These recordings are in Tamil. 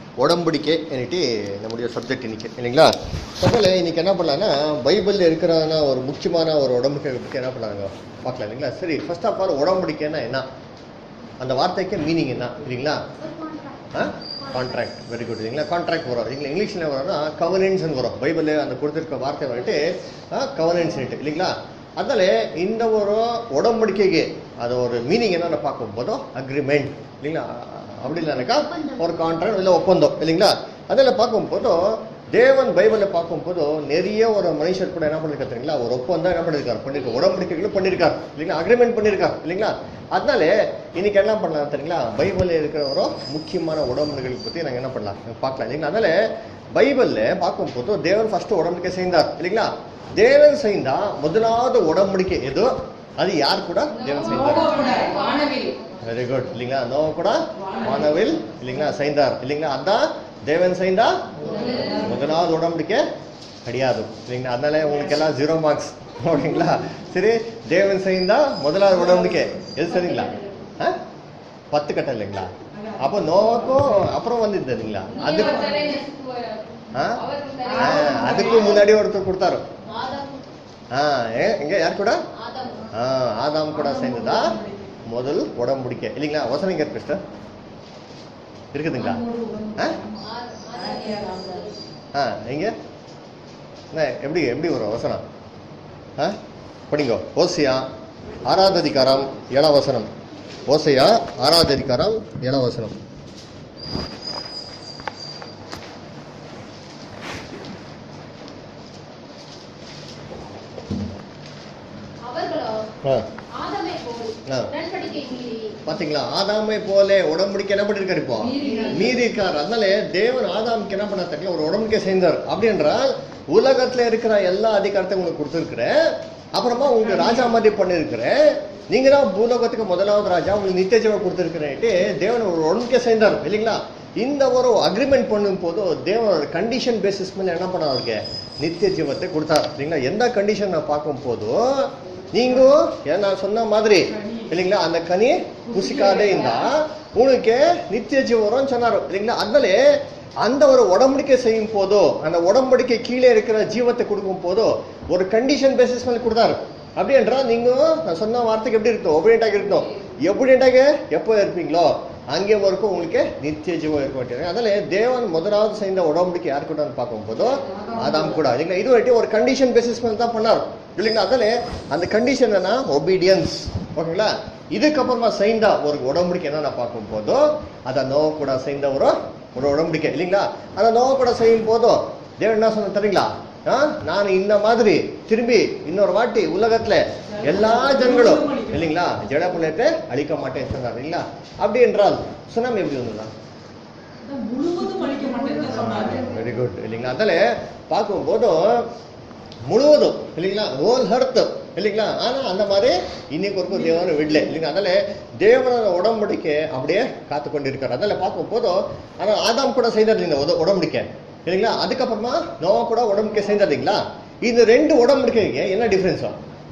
உடம்படிக்கை என்னட்டு நம்முடைய சப்ஜெக்ட் இன்னைக்கு இல்லைங்களா அதனால இன்னைக்கு என்ன பண்ணலாம்னா பைபிளில் இருக்கிறான ஒரு முக்கியமான ஒரு உடம்படிக்கை பற்றி என்ன பண்ணலாங்க பார்க்கலாம் இல்லைங்களா சரி ஃபர்ஸ்ட் ஆஃப் ஆல் உடம்படிக்கைன்னா என்ன அந்த வார்த்தைக்கு மீனிங் என்ன இல்லைங்களா கான்ட்ராக்ட் வெரி குட் இல்லைங்களா கான்ட்ராக்ட் வரும் இல்லைங்களா இங்கிலீஷில் வரும்னா கவர்னன்ஸ்னு வரும் பைபிளில் அந்த கொடுத்துருக்க வார்த்தை வந்துட்டு கவர்னன்ஸ் இல்லைங்களா அதனால இந்த ஒரு உடம்படிக்கைக்கு அது ஒரு மீனிங் என்னென்ன பார்க்கும்போதோ அக்ரிமெண்ட் இல்லைங்களா அப்படி இல்லைனாக்கா ஒரு கான்ட்ராக்ட் இல்லை ஒப்பந்தம் இல்லைங்களா அதில் பார்க்கும்போது தேவன் பைபிளில் பார்க்கும்போது நிறைய ஒரு மனுஷர் கூட என்ன பண்ணிருக்காரு தெரியுங்களா ஒரு ஒப்பந்தம் என்ன பண்ணிருக்காரு பண்ணிருக்காரு உடம்படிக்கைகளும் பண்ணிருக்காரு இல்லைங்களா அக்ரிமெண்ட் பண்ணிருக்காரு இல்லைங்களா அதனால இன்னைக்கு என்ன பண்ணலாம் தெரியுங்களா பைபிளில் இருக்கிற ஒரு முக்கியமான உடம்புகள் பற்றி நாங்கள் என்ன பண்ணலாம் பார்க்கலாம் இல்லைங்களா அதனால பைபிளில் பார்க்கும்போது தேவன் ஃபர்ஸ்ட் உடம்படிக்கை செய்தார் இல்லைங்களா தேவன் செய்தா முதலாவது உடம்படிக்கை எதோ அது யார் கூட தேவன் செய்தார் வானவில் வெரி குட் இல்லைங்களா நோ கூட வானவில் இல்லைங்களா செய்தார் இல்லைங்களா அதான் தேவன் செய்தா முதலாவது உடம்படிக்கை கிடையாது இல்லைங்களா அதனால உங்களுக்கு எல்லாம் ஜீரோ மார்க்ஸ் ஓகேங்களா சரி தேவன் செய்தா முதலாவது உடம்படிக்கை எது சரிங்களா ஆ? பத்து கட்ட இல்லைங்களா அப்போ நோவுக்கும் அப்புறம் வந்திருந்தது இல்லைங்களா அது நீ ஒருத்தரை நெசுக்குவார். ஆ? அவர் ஒருத்தரை ஆ, அதுக்கு முன்னாடி ஒருத்தர் கொடுத்தாரு ஆதாம் ஆ ஏ இங்க யார் கூட ஆதாம் ஆ, ஆதாம் கூட சேர்ந்ததா முதல் உடம்புடிக்கை இல்லைங்களா வசனம் இங்க இருக்கு sister? இருக்குதுங்களா ஆ? ஆ எங்க என்ன எப்படி எப்படி வரும் வசனம் ஆ படிங்கோ ஓசியா ஆறாவது அதிகாரம் ஏழாம் வசனம் ஓசையா ஆறாவது அதிகாரம் ஏழாம் வசனம் அவர்களோ ஆ ஆதாமை போல் ஆ. உடன்படிக்கை மீறி பாத்தீங்களா ஆதாமை போல உடம்புடிக்கை என்ன பண்ணிருக்காரு இப்போ மீறினார். மீறி இருக்கார் அதனால தேவன் ஆதாமுக்கு என்ன பண்ண தெரியல ஒரு உடம்புக்கை செய்தார் அப்படி என்றால் உலகத்துல இருக்கிற எல்லா அதிகாரத்தையும் உங்களுக்கு கொடுத்துருக்கிறேன் அப்புறமா உங்களுக்கு ராஜா மாதிரி பண்ணிருக்கிறேன் நீங்க தான் பூலோகத்துக்கு முதலாவது ராஜா உங்களுக்கு நித்திய ஜீவன் கொடுத்துருக்கிறேன்ட்டு தேவன் ஒரு உடம்புக்கை செய்தார் இல்லைங்களா இந்த ஒரு அக்ரிமெண்ட் பண்ணும் போது தேவன் ஒரு கண்டிஷன் பேசிஸ் மேல என்ன பண்ண அவருக்கு நித்திய ஜீவத்தை கொடுத்தார் இல்லைங்களா எந்த கண்டிஷன் நான் பார்க்கும் போதும் நீங்க ஏன் நான் சொன்ன மாதிரி இல்லைங்களா அந்த கனி புசிக்காதே இருந்தா உனக்கு நித்திய ஜீவம் வரும்னு சொன்னாரு இல்லைங்களா அதனால அந்த ஒரு உடம்படிக்கை செய்யும் போதோ அந்த உடம்படிக்கை கீழே இருக்கிற ஜீவத்தை கொடுக்கும் போதோ ஒரு கண்டிஷன் பேசிஸ் மேல கொடுத்தாரு அப்படி என்றால் நீங்க நான் சொன்ன வார்த்தைக்கு எப்படி இருக்கும் ஒபடியண்டாக இருக்கணும் எப்படியண்டாக எப்போ இருப்பீங்களோ அங்கே வரைக்கும் உங்களுக்கு நித்திய ஜீவம் இருக்க மாட்டேங்க அதனால தேவன் முதலாவது செய்த உடம்புக்கு யார் கூட பார்க்கும் போதோ ஆதாம் கூட இல்லைங்களா இது வரைக்கும் ஒரு கண்டிஷன் பேசிஸ் மேல தான் பண்ணார் இல்லைங்களா அதனால அந்த கண்டிஷன் என்ன ஒபீடியன்ஸ் ஓகேங்களா இதுக்கப்புறமா செய்த ஒரு உடம்புடிக்கை என்ன பார்க்கும் போதோ அதை நோ கூட செய்த ஒரு ஒரு உடம்புடிக்கை இல்லைங்களா அந்த நோ கூட செய்யும் போதோ தேவன் என்ன சொன்ன தெரியுங்களா ஆ? நான் இந்த மாதிரி திரும்பி இன்னொரு வாட்டி உலகத்துல எல்லா ஜனங்களும் இல்லைங்களா ஜட புண்ணியத்தை அழிக்க மாட்டேன்னு சொன்னார் இல்லைங்களா அப்படி என்றால் சுனாமி எப்படி வந்ததா முழுவதும் அழிக்க மாட்டேன்னு சொன்னாங்க வெரி குட் இல்லைங்களா அதனால பார்க்கும்போதும் முழுவதும் இல்லைங்களா ஹோல் ஹர்த் இல்லைங்களா ஆனா அந்த மாதிரி இன்னைக்கு வரைக்கும் தேவனை விடல இல்லைங்களா அதனால தேவனோட உடம்படிக்கை அப்படியே காத்து கொண்டு இருக்காரு அதனால பார்க்கும் போதும் ஆனா ஆதாம் கூட செய்தார் இந்த உட- உடம்படிக்கை இல்லைங்களா அதுக்கப்புறமா நோவா கூட உடம்படிக்கை செய்தார் இல்லைங்களா இந்த ரெண்டு உடம்படிக்கைக்கு என்ன டிஃபரன்ஸ்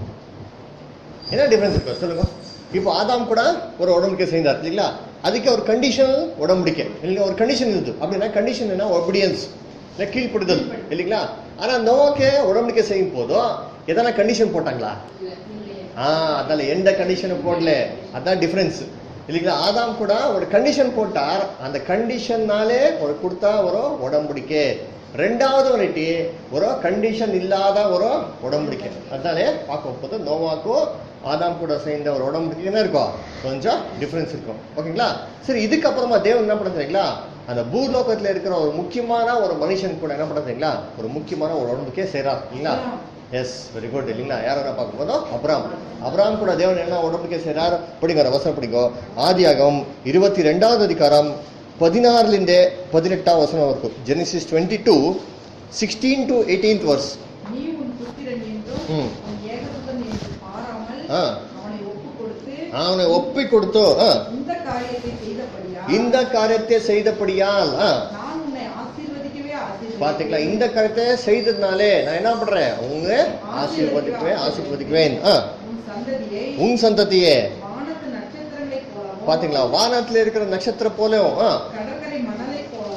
என்ன டிஃபரன்ஸ் இருக்கு சொல்லுங்க இப்போ ஆதாம் கூட ஒரு உடம்படிக்கை செய்தார் இல்லைங்களா அதுக்கு ஒரு கண்டிஷன் உடம்படிக்கை இல்லைங்களா ஒரு கண்டிஷன் இருந்தது அப்படின்னா கண்டிஷன் என்ன ஒபீடியன்ஸ் இல்லை கீழ்ப்படுதல் இல்லைங்களா ஆனா நோக்கே உடம்படிக்கை செய்யும் போதும் எதனா கண்டிஷன் போட்டாங்களா ஆ அதனால எந்த கண்டிஷனும் போடல அதான் டிஃபரன்ஸ் இல்லைங்களா ஆதாம் கூட ஒரு கண்டிஷன் போட்டார் அந்த கண்டிஷன்னாலே ஒரு கொடுத்தா ஒரு உடம்புடிக்கை ரெண்டாவது வெரைட்டி ஒரு கண்டிஷன் இல்லாத ஒரு உடம்புடிக்கை அதனாலே பார்க்கும் போது நோவாக்கும் ஆதாம் கூட சேர்ந்த ஒரு உடம்புடிக்கை என்ன இருக்கும் கொஞ்சம் டிஃபரன்ஸ் இருக்கும் ஓகேங்களா சரி இதுக்கப்புறமா தேவன் என்ன பண்ண தெரியுங்களா அந்த பூலோகத்துல இருக்கிற ஒரு முக்கியமான ஒரு மனுஷன் கூட என்ன பண்ண தெரியுங்களா ஒரு முக்கியமான ஒரு உடம்புக்கே செய்றார் இல்லைங்களா எஸ் வெரி குட் இல்லைங்களா யார் யாரை பார்க்கும் போதோ அப்ராம் அப்ராம் கூட தேவன் என்ன உடம்புக்கே செய்றார் படிங்க வசனம் படிங்கோ ஆதியாகம் இருபத்தி ரெண்டாவது அதிகாரம் பதினாறுலேருந்தே பதினெட்டாம் வசனம் இருக்கும் Genesis twenty two sixteen to eighteenth verse நீ உன் புத்திரன் என்றும் ம். உன் ஏகசுதன் என்று பாராமல் ஆ. அவனை ஒப்பு கொடுத்து அவனை ஒப்பி கொடுத்தோ ஆ, இந்த காரியத்தை செய்தபடியா இந்த காரியத்தை செய்தபடியால் ஆ, நான் உன்னை ஆசீர்வதிக்கவே ஆசீர்வதிக்கிறேன். பாத்தீங்களா இந்த காரியத்தை செய்ததுனாலே நான் என்ன பண்றேன் உங்க ஆசீர்வதிக்குவேன் ஆசீர்வதிக்குவேன் ஆ, உன் சந்ததியை உன் சந்ததியே வானத்து நட்சத்திரங்களைப் போலவும் பாத்தீங்களா வானத்துல இருக்கிற நட்சத்திரம் போலவும் ஆ, கடற்கரை மணலைப் போலவும்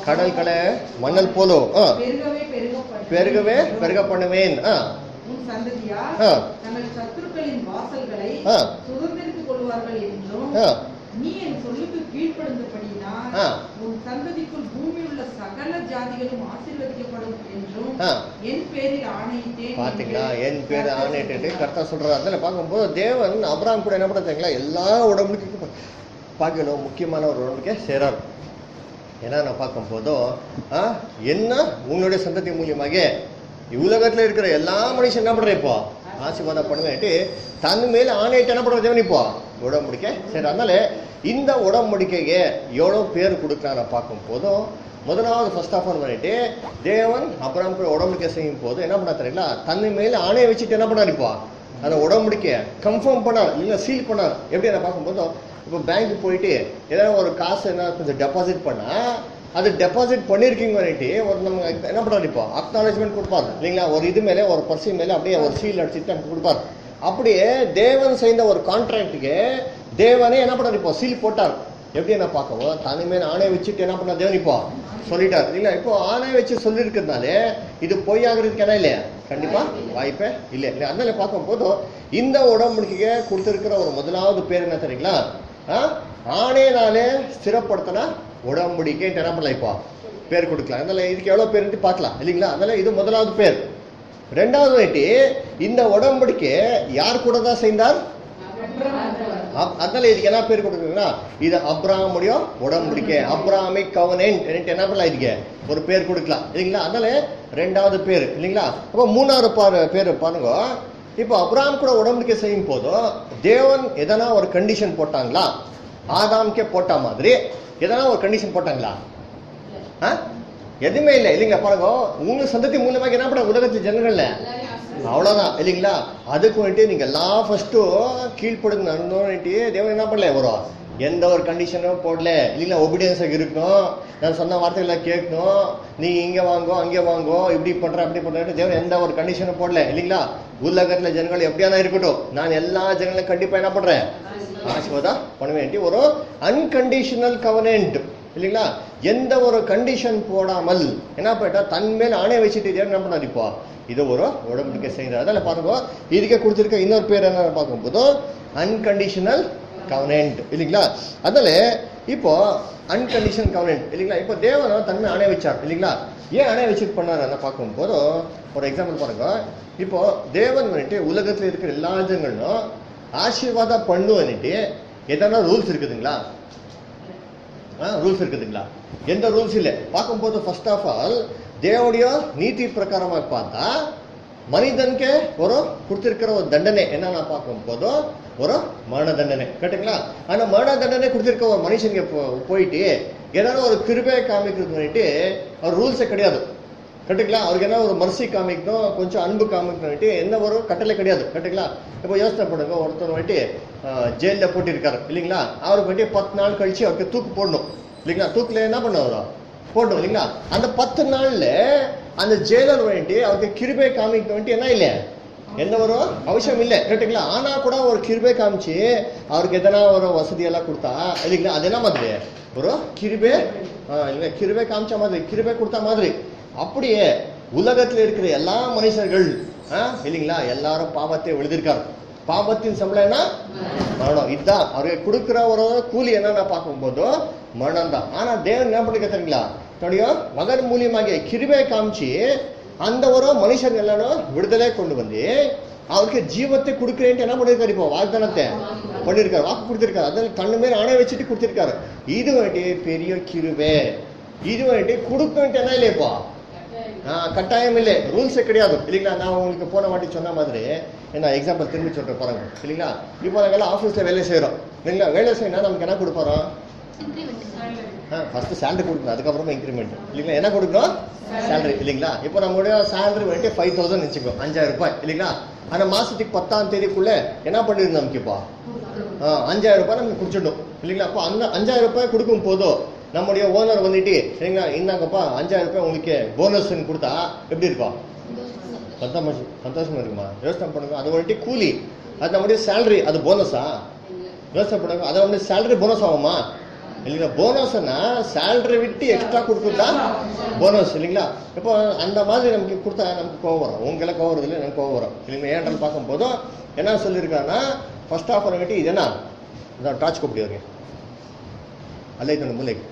கடல் கடை மணல் போலும் ஆ. பெருகவே பெருக பெருகவே பெருக பண்ணுவேன் ஆ. உன் சந்ததியா ஆ. தங்கள் சத்துருக்களின் வாசல்களை ஆ. சுதந்திரித்துக் கொள்வார்கள் என்றும் ஆ. நீ என் சொல்லுக்கு கீழ்ப்படுந்தபடியினால் ஆ. உன் சந்ததிக்குள் பூமியில் உள்ள சகல ஜாதிகளும் ஆசீர்வதிக்கப்படும் என்றும் ஆ. என் பேரில் ஆணையிட்டேன் பாத்தீங்களா என்று என் பேர் கர்த்தர் ஆணையிட்டு சொல்கிறார். கரெக்டாக சொல்றாரு அதில் பார்க்கும்போது தேவன் அப்ராம் கூட என்ன பண்ணுறாங்களா எல்லா உடம்புக்கும் பார்க்கணும் முக்கியமான ஒரு உடம்புக்கே சேரார் ஏன்னா நான் பார்க்கும்போதோ ஆ, என்ன உன்னுடைய சந்ததி மூலியமாக உலகத்துல இருக்கிற எல்லா மனுஷன் என்ன பண்ற இப்போ ஆசீர்வாதம் பண்ணுவேன்ட்டு தன் மேல ஆணையிட்டு என்ன பண்ற தேவன் இப்போ உடம்புடிக்கை சரி அதனால இந்த உடம்புடிக்கைக்கு எவ்வளோ பேர் கொடுக்குறான்னு பார்க்கும் போதும் முதலாவது ஃபர்ஸ்ட் ஆஃப் ஆல் பண்ணிட்டு தேவன் அப்புறம் கூட உடம்புடிக்கை செய்யும் போது என்ன பண்ணா தெரியல தன் மேல ஆணையை வச்சுட்டு என்ன பண்ணார் இப்போ அந்த உடம்புடிக்கை கன்ஃபார்ம் பண்ணார் இல்லை சீல் பண்ணார் எப்படி நான் பார்க்கும்போது இப்போ பேங்க் போயிட்டு ஏதாவது ஒரு காசு என்ன கொஞ்சம் டெபாசிட் பண்ணா அது டெபாசிட் பண்ணிருக்கீங்கன்னுட்டு ஒரு நம்ம என்ன பண்ணுறாரு இப்போ அக்னாலேஜ்மெண்ட் கொடுப்பார் இல்லைங்களா ஒரு இது மேலே ஒரு பர்சி மேலே அப்படியே ஒரு சீல் அடிச்சுட்டு எனக்கு கொடுப்பார் அப்படியே தேவன் செய்த ஒரு கான்ட்ராக்டுக்கு தேவனே என்ன பண்ணார் இப்போ சீல் போட்டார் எப்படி என்ன பார்க்கவும் தனிமேல் ஆணை வச்சுட்டு என்ன பண்ணார் தேவன் இப்போ சொல்லிட்டார் இல்லைங்களா இப்போ ஆணை வச்சு சொல்லியிருக்கிறதுனாலே இது பொய் ஆகுறதுக்கு என்ன இல்லையா கண்டிப்பா வாய்ப்பே இல்லை இல்லை அதனால பார்க்கும்போது இந்த உடம்புடிக்கைக்கு கொடுத்துருக்கிற ஒரு முதலாவது பேர் என்ன தெரியுங்களா ஆ? ஆணையினாலே ஸ்திரப்படுத்தினா உடம்புடிக்கைன்ட்டு என்ன பண்ணலாம் இப்போ பேர் கொடுக்கலாம் அதனால இதுக்கு எவ்வளோ பேருன்ட்டு பார்க்கலாம் இல்லைங்களா அதனால இது முதலாவது பேர் ரெண்டாவது வாட்டி இந்த உடம்படிக்கை யார் கூட தான் செய்தார் அப்- அதனால இதுக்கு என்ன பேர் கொடுக்குறீங்கன்னா இது அப்ராமுடைய உடம்படிக்கை அப்ராமிக் கவனன்ட் என்ன பண்ணலாம் இதுக்கு ஒரு பேர் கொடுக்கலாம் இல்லைங்களா அதனால ரெண்டாவது பேர் இல்லைங்களா அப்போ மூணாவது பாரு பேர் பாருங்க இப்போ அப்ராம் கூட உடம்படிக்கை செய்யும் போதும் தேவன் எதனா ஒரு கண்டிஷன் போட்டாங்களா ஆதாம்கே போட்ட மாதிரி எதனா ஒரு கண்டிஷன் போட்டாங்களா ஆ? எதுவுமே இல்லை இல்லைங்க பாருங்க உங்க சந்ததி மூலமாக என்ன பண்ண உலகத்து ஜனங்கள்ல எல்லாரையும் ஆசீர்வதிப்பார். அவ்வளவுதான் இல்லைங்களா அதுக்கு வந்துட்டு நீங்க எல்லாம் ஃபர்ஸ்ட்டும் கீழ்ப்படுங்க நடந்தோன்னுட்டு தேவன் என்ன பண்ணல வரும் எந்த ஒரு கண்டிஷனும் போடல இல்லைங்களா ஒபீடியன்ஸாக இருக்கணும் நான் சொன்ன வார்த்தைகளை கேட்கணும் நீ இங்க வாங்கோ அங்கே வாங்கோ இப்படி பண்ற அப்படி பண்றேன் தேவன் எந்த ஒரு கண்டிஷனும் போடல இல்லைங்களா உலகத்துல ஜனங்கள் எப்படியானா இருக்கட்டும் நான் எல்லா ஜனங்களையும் கண்டிப்பா என்ன பண்றேன் ஆசீர்வாதம் பண்ணுவேன்ட்டு ஒரு அன்கண்டிஷனல் கவனன்ட் இல்லைங்களா எந்த ஒரு கண்டிஷன் போடாமல் என்ன போயிட்டா தன் மேல் ஆணை வச்சுட்டு தேவன் என்ன பண்ணாரு இப்போ இது ஒரு உடம்புக்கு செய்கிறார் அதில் பாருங்க இதுக்கே கொடுத்துருக்க இன்னொரு பேர் என்ன பார்க்கும்போது அன்கண்டிஷனல் கவனன்ட் இல்லைங்களா அதில் இப்போ அன்கண்டிஷனல் கவனன்ட் இல்லைங்களா இப்போ தேவன் தன்மை ஆணை வச்சார் இல்லைங்களா ஏன் அணை வச்சுட்டு பண்ணார் என்ன பார்க்கும்போது ஒரு எக்ஸாம்பிள் பாருங்க இப்போ தேவன் வந்துட்டு உலகத்தில் இருக்கிற எல்லா ஜனங்களும் ஆசீர்வாதம் பண்ணுவன்னுட்டு எதனா ரூல்ஸ் இருக்குதுங்களா ரூல்ஸ் இருக்குதுங்களா எந்த ரூல்ஸ் இல்லை பார்க்கும்போது ஃபர்ஸ்ட் ஆஃப் ஆல் தேவனுடைய நீதி பிரகாரமாக பார்த்தா மனிதனுக்கு ஒரு கொடுத்திருக்கிற ஒரு தண்டனை என்னன்னா பார்க்கும்போது ஒரு மரண தண்டனை கரெக்டுங்களா ஆனா மரண தண்டனை கொடுத்திருக்க ஒரு மனுஷனுக்கு போ- போயிட்டு ஏதாவது ஒரு கிருபை காமிக்கிறது பண்ணிட்டு அவர் ரூல்ஸே கிடையாது கரெக்டுங்களா அவருக்கு என்ன ஒரு மர்சி காமிக்கணும் கொஞ்சம் அன்பு காமிக்கணும்ட்டு எந்த ஒரு கட்டளை கிடையாது கரெக்டுங்களா இப்போ யோசனை பண்ணுங்க ஒருத்தர் வந்துட்டு ஜெயிலில் போட்டிருக்காரு இல்லைங்களா அவருக்கு வந்துட்டு பத்து நாள் கழிச்சு அவருக்கு தூக்கு போடணும் இல்லைங்களா தூக்கில் என்ன பண்ணுவாரோ போடணும் இல்லைங்களா அந்த பத்து நாள்ல அந்த ஜெயிலர் வந்துட்டு அவருக்கு கிருபை காமிக்கணும் வந்துட்டு என்ன இல்லை எந்த ஒரு அவசியம் இல்லை கரெக்டுங்களா ஆனா கூட ஒரு கிருபை காமிச்சு அவருக்கு எதனா ஒரு வசதி எல்லாம் கொடுத்தா இல்லைங்களா அது என்ன மாதிரி ஒரு கிருபை ஆ, இல்ல கிருபை காமிச்ச மாதிரி கிருபை கொடுத்த மாதிரி அப்படியே உலகத்துல இருக்கிற எல்லா மனுஷர்கள் ஆ, இல்லைங்களா எல்லாரும் பாவத்தை எழுதியிருக்காரு பாவத்தின் சம்பளம் என்ன மரணம் இதுதான் அவருக்கு கொடுக்குற ஒரு கூலி என்னன்னு பார்க்கும்போது மரணம் தான் ஆனா தேவன் என்ன பண்ணிக்க தெரியுங்களா தன்னுடைய மகன் மூலியமாக கிருபை காமிச்சு அந்த ஒரு மனுஷன் எல்லாரும் விடுதலை கொண்டு வந்து அவருக்கு ஜீவத்தை கொடுக்குறேன்ட்டு என்ன பண்ணிருக்காரு இப்போ வாக்தானத்தை பண்ணிருக்காரு வாக்கு கொடுத்திருக்காரு அதில் கண்ணு மேல அணை வச்சுட்டு கொடுத்திருக்காரு இது வந்துட்டு பெரிய கிருபை இது வந்துட்டு கொடுக்கன்ட்டு என்ன இல்லையப்பா ஆ, கட்டாயம் இல்லை ரூல்ஸே கிடையாது இல்லைங்களா நான் உங்களுக்கு போன வாட்டி சொன்ன மாதிரி நான் எக்ஸாம்பிள் திரும்பி சொல்றேன் பாருங்க இல்லைங்களா இப்போ நாங்கெல்லாம் ஆஃபீஸில் வேலை செய்கிறோம் இல்லைங்களா வேலை செய்யணும் நமக்கு என்ன கொடுப்போம் ஃபர்ஸ்ட் சேலரி கொடுக்கணும் அதுக்கப்புறமா இன்க்ரிமெண்ட் இல்லைங்களா என்ன கொடுக்கணும் சேலரி இல்லைங்களா இப்போ நம்மளுடைய சேலரி வந்துட்டு ஃபைவ் தௌசண்ட் வச்சுக்கோ அஞ்சாயிரம் ரூபாய் இல்லைங்களா ஆனால் மாசத்துக்கு பத்தாம் தேதிக்குள்ள என்ன பண்ணிருந்தோம் நமக்கு இப்போ ஆ, அஞ்சாயிரம் ரூபாய் நமக்கு குடிச்சிடும் இல்லைங்களா அப்போ அந்த அஞ்சாயிரம் ரூபாய் கொடுக்கும் போதும் நம்முடைய ஓனர் வந்துட்டு சரிங்களா இந்தாங்கப்பா அஞ்சாயிரம் ரூபாய் உங்களுக்கு போனஸ் கொடுத்தா எப்படி இருக்கும் சந்தோஷம் சந்தோஷமா இருக்குமா யோசனை பண்ணுங்க அது வந்துட்டு கூலி அது நம்முடைய சேலரி அது போனஸா யோசனை பண்ணுங்க அது வந்து சேலரி போனஸ் ஆகுமா இல்லைங்களா போனஸ்னா சேலரி விட்டு எக்ஸ்ட்ரா கொடுக்குறதா போனஸ் இல்லைங்களா இப்போ அந்த மாதிரி நமக்கு கொடுத்தா நமக்கு கோவம் வரும் உங்களை கோவம் வருது இல்லை எனக்கு கோவம் வரும் இல்லைங்களா ஏன்றால் பார்க்கும்போது என்ன சொல்லியிருக்காருன்னா ஃபர்ஸ்ட் ஆஃப் ஆல் இது என்ன இதான் டார்ச் கூப்பிடி வருங்க அல்ல இது மூலைக்கு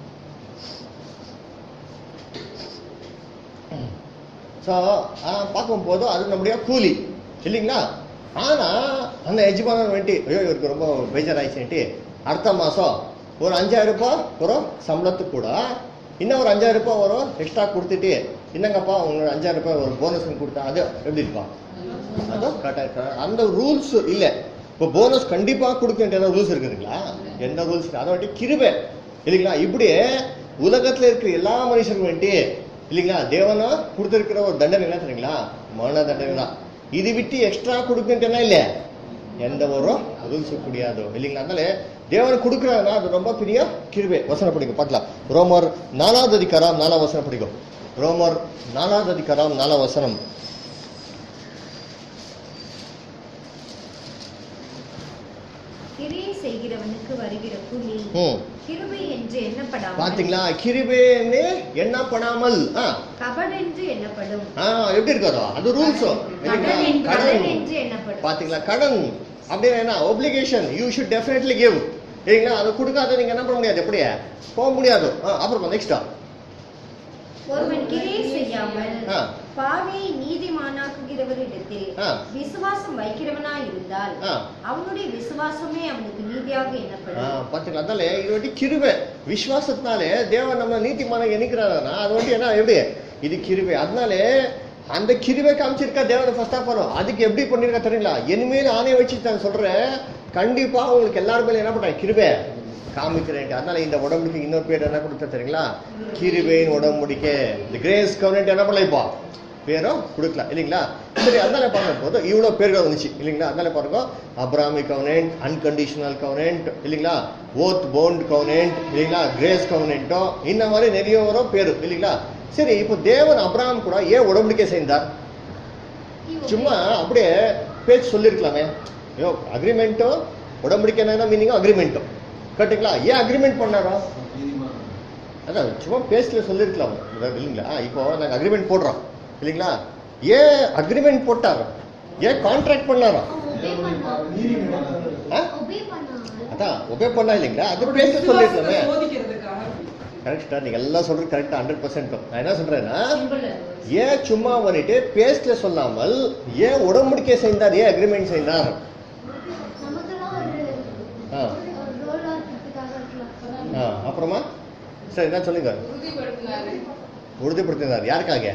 ஸோ பார்க்கும்போது அது நம்முடைய கூலி இல்லைங்களா ஆனால் அந்த எஜமானன் வேண்டி ஐயோ இவருக்கு ரொம்ப பேஜாராயிடுச்சுன்ட்டு அடுத்த மாதம் ஒரு அஞ்சாயிரம் ரூபாய் வரும் சம்பளத்துக்கு கூட இன்னும் ஒரு அஞ்சாயிரம் ரூபாய் வரும் எக்ஸ்ட்ரா கொடுத்துட்டு என்னங்கப்பா உங்களோட அஞ்சாயிரம் ரூபாய் ஒரு போனஸ் கொடுத்தா அது எப்படி இருப்பா அதுவும் கரெக்டாக அந்த ரூல்ஸ் இல்லை இப்போ போனஸ் கண்டிப்பாக கொடுக்க வேண்டிய ரூல்ஸ் இருக்குதுங்களா எந்த ரூல்ஸ் அதை வட்டி கிருபை இல்லைங்களா இப்படியே உலகத்தில் இருக்கிற எல்லா மனுஷருக்கும் வேண்டி இல்லைங்களா தேவனா கொடுத்துருக்கிற ஒரு தண்டனை என்ன தெரியுங்களா மரண தண்டனை தான் இது விட்டு எக்ஸ்ட்ரா கொடுக்கன்றனா இல்லை எந்த ஒரு ரூல்ஸ் முடியாது இல்லைங்களா அதனால தேவன் கொடுக்குறாங்கன்னா அது ரொம்ப பெரிய கிருபை வசனம் படிக்கும் பார்க்கலாம் ரோமர் நாலாவது அதிகாரம் நாலாம் வசனம் படிக்கும் ரோமர் நாலாவது அதிகாரம் நாலாம் வசனம் கிரியை செய்கிறவனுக்கு வருகிற கூலி ம் கிருபை என்று எண்ணப்படாமல் பாத்தீங்களா கிருபேன்னு என்ன பண்ணாமல் ஆ கபட் என்று எண்ணப்படும் ஆ எப்படி இருக்காதோ அது ரூல்ஸ் கடன் என்று- கடன் கடன் என்று எண்ணப்படும் பாத்தீங்களா கடன் அப்படின்னா என்ன obligation you should definitely give இல்லைங்களா அது கொடுக்காத நீங்க என்ன பண்ண முடியாது எப்படியே போக முடியாது ஆ, அப்புறம் நெக்ஸ்டா ஒருவன் கிரியை செய்யாமல் ஆ. பாவியை நீதிமானாக்குகிறவரிடத்தில் ஆ. விசுவாசம் வைக்கிறவனாய் இருந்தால் ஆ. அவனுடைய விசுவாசமே அவனுக்கு நீதியாக ஆ, எண்ணப்படும் பாத்தீங்களா அதனால இது வந்து கிருபை விசுவாசத்தினாலே தேவன் நம்ம நீதிமான எண்ணிக்கிறாருன்னா அது வந்து என்ன எப்படி இது கிருபை அதனாலே அந்த கிருபை காமிச்சிருக்கா தேவன் ஃபர்ஸ்ட் ஆஃப் ஆல் அதுக்கு எப்படி பண்ணிருக்கா தெரியுங்களா இனிமேல் ஆணைய வச்சு நான் சொல்றேன் கண்டிப்பா உங்களுக்கு எல்லாரும் மேல என்ன பண்றேன் கிருபை காமிக்கிறேன் அதனால இந்த உடம்புக்கு இன்னொரு பேர் என்ன கொடுத்தா தெரியுங்களா கிருபையின் உடம்புடிக்கை இந்த கிரேஸ் கவர்னட் என்ன பண்ணல இப்போ பேரும் கொடுக்கலாம் இல்லைங்களா சரி அதனால பார்க்கும்போது இவ்வளோ பேர்கள் வந்துச்சு இல்லைங்களா அதனால பாருங்க அப்ராமி கவர்னன்ட் அன்கண்டிஷனல் கவர்னன்ட் இல்லைங்களா ஓத் போண்ட் கவர்னன்ட் இல்லைங்களா கிரேஸ் கவர்னன்ட்டோ இந்த மாதிரி நிறைய வரும் பேர் இல்லைங்களா சரி இப்போ தேவன் அப்ராம் கூட ஏன் உடம்படிக்கை செய்தார் சும்மா அப்படியே பேச்சு சொல்லியிருக்கலாமே ஐயோ அக்ரிமெண்ட்டோ உடம்படிக்கை என்ன மீனிங்கோ அக்ரிமெண்ட்டோ கரெக்டுங்களா ஏன் அக்ரிமெண்ட் பண்ணாரோ அதான் சும்மா பேஸ்ட்ல சொல்லியிருக்கலாம் அதாவது இல்லைங்களா இப்போ நாங்கள் அக்ரிமெண்ட் போடுறோம் இல்லைங்களா ஏன் அக்ரிமெண்ட் போட்டாரோ ஏன் கான்ட்ராக்ட் பண்ணாரோ ஆ? அதான் ஒபே பண்ணா இல்லைங்களா அது பேஸ்ட்ல சொல்லியிருக்கலாமே சோதிக்கிறதுக்காக கரெக்டா நீங்க எல்லாம் சொல்றது கரெக்டா ஹண்ட்ரட் பர்சன்ட் நான் என்ன சொல்றேன்னா சிம்பிள் ஏன் சும்மா வந்துட்டு பேஸ்ட்ல சொல்லாமல் ஏன் உடம்படிக்கை செய்தார் ஏன் அக்ரிமெண்ட் செய்தார் நமக்கெல்லாம் ஒரு ஆ ஒரு ரோல் ஆகிறதுக்காக இருக்கலாம் ஆ அப்புறமா சரி என்ன சொல்லுங்க உறுதிப்படுத்தினாரு உறுதிப்படுத்தினார் யாருக்காக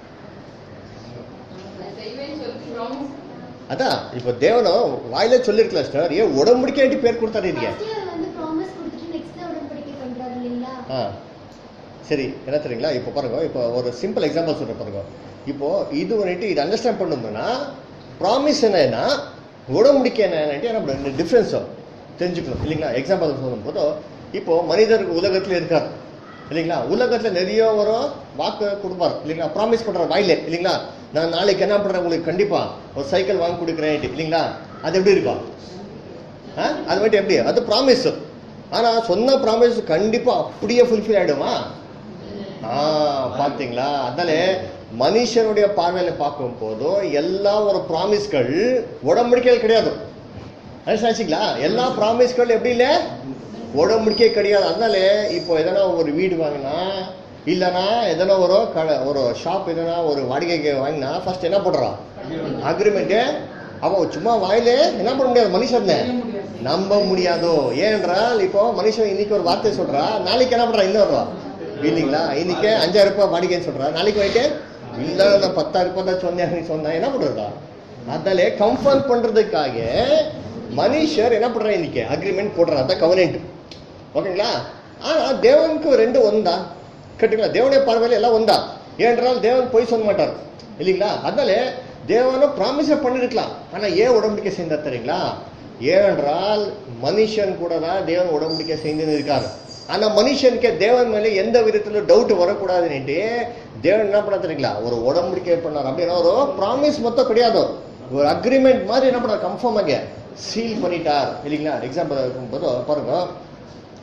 நான் செய்வேன்னு சொல்லி ப்ராமிஸ் அதான் இப்போ தேவனும் வாயில சொல்லிருக்கலாம் சார் ஏன் உடம்படிக்கையாட்டி பேர் கொடுத்தாரு நீங்க ஃபர்ஸ்ட் அவர் வந்து ப்ராமிஸ் கொடுத்துட்டு நெக்ஸ்ட் உடன்படிக்கை பண்றாரு இல்லைங்களா ஆ சரி என்ன தெரியுங்களா இப்போ பாருங்க இப்போ ஒரு சிம்பிள் எக்ஸாம்பிள் சொல்றேன் பாருங்க இப்போ இது வந்துட்டு இது அண்டர்ஸ்டாண்ட் பண்ணணும்னா ப்ராமிஸ் என்னன்னா உடம்படிக்கை என்னன்ட்டு நம்ம டிஃப்ரென்ஸும் தெரிஞ்சுக்கணும் இல்லைங்களா எக்ஸாம்பிள் சொல்லும்போது இப்போ மனிதர் உலகத்துல இருக்கார் இல்லைங்களா உலகத்துல நிறைய ஒரு வாக்கு கொடுப்பார் இல்லைங்களா ப்ராமிஸ் பண்றார் வாயில இல்லைங்களா நான் நாளைக்கு என்ன பண்றேன் உங்களுக்கு கண்டிப்பா ஒரு சைக்கிள் வாங்கி கொடுக்குறேன் இல்லைங்களா அது எப்படி இருக்கும் ஆ? அது மட்டும் எப்படி அது ப்ராமிஸ் ஆனா சொன்ன ப்ராமிஸ் கண்டிப்பா அப்படியே ஃபுல்ஃபில் ஆயிடுமா ஆ பாத்தீங்களா அதனால மனுஷனுடைய பார்வையில பார்க்கும் போதும் எல்லா ஒரு ப்ராமிஸ்கள் உடம்படிக்கைகள் கிடையாது ஆச்சுங்களா எல்லா ப்ராமிஸ்கள் எப்படி இல்லை உடம்படிக்கே கிடையாது அதனால இப்போ எதனா ஒரு வீடு வாங்கினா இல்லைன்னா எதனா ஒரு கடை ஒரு ஷாப் எதனா ஒரு வாடகைக்கு வாங்கினா ஃபர்ஸ்ட் என்ன போடுறான் அக்ரிமெண்ட்டு அவன் சும்மா வாயிலே என்ன பண்ண முடியாது மனுஷன் செய்ய முடியாது நம்ப முடியாதோ ஏனென்றால் இப்போ மனுஷன் இன்னைக்கு ஒரு வார்த்தை சொல்றா நாளைக்கு என்ன பண்றா இன்னொரு இல்லைங்களா இன்னைக்கு அஞ்சாயிரம் ரூபாய் வாடிக்கைன்னு சொல்றா நாளைக்கு போயிட்டு இல்ல நான் பத்தாயிரம் ரூபாய் தான் சொன்னேன் நீ சொன்னா என்ன பண்றதா அதனால கம்ஃபர்ம் பண்றதுக்காக மனுஷர் என்ன பண்றா இன்னைக்கு அக்ரிமெண்ட் போடுறா அதான் கவர்னன்ட் ஓகேங்களா ஆனா தேவனுக்கு ரெண்டு ஒந்தா கேட்டுங்களா தேவனுடைய பார்வையில எல்லாம் ஒந்தா ஏனென்றால் தேவன் போய் சொல்ல மாட்டார் இல்லைங்களா அதனால தேவனும் ப்ராமிஸை பண்ணிருக்கலாம் ஆனா ஏன் உடம்படிக்கை செய்தார் தெரியுங்களா ஏனென்றால் மனுஷன் கூட தான் தேவன் உடம்படிக்கை செய்து இருக்காரு ஆனா மனுஷனுக்கு தேவன் மேல எந்த விதத்துல டவுட் வரக்கூடாதுன்னுட்டு தேவன் என்ன பண்ண தெரியுங்களா ஒரு உடம்படிக்கை பண்ணார் அப்படின்னா ஒரு ப்ராமிஸ் மொத்தம் கிடையாது ஒரு அக்ரிமெண்ட் மாதிரி என்ன பண்ணார் கன்ஃபார்ம் ஆக சீல் பண்ணிட்டார் இல்லைங்களா எக்ஸாம்பிள் இருக்கும்போது பாருங்க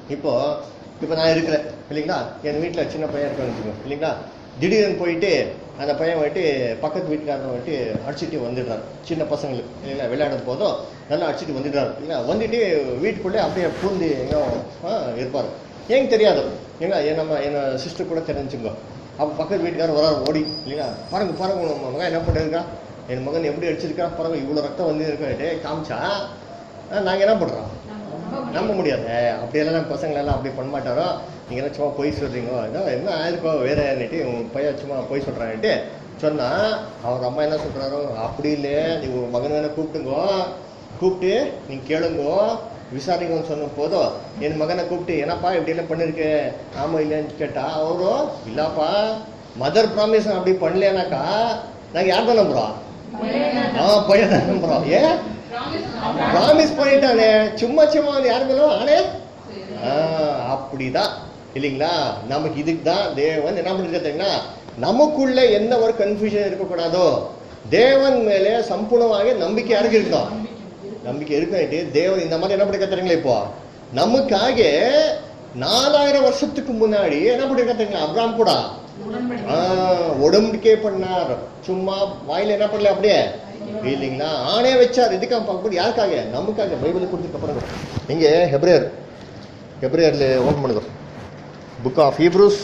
இப்போ இப்போ நான் இருக்கிறேன் இல்லைங்களா என் வீட்டில் சின்ன பையன் இருக்கான்னு வச்சுக்கோங்க இல்லைங்களா திடீர்னு போயிட்டு அந்த பையன் வந்துட்டு பக்கத்து வீட்டுக்காரன் வந்துட்டு அடிச்சுட்டு வந்துடுறாரு சின்ன பசங்களுக்கு இல்லைங்களா விளையாடும் போதும் நல்லா அடிச்சுட்டு வந்துடுறாரு இல்லைங்களா வந்துட்டு வீட்டுக்குள்ளே அப்படியே பூந்து எங்கோ ஆ, இருப்பார் ஏங்க தெரியாது ஏங்க என் நம்ம என்ன சிஸ்டர் கூட தெரிஞ்சுங்க அப்போ பக்கத்து வீட்டுக்காரர் வராரு ஓடி இல்லைங்களா பாருங்க பாருங்க உங்க மகன் என்ன பண்ணிருக்கா என் மகன் எப்படி அடிச்சிருக்கா பாருங்க இவ்வளோ ரத்தம் வந்து இருக்கே காமிச்சா நாங்கள் என்ன பண்ணுறோம் நம்ப முடியாது அப்படியெல்லாம் நம்ம பசங்களெல்லாம் அப்படி பண்ண மாட்டாரோ நீங்க என்ன சும்மா பொய் சொல்றீங்க என்ன என்ன ஆயிருக்கோ வேற யாருன்னுட்டு உங்க பையன் சும்மா பொய் சொல்றான்னுட்டு சொன்னா அவர் அம்மா என்ன சொல்றாரோ அப்படி இல்லை நீ உங்க மகன் வேணா கூப்பிட்டுங்கோ கூப்பிட்டு நீங்க கேளுங்கோ விசாரிங்கன்னு சொன்ன போதும் என் மகனை கூப்பிட்டு என்னப்பா இப்படி எல்லாம் பண்ணிருக்க ஆமா இல்லைன்னு கேட்டா அவரும் இல்லப்பா மதர் ப்ராமிஸ் அப்படி பண்ணலனாக்கா நாங்க யார் தான் நம்புறோம் ஆ பையன் தான் நம்புறோம் ஏன் ப்ராமிஸ் ப்ராமிஸ் பண்ணிட்டானே சும்மா சும்மா வந்து யாரு மேலும் ஆனே ஆ, அப்படிதான் இல்லைங்களா நமக்கு இதுக்கு தான் தேவன் என்ன பண்ணிருக்கீங்கன்னா நமக்குள்ள எந்த ஒரு கன்ஃபியூஷன் இருக்கக்கூடாதோ தேவன் மேலே சம்பூர்ணமாக நம்பிக்கை யாருக்கு இருக்கும் நம்பிக்கை இருக்காட்டு தேவன் இந்த மாதிரி என்ன பண்ணி கத்துறீங்களா இப்போ நமக்காக நாலாயிரம் வருஷத்துக்கு முன்னாடி என்ன பண்ணி கத்துறீங்களா அப்ராம் கூட ஆ, உடம்புக்கே பண்ணார் சும்மா வாயில என்ன பண்ணல அப்படியே இல்லைங்களா ஆணே வச்சார் இதுக்காக பார்க்கும்போது யாருக்காக நமக்காக பைபிள் கொடுத்துட்டு அப்புறம் நீங்க ஹெப்ரேயர் ஹெப்ரேயர்ல ஓப்பன் பண்ணுங்க புக் ஆஃப் ஹீப்ரூஸ்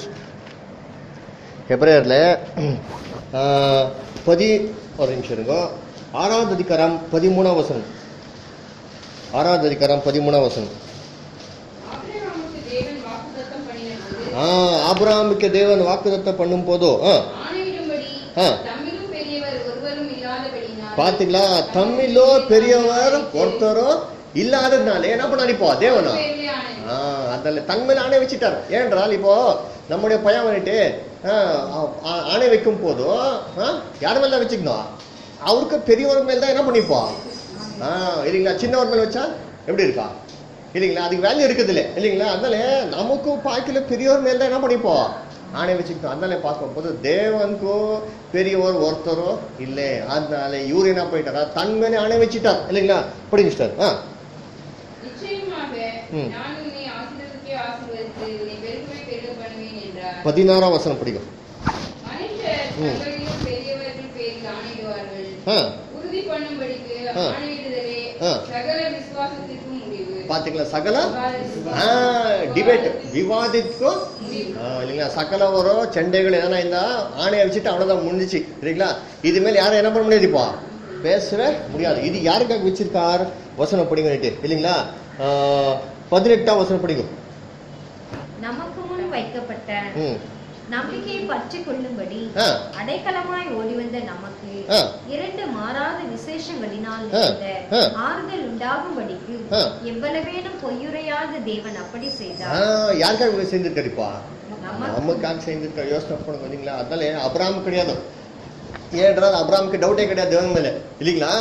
ஹெப்ரேயர்ல ஆ, பதி ஒரு நிமிஷம் இருங்க ஆறாவது அதிகாரம் பதிமூணாம் வசனம் ஆறாவது அதிகாரம் பதிமூணாம் வசனம் ஆபிரகாமுக்கு தேவன் வாக்குத்தத்தம் பண்ணினபோது ஆ ஆபிரகாமுக்கு தேவன் வாக்குதத்தம் பண்ணும் போதோ ஆ ஆணையிடும்படி ஆ. தம்மிலும் பெரியவர் ஒருவரும் இல்லாதபடினால் பாத்தீங்களா தமிழோ பெரியவர் ஒருத்தரோ இல்லாததுனால என்ன பண்ணாரு இப்போ தேவனா பேரிலே ஆணை ஆ, அதில் தன் மேல ஆணை வச்சுட்டார் ஏனென்றால் இப்போ நம்முடைய பையன் வந்துட்டு ஆ, ஆ- ஆணை வைக்கும் போதும் ஆ, யார் மேல வச்சுக்கணும் அவருக்கு பெரியவர் மேல் தான் என்ன பண்ணிப்போம் ஆ இல்லைங்களா சின்னவர் மேல வச்சா எப்படி இருக்கா இல்லைங்களா அதுக்கு வேல்யூ இருக்குது இல்லை இல்லைங்களா அதனால நமக்கும் பாய்க்கல பெரியவர் மேல் தான் என்ன பண்ணிப்போம் ஆணை வச்சுக்கணும் அதனால பார்க்கும்போது தேவனுக்கும் பெரியவர் ஒருத்தரோ இல்லை அதனால இவர் என்ன போயிட்டாரா தன் மேலே ஆணை வச்சுட்டார் இல்லைங்களா படிங்க சிஸ்டர் ஆ நிச்சயமாக ம். நான் உன்னை ஆசீர்வதிக்கே ஆசீர்வதித்து உன்னை பெருமை பெருக பண்ணுவேன் என்றார் பதினாறாம் வசனம் படிக்கும் மனுஷர் ம். தங்களிலும் பெரியவர்கள் பேரில் ஆணையிடுவார்கள் ஆ உறுதி பண்ணும்படிக்கு ஆ. ஆணையிடுதலே ஆ. சகல விசுவாசத்திற்கும் முடிவு பாத்தீங்களா சகல விவாதித்து- ஆ டிபேட் விவாதிக்கும் முடிவு. ஆ, இல்லைங்களா சகல ஒரு சண்டைகள் எதனா இருந்தா ஆணையை வச்சுட்டு அவ்வளவுதான் முடிஞ்சிச்சு சரிங்களா இது மேல யாரும் என்ன பண்ண முடியாது இப்போ பேசவே முடியாது இது யாருக்காக வச்சிருக்கார் வசனம் படிங்கன்னுட்டு இல்லைங்களா ஆ, பதினெட்டாம் வசனம் படிக்கும் நமக்கு முன் வைக்கப்பட்ட ம் நம்பிக்கையை பற்றி கொள்ளும்படி ஆ. அடைக்கலமாய் ஓடி வந்த நமக்கு ஆ. இரண்டு மாறாத விசேஷங்களினால் ஆ. நிறைந்த ஆ. ஆறுதல் உண்டாகும்படிக்கு ஆ. எவ்வளவேனும் பொய்யுரையாத தேவன் அப்படி ஆ, செய்தார் யாருக்காக செஞ்சிருக்காரு இப்போ நமக்கு நமக்காக செஞ்சிருக்காரு யோசனை பண்ணுங்க இல்லைங்களா அதனால அப்ராம் கிடையாது ஏன்றால் அப்ராமுக்கு டவுட்டே கிடையாது தேவன் மேல இல்லைங்களா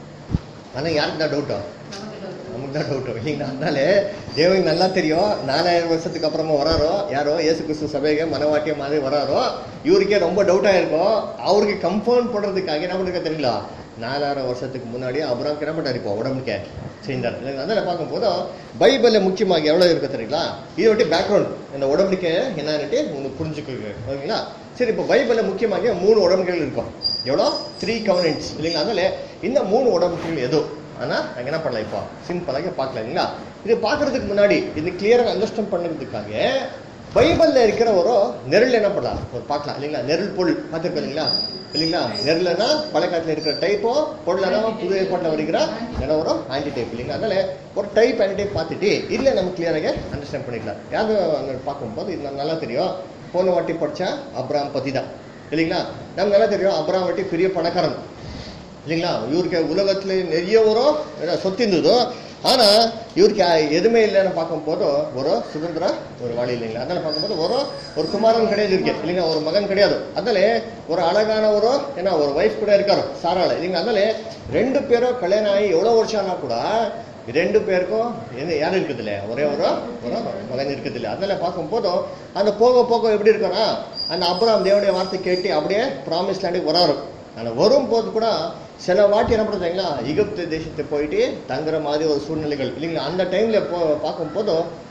ஆனா யாருக்கு தான் டவுட்டா நமக்கு தான் டவுட் இல்லைங்களா அதனால தேவனுக்கு நல்லா தெரியும் நாலாயிரம் வருஷத்துக்கு அப்புறமா வராரோ யாரோ இயேசு கிறிஸ்து சபைக்கு மனவாட்டிய மாதிரி வராரோ இவருக்கே ரொம்ப டவுட்டா இருக்கும் அவருக்கு கம்ஃபர்ம் பண்றதுக்காக என்ன பண்ணுறது தெரியல நாலாயிரம் வருஷத்துக்கு முன்னாடி அப்புறம் என்ன பண்ணாரு இப்போ உடம்புக்கே செய்தார் இல்லைங்களா அதனால பார்க்கும்போது பைபிளில் முக்கியமாக எவ்வளோ இருக்கு தெரியுங்களா இதை விட்டு பேக்ரவுண்ட் இந்த உடம்புக்கே என்னன்னுட்டு உங்களுக்கு புரிஞ்சுக்கோங்க ஓகேங்களா சரி இப்போ பைபிளில் முக்கியமாக மூணு உடம்புகள் இருக்கும் எவ்வளோ த்ரீ கவர்னன்ஸ் இல்லைங்களா அதனால இந்த மூணு உடம்புகள் எதோ ஆனால் நாங்கள் என்ன பண்ணலாம் இப்போ சிம்பிளாக பார்க்கலாம் இல்லைங்களா இது பார்க்கறதுக்கு முன்னாடி இது கிளியராக அண்டர்ஸ்டாண்ட் பண்ணுறதுக்காக பைபிளில் இருக்கிற ஒரு நெருள் என்ன பண்ணலாம் ஒரு பார்க்கலாம் இல்லைங்களா நெருள் பொருள் பார்த்துருக்கோம் இல்லைங்களா இல்லைங்களா நெருள்னா பழக்காலத்தில் இருக்கிற டைப்போ பொருளானா புது ஏற்பாட்டில் வருகிற என்ன வரும் ஆன்டி டைப் இல்லைங்களா அதனால ஒரு டைப் ஆன்டி டைப் பார்த்துட்டு இதில் நம்ம கிளியராக அண்டர்ஸ்டாண்ட் பண்ணிக்கலாம் யாரு அங்கே பார்க்கும்போது இது நமக்கு நல்லா தெரியும் போன வாட்டி படித்தா அப்ராம் பற்றி தான் இல்லைங்களா நமக்கு நல்லா தெரியும் அப்ராம் வாட்டி பெரிய பணக்காரன் இல்லைங்களா இவருக்கு உலகத்துல நிறைய ஒரு என்ன சொத்து இருந்ததோ ஆனா இவருக்கு எதுவுமே இல்லைன்னு பார்க்கும்போது ஒரு சுதந்திர ஒரு வாழை இல்லைங்களா அதனால பார்க்கும்போது ஒரு ஒரு குமாரன் கிடையாது இருக்கு இல்லைங்களா ஒரு மகன் கிடையாது அதனால ஒரு அழகான ஒரு என்ன ஒரு ஒய்ஃப் கூட இருக்காரு சாரால இல்லைங்களா அதனால ரெண்டு பேரும் கல்யாணம் ஆகி எவ்வளவு வருஷம் ஆனா கூட ரெண்டு பேருக்கும் என்ன யாரும் இருக்குது இல்லையா ஒரே ஒரு ஒரு மகன் இருக்குது இல்லையா அதனால பார்க்கும்போது அந்த போக போக எப்படி இருக்குன்னா அந்த அப்புறம் தேவனுடைய வார்த்தை கேட்டு அப்படியே ப்ராமிஸ் லேண்டுக்கு வராரு ஆனால் வரும்போது கூட சில வாட்டி என்ன பண்ணுறாங்களா எகிப்து தேசத்தை போயிட்டு தங்குற மாதிரி ஒரு சூழ்நிலைகள் இல்லைங்களா அந்த டைமில் போ பார்க்கும்போது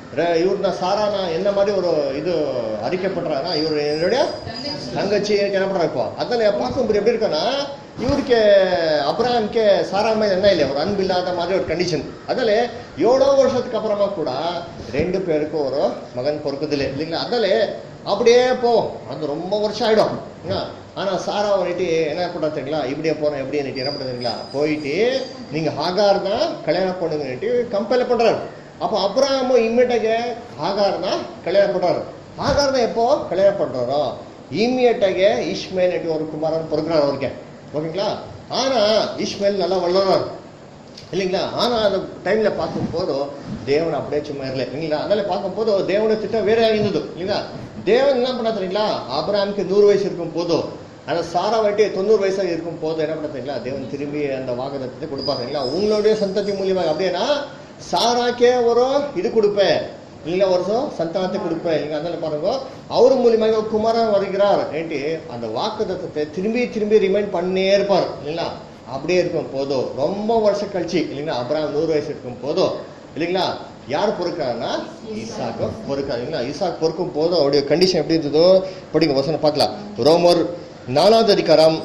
ர- இவர்ನ சாரான என்ன மாதிரி ஒரு இது அறிக்கை பண்றாருன்னா இவர் என்னுடைய தங்கச்சி தங்கச்சி என்ன பண்றாரு இப்போ அதனால பார்க்கும்போது எப்படி இருக்குன்னா இவருக்கு அப்ரஹாம்க்கு சாரா மேல என்ன இல்லை ஒரு அன்பு இல்லாத மாதிரி ஒரு கண்டிஷன் அதனால ஏழோ வருஷத்துக்கு அப்புறமா கூட ரெண்டு பேருக்கும் ஒரு மகன் பொறுக்குதில்லை இல்லைங்களா அதனால அப்படியே போவோம் அது ரொம்ப வருஷம் ஆயிடும் என்ன? ஆனா சாரா வந்துட்டு என்ன பண்றா தெரியுங்களா இப்படியே போறோம் எப்படி என்ன பண்ணுறீங்களா போயிட்டு நீங்க ஹாகார் தான் கல்யாணம் பண்ணுங்கன்னுட்டு கம்பேர் பண்றாரு அப்போ அப்ரஹாமும் இம்மிடியாக ஹாகார் தான் கல்யாணம் பண்றாரு ஹாகார் தான் எப்போ கல்யாணம் பண்றாரோ இம்மிடியாக இஸ்மேல் நட்டி ஒரு குமாரன் பிறக்கிறார் அவருக்கு ஓகேங்களா ஆனா இஸ்மேல் நல்லா வளர்றாரு இல்லைங்களா ஆனா அந்த டைம்ல பார்க்கும்போது தேவன் அப்படியே சும்மா இல்லை இல்லைங்களா அதனால பார்க்கும்போது தேவனுடைய திட்டம் வேற இருந்தது இல்லைங்களா தேவன் என்ன பண்ணா தெரியுங்களா ஆபிரகாமுக்கு நூறு வயசு இருக்கும் போதும் அந்த சாரா வட்டி தொண்ணூறு வயசாக இருக்கும் போது என்ன பண்ண தெரியுங்களா தேவன் திரும்பி அந்த வாகனத்தை கொடுப்பாங்க இல்லைங்களா உங்களுடைய சந்ததி மூலியமாக அப்படின்னா சாராக்கே ஒரு இது கொடுப்பேன் இல்லைங்களா வருஷம் சந்தானத்தை கொடுப்பேன் இல்லைங்க அதனால பாருங்க அவர் மூலியமாக குமாரன் வருகிறார் ஏன்ட்டு அந்த வாக்குத்தத்தை திரும்பி திரும்பி ரிமைண்ட் பண்ணே இருப்பார் இல்லைங்களா அப்படியே இருக்கும் போதும் ரொம்ப வருஷம் கழிச்சு இல்லைங்களா அப்புறம் நூறு வயசு இருக்கும் போதும் இல்லைங்களா யார் பொறுக்கிறாருன்னா ஈசாக்கு பொறுக்கிறார் இல்லைங்களா ஈசாக் பொறுக்கும் போதும் அவருடைய கண்டிஷன் எப்படி இருந்ததோ படிங்க வசனம் பார்க்கலாம் ரோமர் நாலாவது அதிகாரம்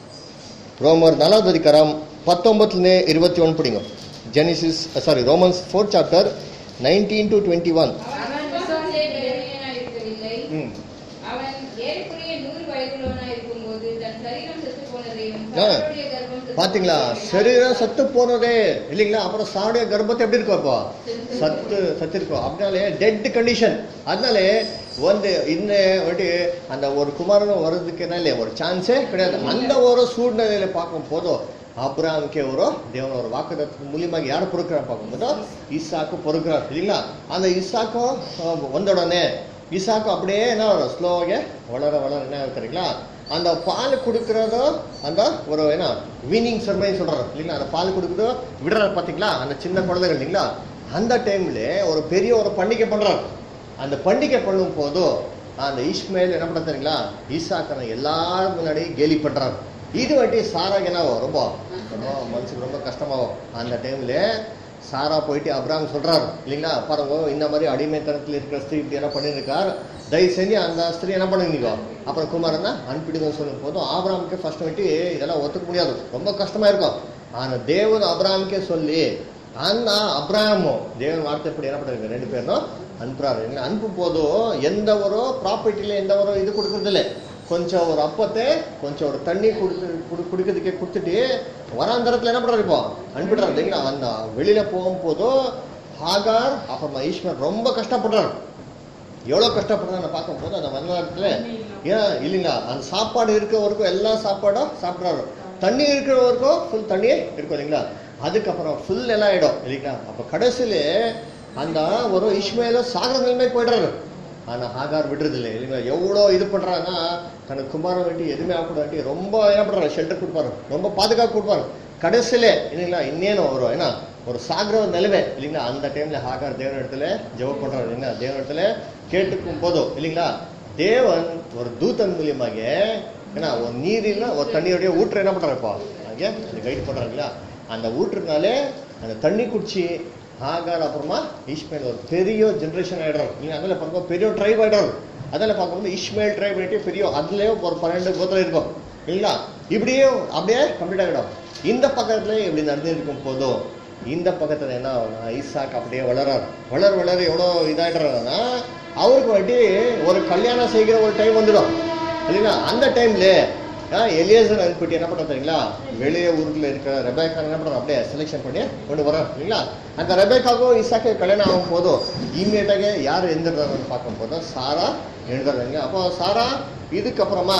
ரோமர் நாலாவது அதிகாரம் பத்தொன்பதுலேருந்து இருபத்தி ஒன்று படிங்க Genesis sorry Romans fourth chapter nineteen to twenty one அவன் விசுவாசே பலவீனனாய் இருக்கவில்லை ம் அவன் ஏறக்குறைய நூறு வயதுள்ளவனாய் இருக்கும்போது தன் சரீரம் செத்து போனதையும் ஆ. சாராளுடைய கர்ப்பம் செத்து பாத்தீங்களா போனதையும் சரீரம் சத்து போனதே இல்லைங்களா அப்புறம் சாடைய கர்ப்பத்தை எப்படி இருக்கும் அப்போ சத்து சத்து இருக்கும் அதனாலே டெட் கண்டிஷன் அதனாலே ಒಂದು இன்ன வந்துட்டு அந்த ஒரு குமாரன் வர்றதுக்கு என்ன இல்லையா ஒரு சான்ஸே கிடையாது அந்த ஒரு சூழ்நிலையில பார்க்கும் போதும் அப்ராம்க்கு ஒரு தேவன் ஒரு வாக்குதத்தின் மூலியமாக யார் பொறுக்கிறார் பார்க்கும்போது ஈசாக்கு பொறுக்கிறார் இல்லைங்களா அந்த ஈசாக்கும் அஹ், வந்த உடனே ஈசாக்கு அப்படியே என்ன ஸ்லோவாக வளர வளர என்ன ஆகுது தெரியுங்களா அந்த பால் கொடுக்கறதோ அந்த ஒரு என்ன வீனிங் செர்மனி சொல்றாரு இல்லைங்களா அந்த பால் கொடுக்குறதோ விடுறாரு பாத்தீங்களா அந்த சின்ன குழந்தைகள் இல்லைங்களா அந்த டைம்ல ஒரு பெரிய ஒரு பண்டிகை பண்றாரு அந்த பண்டிகை பண்ணும் போதும் அந்த இஸ்மேல் என்ன பண்ண தெரியுங்களா ஈசாக்கனை எல்லாரும் முன்னாடி கேலி பண்றாரு இது வாட்டி சாரா என்னவோ ரொம்ப ரொம்ப மனசுக்கு ரொம்ப கஷ்டமாகும் அந்த டைம்ல சாரா போயிட்டு அப்ராம் சொல்றாரு இல்லைங்களா பாருங்க இந்த மாதிரி அடிமைத்தனத்தில் இருக்கிற ஸ்திரீ இப்படி எல்லாம் பண்ணியிருக்கார் தயவு செஞ்சு அந்த ஸ்திரீ என்ன பண்ணுங்க அப்புறம் குமாரனா அனுப்பிடுங்கன்னு சொல்லும் போதும் ஆபிராமுக்கு ஃபர்ஸ்ட் வந்துட்டு இதெல்லாம் ஒத்துக்க முடியாது ரொம்ப கஷ்டமா இருக்கும் ஆனா தேவன் அப்ராமுக்கே சொல்லி அந்த அப்ராமும் தேவன் வார்த்தைப்படி என்ன பண்ணுறாங்க ரெண்டு பேரும் அனுப்புறாரு இல்லைங்களா அனுப்பும் போதும் எந்த ஒரு ப்ராப்பர்ட்டில எந்த ஒரு இது கொடுக்கறதில்ல கொஞ்சம் ஒரு அப்பத்தை கொஞ்சம் ஒரு தண்ணி கொடுத்து குடு குடிக்கிறதுக்கே கொடுத்துட்டு வராந்தரத்தில் என்ன பண்ணுறாரு இப்போ அனுப்பிடுறாரு இல்லைங்களா அந்த வெளியில போகும்போதும் ஹாகார் அப்புறமா ஈஸ்வர் ரொம்ப கஷ்டப்படுறாரு எவ்வளோ கஷ்டப்படுறாங்க பார்க்கும்போது அந்த வரலாற்றுல ஏன் இல்லைங்களா அந்த சாப்பாடு இருக்கிறவருக்கும் எல்லா சாப்பாடும் சாப்பிட்றாரு தண்ணி இருக்கிறவருக்கும் ஃபுல் தண்ணியே இருக்கும் இல்லைங்களா அதுக்கப்புறம் ஃபுல் எல்லாம் ஆயிடும் இல்லைங்களா அப்போ கடைசியில அந்த ஒரு இஸ்மேல சாகர நிலைமைக்கு போயிடுறாரு ஆனா ஹாகார் விடுறது இல்லை இல்லைங்களா எவ்வளோ இது பண்றாங்கன்னா தனக்கு குமாரம் வேண்டி எதுவுமே ஆகக்கூடாது ரொம்ப என்ன பண்றாரு ஷெல்டர் கொடுப்பாரு ரொம்ப பாதுகாப்பு கொடுப்பாரு கடைசியில இல்லைங்களா இன்னேனும் வரும் ஏன்னா ஒரு சாகிற ஒரு நிலைமை இல்லைங்களா அந்த டைம்ல ஹாகார் தேவன் இடத்துல ஜெபம் பண்றாரு இல்லைங்களா தேவன் இடத்துல கேட்டுக்கும் போதும் இல்லைங்களா தேவன் ஒரு தூதன் மூலியமாக ஏன்னா ஒரு நீரில் ஒரு தண்ணியோடைய ஊற்று என்ன பண்றாரு இப்போ அங்கே அது கைட் பண்றாங்களா அந்த ஊற்றுனாலே அந்த தண்ணி குடிச்சு ஹாகார் அப்புறமா இஸ்மேல் ஒரு பெரிய ஜென்ரேஷன் ஆயிடுறாரு இல்லைங்க அதில் பார்க்கும்போது பெரிய ட்ரைப் ஆயிடுறாரு அதில் பார்க்கும்போது இஸ்மேல் ட்ரைப் ஆகிட்டு பெரிய அதுலேயே ஒரு பன்னெண்டு கோத்திரம் இருக்கும் இல்லைங்களா இப்படியே அப்படியே கம்ப்ளீட் ஆகிடும் இந்த பக்கத்துல இப்படி நடந்து இருக்கும் போதும் இந்த பக்கத்துல என்ன ஆகும்னா ஈசாக் அப்படியே வளரார் வளர வளர எவ்வளோ இதாயிடுறாருன்னா அவருக்கு வட்டி ஒரு கல்யாணம் செய்கிற ஒரு டைம் வந்துடும் இல்லைங்களா அந்த டைம்ல எலியேசர் அனுப்பிட்டு என்ன பண்ண தெரியுங்களா வெளியே ஊருக்குள்ள இருக்கிற ரெபேக்கா என்ன பண்ணுறோம் அப்படியே செலெக்ஷன் பண்ணி கொண்டு வரோம் இல்லைங்களா அந்த ரெபேக்காவும் இசாக்கு கல்யாணம் ஆகும் போதும் இம்மீடியட்டாக யார் எழுந்துடுறாருன்னு பார்க்கும் போதும் சாரா எழுந்துடுறாங்க அப்போ சாரா இதுக்கப்புறமா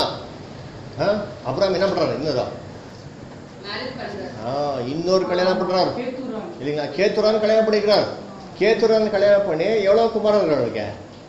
ஆ, அப்புறம் என்ன பண்றாரு இன்னொரு மேரேஜ் பண்றாரு ஆ, இன்னொரு கல்யாணம் பண்றாரு கேத்துராம். இல்லைங்களா கேத்துரான் கல்யாணம் பண்ணிக்கிறார் கேத்துரான் கல்யாணம் பண்ணி எவ்வளவு குமாரர்கள் அவருக்கு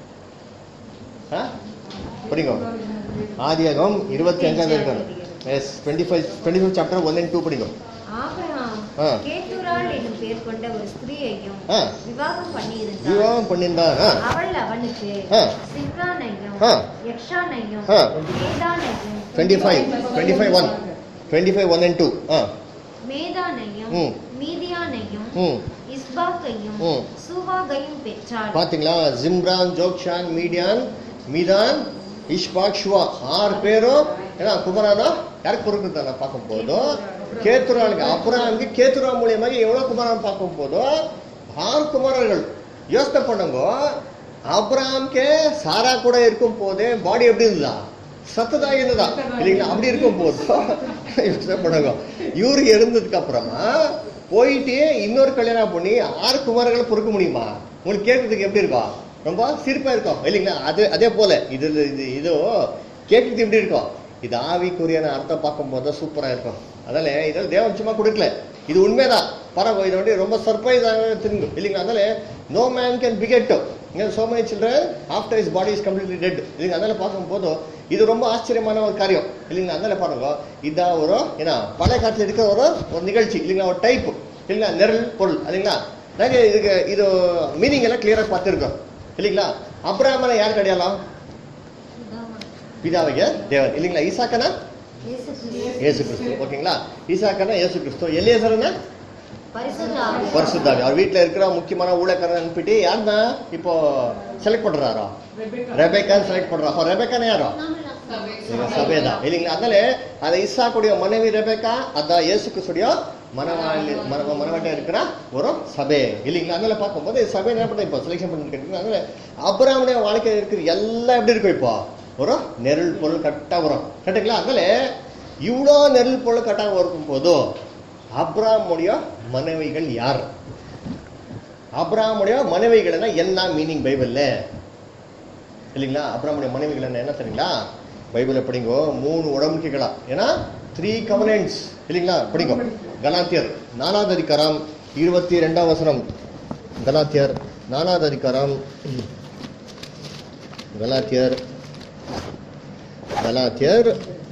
ஆ? படிங்க ஆதியாகம் இருபத்தி அஞ்சாவது இருக்காங்க yes twenty five twenty five chapter one and two படிங்க ஆபிரகாம் ஆ. கேத்துராள் என்னும் பேர் கொண்ட ஒரு ஸ்திரீயையும் ஆ. விவாகம் பண்ணியிருந்தான் விவாகம் பண்ணியிருந்தார் ஆ. அவள் அவனுக்கு ஆ. சிம்ரானையும் ஆ. யக்ஷானையும் ஆ. மேதானையும் twenty five twenty five one twenty five one and two ஆ மேதானையும் ம். மீதியானையும் ம் இஸ்ம இஸ்பாக்கையும் ம். சூவாகையும் பெற்றாள் பாத்தீங்களா ஜிம்ரான் ஜோக்ஷான் மீடியான் மீதான் இஷ்பாக் ஷுவா ஆறு பேரும் ஏன்னா குமரானா யாருக்கு பொறுக்குறதா பார்க்கும் போதும் கேத்துராளுக்கு அப்புறாமுக்கு கேத்துரா மூலியமாக எவ்வளவு குமாரன் பார்க்கும் போதும் ஆறு குமாரர்கள் யோசனை பண்ணுங்க அப்ராம்கே சாரா கூட இருக்கும் போதே பாடி எப்படி இருந்தா சத்ததா இருந்ததா இல்லைங்களா அப்படி இருக்கும் போதும் யோசனை பண்ணுங்க இவரு இருந்ததுக்கு அப்புறமா போயிட்டு இன்னொரு கல்யாணம் பண்ணி ஆறு குமாரர்களை பொறுக்க முடியுமா உங்களுக்கு கேட்கறதுக்கு எப்படி இருக்கும் ரொம்ப சிரிப்பா இருக்கும் இல்லைங்களா அது அதே போல இது இது இதோ கேட்கறதுக்கு எப்படி இருக்கும் இது ஆவிக்குரியான அர்த்தம் பார்க்கும்போது தான் சூப்பரா இருக்கும் அதனால இதெல்லாம் தேவன் சும்மா கொடுக்கல இது உண்மைதான் பரவாயில்ல இது வந்து ரொம்ப சர்ப்ரைஸாக திரும்ப இல்லைங்களா அதனால நோ மேன் கேன் பிகெட் இங்கே so many children after is body is completely dead இல்லைங்க அதனால பார்க்கும்போது இது ரொம்ப ஆச்சரியமான ஒரு காரியம் இல்லைங்களா அதனால பாருங்க இதான் ஒரு ஏன்னா பழைய காலத்தில் இருக்கிற ஒரு ஒரு நிகழ்ச்சி இல்லைங்களா ஒரு டைப் இல்லைங்களா நிரல் பொருள் இல்லைங்களா நாங்கள் இதுக்கு இது மீனிங் எல்லாம் கிளியராக பார்த்துருக்கோம் இல்லைங்களா அப்ராமனை யார் கிடையாலாம் பிதாவைய தேவன் இல்லைங்களா ஈசாக்கனா இயேசு கிறிஸ்து இயேசு கிறிஸ்து ஓகேங்களா ஈசாக்கனா இயேசு கிறிஸ்து எல்லியேசரனா பரிசுத்த ஆவி. பரிசுத்தாவி அவர் வீட்டில் இருக்கிற முக்கியமான ஊழியக்காரன் அனுப்பிட்டு யார் தான் இப்போ செலக்ட் பண்றாரோ ரெபேக்கான்னு செலக்ட் பண்றா அப்போ ரெபேக்கான யாரோ சபை. இவங்க சபைதான் இல்லைங்களா அதனால அந்த இசாக்குடைய மனைவி ரெபேக்கா அதான் இயேசு கிறிஸ்துடைய மனவாளி மன மனவாட்டியா இருக்கிற ஒரு சபை இல்லைங்களா அதனால பார்க்கும்போது சபை என்ன பண்ண இப்போ செலெக்ஷன் பண்ணிருக்கீங்க அதனால அப்புறாமுடைய வாழ்க்கையில் இருக்கிற எல்லாம் எப்படி இருக்கும் இப்போ ஒரு நெருள் பொருள் கரெக்டாக வரும் கரெக்டுங்களா அதனால இவ்வளோ நெருள் பொருள் கரெக்டாக இருக்கும் போதும் அப்ராமுடைய மனைவிகள் யார் அப்ராமுடைய மனைவிகள்னா என்ன மீனிங் பைபிள்ல இல்லைங்களா அப்ராமுடைய மனைவிகள் என்ன என்ன தெரியுங்களா பைபிளை படிங்கோ மூணு உடம்புகளா ஏன்னா த்ரீ கவனன்ஸ் இல்லைங்களா படிங்கோ கலாத்தியர் நாலாவது அதிகாரம் இருபத்தி ரெண்டாம் வசனம் கலாத்தியர் நாலாவது அதிகாரம் கலாத்தியர் கலாத்தியர்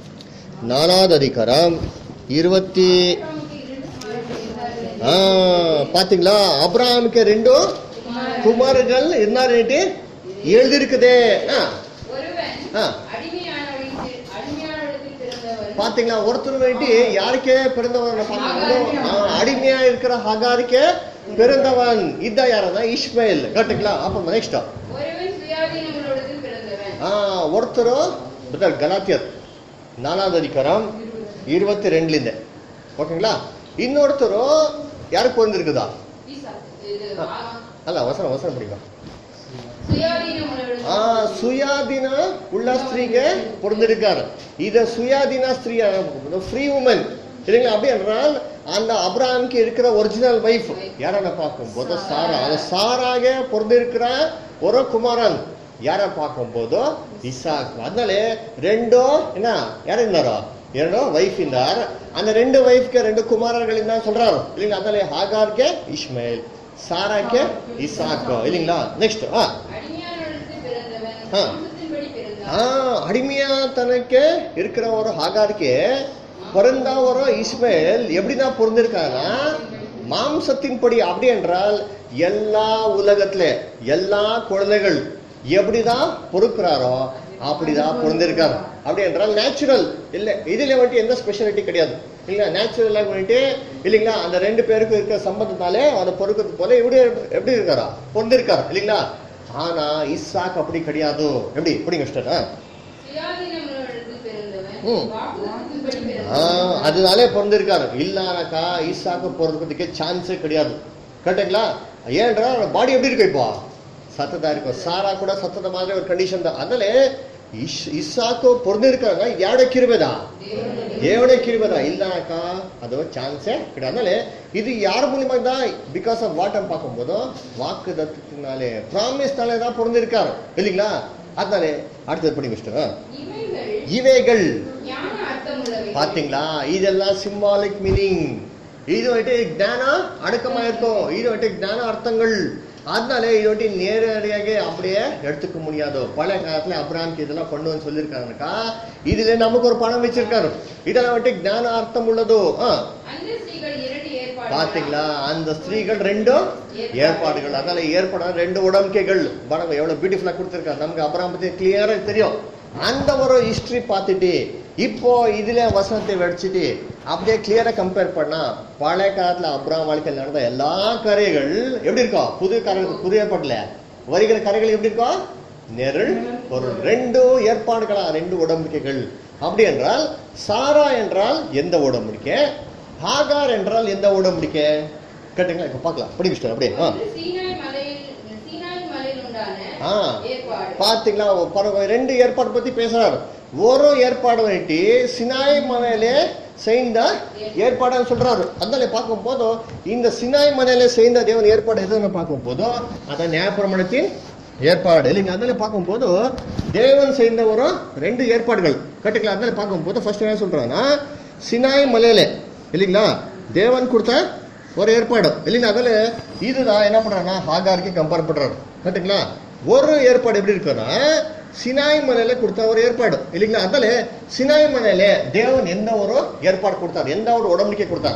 நாலாவது அதிகாரம் இருபத்தி ஆபிரகாமுக்கு இரண்டு குமாரர்கள் இருந்தார்கள். ஆ, பாத்தீங்களா அப்ராமுக்கு ரெண்டு குமாரர்கள் இருந்தாருன்னுட்டு எழுதிருக்குதே ஆ, ஒருவன் ஆ. அடிமையானவளில் அடிமையானவளில் பிறந்தவன் பாத்தீங்களா ஒருத்தர் வேண்டி யாருக்கே பிறந்தவன் பார்க்கணும் ஆ, அடிமையா இருக்கிற ஹகாருக்கே பிறந்தவன் இதான் யாரதான் இஸ்மாயில் கரெக்டுங்களா அப்ப நெக்ஸ்ட் ஒருவன் சுயாதீனங்களோடத்தில் பிறந்தவன் ஆ ஒருத்தரும் புத்தர் கலாத்தியர் நாலாவது அதிகாரம் இருபத்தி ரெண்டுலேருந்து ஓகேங்களா இன்னொருத்தரும் யாருக்கு பிறந்திருக்குதா ஈசாக்கு. இது ஆ. ஆ. அல்ல வசனம் வசனம் பிடிக்கும் சுயாதீனமுள்ளவளுக்கு ಆ ಸುಯಾದಿನ ಉಳ್ಳ ಸ್ತ್ರೀಗೆ பிறந்திருக்காரு இத சுயாதீன ஸ்திரீ ஃப்ரீ உமன் இல்லைங்களா அப்படி என்றால் அந்த அப்ராஹாமுக்கு இருக்கிற ஒரிஜினல் வைஃப் யாரನ್ನ பார்க்கும்போது சாரா அந்த சாராக பிறந்திருக்கிற ஒரு குமாரன் யார பார்க்கும்போது இசாக் அதனால ரெண்டோ என்ன யார் இருந்தாரோ ಎರಡು ವೈಫ್ ಇದ್ದಾರ அந்த ரெண்டு ವೈಫ್ಗೆ ரெண்டு குமாரர்களிಂದ சொல்றாரு இல்லைங்களா அதனால ஹாகார்ಗೆ இஸ்மாயில் சாராக்கு இசாக் இல்லைங்களா நெக்ஸ்ட் ஆ அடிமையானவளுக்கு பிறந்தவன் ஆ. வம்சத்தின்படி ஆ பிறந்தவன் அடிமையாத்தனக்கு இருக்கிற ஒரு ஹாகாருக்கு பிறந்த ஒரு இஸ்மேல் எப்படிதான் பிறந்திருக்கானா மாம்சத்தின்படி அப்படி என்றால் எல்லா உலகத்துல எல்லா குழந்தைகள் எப்படிதான் பொறுக்கிறாரோ அப்படிதான் பிறந்திருக்காரு அப்படி என்றால் நேச்சுரல் இல்ல இதுல வந்துட்டு எந்த ஸ்பெஷாலிட்டி கிடையாது இல்ல நேச்சுரலாக வந்துட்டு இல்லைங்களா அந்த ரெண்டு பேருக்கும் இருக்கிற சம்பந்தத்தாலே அதை பொறுக்கிறது போல இப்படி எப்படி இருக்காரா பிறந்திருக்காரு இல்லைங்களா ஆனா இஸ்ஸாக் அப்படி கிடையாது எப்படி எப்படிங்க சிஸ்டர் சுயாதீனமுள்ளவளுக்கு பிறந்தவன் ம். வாக்குத்தத்தின்படி ஆ, பிறந்தவன் அதனாலே பிறந்திருக்காரு இல்லனாக்கா ஈசாக்கு பிறக்கிறதுக்கே சான்ஸே கிடையாது கரெக்டுங்களா ஏன்றா பாடி எப்படி இருக்கு இப்போ சத்ததா இருக்கும் சாரா கூட சத்தத மாதிரி ஒரு கண்டிஷன் தான் அதனால இஸ் இஸ்ஸாக்கு பிறந்திருக்காங்க யாட கிருபதா தேவனே கிருபதா இல்லனாக்கா அது சான்ஸே கிடையாது அதனால இது யார் மூலியமா தான் பிகாஸ் ஆஃப் வாட்டம் பார்க்கும்போது வாக்கு தத்துவத்தினாலே ப்ராமிஸ்னாலே தான் பிறந்திருக்காரு இல்லைங்களா அதனாலே அடுத்தது படி மிஸ்டர் இவைகள் இவைகள் ஞான அர்த்தமுள்ளவை பாத்தீங்களா இதெல்லாம் சிம்பாலிக் மீனிங் இது வந்துட்டு ஞானம் அடக்கமா இருக்கும் இது வந்துட்டு ஞான அர்த்தங்கள் அதனால இது வந்துட்டு நேரடியாக அப்படியே எடுத்துக்க முடியாது பழைய காலத்துல அப்ராம்க்கு இதெல்லாம் பண்ணுவேன்னு சொல்லியிருக்காங்கக்கா இதுல நமக்கு ஒரு பணம் வச்சிருக்காரு இதெல்லாம் வந்துட்டு ஞான அர்த்தம் உள்ளதோ ஆ அந்த ஸ்திரீகள் இரண்டு ஏற்பாடு பாத்தீங்களா அந்த ஸ்திரீகள் ரெண்டும் ஏற்பாடுகள் அதனால ஏற்பாடு ரெண்டு உடம்புக்கைகள் பாருங்க எவ்வளவு பியூட்டிஃபுல்லா கொடுத்துருக்காரு நமக்கு அப்புறம் பத்தி கிளியரா தெரியும் அந்த ஒரு ஹிஸ்டரி பார்த்துட்டு இப்போ இதுல வசனத்தை வடிச்சிட்டு அப்படியே கிளியரா கம்பேர் பண்ணா பழைய காலத்துல அப்ராம் வாழ்க்கையில் நடந்த எல்லா கரைகள் எப்படி இருக்கும் புது கரை புது ஏற்பாட்டுல வருகிற கரைகள் எப்படி இருக்கும் நெருள் பொருள் ரெண்டு ஏற்பாடுகளா ரெண்டு உடம்படிக்கைகள் அப்படி என்றால் சாரா என்றால் எந்த உடம்படிக்கை ஹாகார் என்றால் எந்த உடம்படிக்கை கேட்டுங்களா இப்ப பார்க்கலாம் படிக்கிட்டு அப்படியே ஆ ஒன்று சீனாய் மலையில் சீனாய் மலையில் உண்டான ஆ. ஏற்பாடு பாத்தீங்களா பரவ- ரெண்டு ஏற்பாடு பத்தி பேசுறாரு ஒரு ஏற்பாடு வந்துட்டு சினாய் மலையிலே செய்த ஏற்பாடுன்னு சொல்றாரு அதனால பார்க்கும் போதும் இந்த சினாய் மலையில செய்த தேவன் ஏற்பாடு எதுன்னு பார்க்கும் போதும் அதான் நியாயப்பிரமாணத்தின் ஏற்பாடு இல்லைங்க அதனால பார்க்கும் போது தேவன் செய்த ஒரு ரெண்டு ஏற்பாடுகள் கட்டுக்கலாம் அதனால பார்க்கும் போது ஃபர்ஸ்ட் என்ன சொல்றாங்கன்னா சினாய் மலையில இல்லைங்களா தேவன் கொடுத்த ஒரு ஏற்பாடு இல்லைங்களா அதில் இதுதான் என்ன பண்றாங்கன்னா ஹாகாருக்கு கம்பேர் பண்றாரு கரெக்டுங்களா ஒரு ஏற்பாடு எப்படி இருக்குன்னா சினாய் மலையில கொடுத்த ஒரு ஏற்பாடு இல்லைங்களா அதனால சினாய் மலையில தேவன் எந்த ஒரு ஏற்பாடு கொடுத்தாரு எந்த ஒரு உடம்படிக்கை கொடுத்தாரு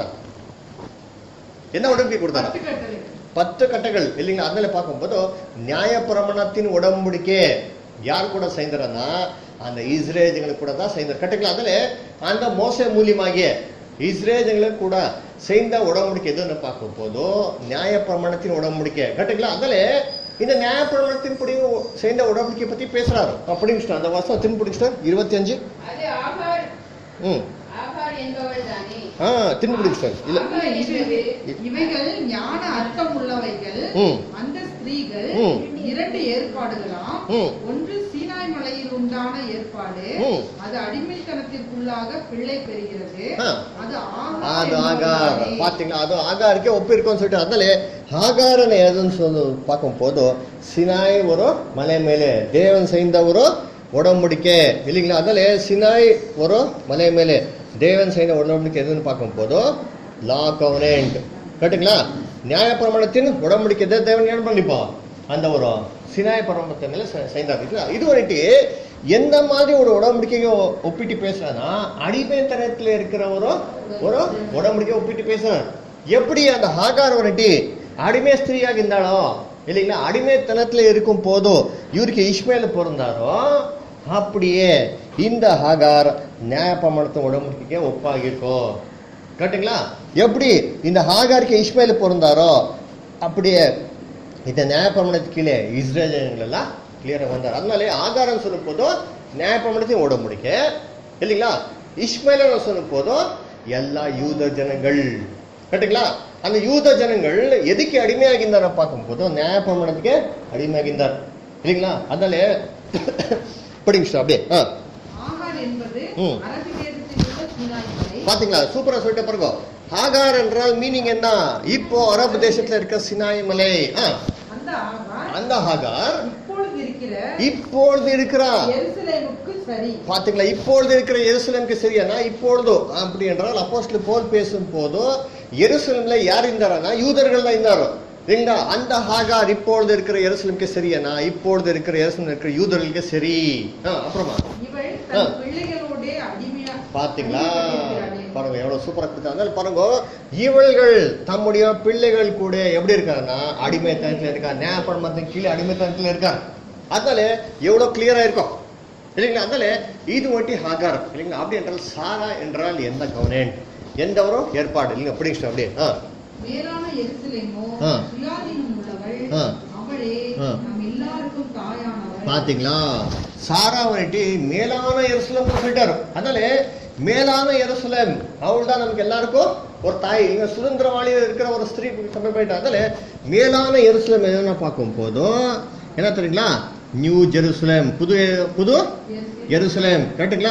என்ன உடம்படிக்கை கொடுத்தாரு பத்து கட்டளை. பத்து கட்டைகள் இல்லைங்களா அதனால பார்க்கும்போது நியாயப்பிரமாணத்தின் உடம்படிக்கை யார் கூட சேர்ந்துறன்னா அந்த இஸ்ரேஜங்களுக்கு கூட தான் சேர்ந்தார் கட்டுங்களா அதில் அந்த மோச மூலியமாகிய இஸ்ரேஜங்களுக்கு கூட சேர்ந்த உடம்படிக்கை எதுன்னு பார்க்கும் போதும் நியாயப்பிரமாணத்தின் உடம்படிக்கை கட்டுங்களா அதில் இந்த நியாயப்பிரமாணத்தின் படி சேர்ந்த உடம்படிக்கை பத்தி பேசுறாரு அப்படிங்க அந்த வருஷம் திரும்ப பிடிச்சிட்டார் இருபத்தி அஞ்சு அது ஆகார் ம் ஆகார் என்பவள் தானே ஆ திரும்ப பிடிச்சிட்டார் இல்ல ஆகார் என்பது இவைகள் ஞான அர்த்தம் உள்ளவைகள் ம். அந்த ஸ்திரீகள் ம். இரண்டு ஏற்பாடுகளாம் ம். ஒன்று சீனாய் மலையில் உண்டான ஏற்பாடு ம். அது அடிமைத்தனத்திற்குள்ளாக பிள்ளை பெறுகிறது ஆ. அது அது ஆகார் ஆகார் என்பவளாலே. பாத்தீங்களா அது ஆகாருக்கே ஒப்பு இருக்கும்னு சொல்லிட்டு அதனால ஆகாரனை எதுன்னு சொல்லு பார்க்கும் போது சினாய் ஒரு மலை மேலே தேவன் செய்த ஒரு உடம்படிக்கை இல்லைங்களா அதனால சினாய் ஒரு மலை மேலே தேவன் செய்த உடம்படிக்கை எதுன்னு பார்க்கும் போது லா கவனன்ட் கரெக்டுங்களா நியாயப்பிரமாணத்தின் உடம்படிக்கை எதை தேவன் என்ன பண்ணிப்போம் அந்த ஒரு சினாய பிரமாணத்தை மேல செ- செய்தார் இல்லைங்களா? இது வந்துட்டு எந்த மாதிரி ஒரு உடம்படிக்கையை ஒப்பிட்டு பேசுறான்னா அடிமைத்தனத்துல இருக்கிற ஒரு ஒரு உடம்படிக்கை ஒப்பிட்டு பேசுறார் எப்படி அந்த ஹாகார் வந்துட்டு அடிமை ஸ்திரீயாக இருந்தாலோ இல்லைங்களா அடிமைத்தனத்துல இருக்கும் போதோ இவருக்கு இஸ்மேல் பிறந்தாரோ அப்படியே இந்த ஹாகார் நியாயப்பிரமாணத்தின் உடம்படிக்கைக்கு ஒப்பாகிருக்கும் கரெக்டுங்களா எப்படி இந்த ஹாகாருக்கு இஸ்மேல் பிறந்தாரோ அப்படியே இந்த நியாயப்பிரமாணத்துக்கு கீழே இஸ்ரேல் எல்லாம் கிளியராக வந்தார் அதனாலே ஆதாரம் சொல்லும் போதும் நியாயப்பிரமாணத்தையும் ஓட முடிக்க இல்லைங்களா இஸ்மேல சொல்லும் போதும் எல்லா யூத ஜனங்கள் கரெக்டுங்களா அந்த யூத ஜனங்கள் எதுக்கு அடிமையாகின்றார பார்க்கும் போதும் நியாயப்பிரமாணத்துக்கு அடிமையாகின்றார் இல்லைங்களா அதனாலே படிங்க sister, அப்படியே ஆ ஆகார் என்பது ம். அரபி தேசத்தில் உள்ள சீனாய் மலை பாத்தீங்களா சூப்பரா சொல்லிட்டு பாருங்க ஹாகார் என்றால் மீனிங் என்ன இப்போ அரபு தேசத்துல இருக்க சினாய் மலை ஆ, அந்த ஆகார் அந்த ஹாகார் இப்பொழுது இருக்கிற இப்பொழுது இருக்கிறா எருசலேமுக்கு சரி பாத்தீங்களா இப்பொழுது இருக்கிற எருசலேமுக்கு சரியானா இப்பொழுது அப்படி என்றால் அப்போஸ்தலர் போல் பேசும் போதும் எருசலேம்ல யார் இருந்தாரா யூதர்கள் தான் இருந்தாரோ இல்லைங்களா அந்த ஹாகார் இப்பொழுது இருக்கிற எருசலேமுக்கு சரியானா இப்பொழுது இருக்கிற எருசலேம் இருக்கிற யூதர்களுக்கு சரி ஆ, அப்புறமா இவள் ஆ. தன் பிள்ளைகளோட அடிமையா பாத்தீங்களா அடிமைப்பட்டிருக்கிறாளே. பாருங்க எவ்வளவு சூப்பரா கொடுத்தாங்க பாருங்க இவள்கள் தம்முடைய பிள்ளைகள் கூட எப்படி இருக்காருன்னா அடிமைத்தனத்துல இருக்கா நியாயப்படமத்தின் கீழே அடிமைத்தனத்துல இருக்கார் அதனால எவ்வளவு கிளியரா இருக்கும் இல்லைங்களா அதனால இது ஒட்டி ஹாகார் இல்லைங்களா அப்படி என்றால் சாரா என்றால் எந்த கவர்னன்ட் எந்த ஒரு ஏற்பாடு இல்லைங்க அப்படிங்க அப்படியே ஆ மேலான எருசலேமோ ஆ. சுயாதீனம் உள்ளவள் ஆ. அவளே ஆ. நம் எல்லாருக்கும் தாயானவள் பாத்தீங்களா சாரா வந்துட்டு மேலான எருசலம் சொல்லிட்டாரு அதனால மேலான எருசலம் அவள் தான் நமக்கு எல்லாருக்கும் ஒரு தாய் இங்க சுதந்திரவாளி இருக்கிற ஒரு ஸ்திரீ கம்மி போயிட்டா அதனால மேலான எருசலம் என்னென்ன பார்க்கும் போதும் என்ன தெரியுங்களா நியூ ஜெருசலேம் புது புது எருசலேம். எருசலேம் கரெக்டுங்களா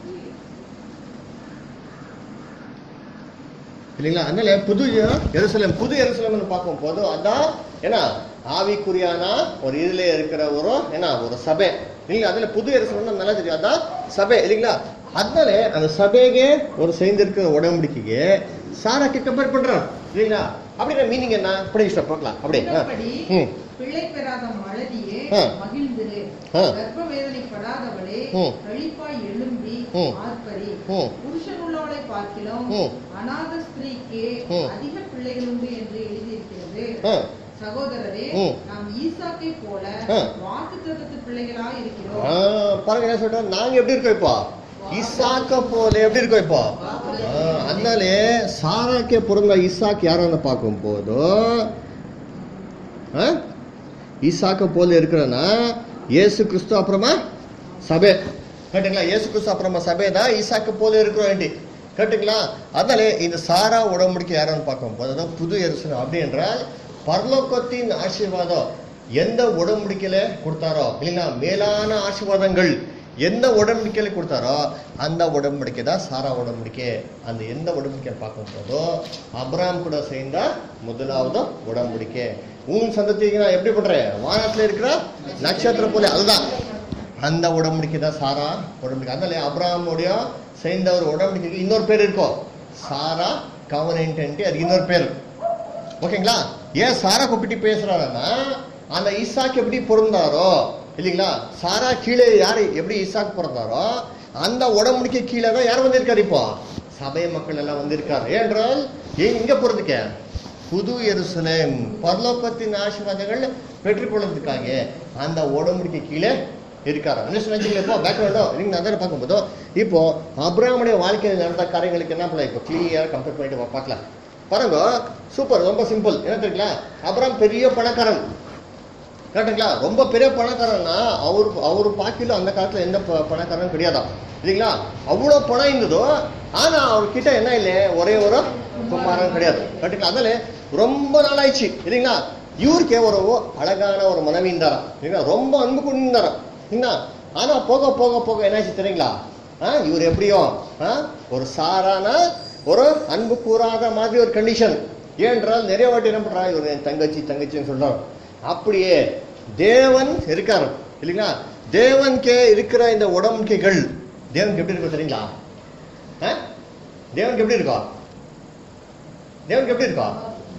இல்லைங்களா அதனால புது எருசலேம் புது எருசலேம்னு பார்க்கும் போது அதான் என்ன ஆவிக்குரியான ஒரு இதுல இருக்கிற ஒரு என்ன ஒரு சபை இல்லைங்களா அதுல புது எருசலேம் நல்லா தெரியும் அதான் சபை இல்லைங்களா அதனால அந்த சபைக்கு ஒரு சேர்ந்திருக்கிற உடம்படிக்கைக்கு சாராக்கு கம்பேர் பண்றான் இல்லைங்களா அப்படின்னா மீனிங் என்ன அப்படி இஷ்டம் பார்க்கலாம் அப்படியே ஆ. இதன்படி ம் பிள்ளை பெறாத மழதியே ஆ. மகிழ்ந்திரு ஆ. கர்ப்ப வேதனைப்படாதவளே ம். கழிப்பாய் எழும்பி ம். ஆர்ப்பரி ம். புருஷன் உள்ளவளை பார்க்கிலும் ம். அநாத ஸ்திரீக்கு ம். அதிக பிள்ளைகள் உண்டு என்று எழுதியிருக்கிறது ஆ சகோதரரே ம். நாம் ஈசாக்கை போல ஆ. வாக்கு தத்தத்து பிள்ளைகளாய் ஆ, இருக்கிறோம் பாருங்க என்ன சொல்றேன் நாங்க எப்படி இருக்கோம் இப்போ இசாக்க போல எப்படி இருக்கோம் இப்போ ஆ, அந்த அதனாலே சாராக்கே பிறந்த ஈசாக் யாரான்னு பார்க்கும்போது ஆ? ஈசாக்க போல இருக்கிறனா இயேசு கிறிஸ்து அப்புறமா சபை கேட்டுங்களா இயேசு கிறிஸ்து அப்புறமா சபை தான் ஈசாக்கு போல இருக்கிறோம் வேண்டி கேட்டுங்களா அதனாலே இந்த சாரா உடம்படிக்கை யாரான்னு பார்க்கும்போது அதான் புது எரிசனம் அப்படி என்றால் பரலோகத்தின் ஆசீர்வாதம் எந்த உடம்படிக்கையில கொடுத்தாரோ இல்லைங்களா மேலான ஆசீர்வாதங்கள் எந்த உடம்படிக்கையில கொடுத்தாரோ அந்த உடம்படிக்கை தான் சாரா உடம்படிக்கை அந்த எந்த உடம்படிக்கை பார்க்கும்போதோ அப்ராம் கூட சேர்ந்த முதலாவது உடம்படிக்கை உன் சந்ததிக்கு நான் எப்படி பண்றேன் வானத்துல இருக்கிற நட்சத்திரம் போல அதுதான் அந்த உடம்படிக்கை தான் சாரா உடம்படிக்கை அதனால அப்ராமுடைய சேர்ந்த ஒரு உடம்படிக்கைக்கு இன்னொரு பேர் இருக்கும் சாரா கவனன்ட் அதுக்கு இன்னொரு பேர் ஓகேங்களா ஏன் சாரா கூப்பிட்டு பேசுறாருன்னா அந்த ஈசாக்கு எப்படி பிறந்தாரோ இல்லைங்களா சாரா கீழே யாரு எப்படி ஈசாக்கு பிறந்தாரோ அந்த உடம்புக்கு கீழே தான் யார் வந்திருக்காரு இப்போ சபை மக்கள் எல்லாம் வந்திருக்காரு ஏன்றால் ஏன் இங்க போறதுக்கு புது எருசலேம் பரலோகத்தின் ஆசீர்வாதங்கள் பெற்றுக்கொள்வதற்காக அந்த உடம்புக்கு கீழே இருக்காரு அண்டர்ஸ்டாண்டிங் இப்போ பேக்ரவுண்டோ நீங்க அதை பார்க்கும்போது இப்போ அப்ராமுடைய வாழ்க்கையில் நடந்த காரியங்களுக்கு என்ன பண்ணலாம் இப்போ கிளியரா கம்பேர் பண்ணிட்டு வா- பார்க்கலாம் பாருங்க சூப்பர் ரொம்ப சிம்பிள் என்ன தெரியுங்களா அப்புறம் பெரிய பணக்காரன் கரெக்டுங்களா ரொம்ப பெரிய பணக்காரன்னா அவர் அவர் பாக்கில அந்த காலத்துல எந்த ப- பணக்காரனும் கிடையாதான் இல்லைங்களா அவ்வளோ பணம் இருந்ததோ ஆனா அவர்கிட்ட என்ன இல்லை ஒரே ஒரு குமாரன் கிடையாது கரெக்டுங்களா அதனால ரொம்ப நாள் ஆயிடுச்சு இல்லைங்களா இவருக்கே ஒரு அழகான ஒரு மனைவி இருந்தாரா இல்லைங்களா ரொம்ப அன்பு கொண்டு இருந்தாரா என்ன ஆனா போக போக போக என்னாச்சு தெரியுங்களா ஆ, இவர் எப்படியோ ஆ, ஒரு சாரான ஒரு அன்பு கூறாத மாதிரி ஒரு கண்டிஷன் ஏன்றால் நிறைய வாட்டி என்ன பண்றா இவர் என் தங்கச்சி தங்கச்சின்னு சொல்றாரு அப்படியே தேவன் இருக்காரு இல்லைங்களா தேவனுக்கே இருக்கிற இந்த உடம்புக்கைகள் தேவனுக்கு எப்படி இருக்கும் தெரியுங்களா ஆ? தேவனுக்கு எப்படி இருக்கும் தேவனுக்கு எப்படி இருக்கும்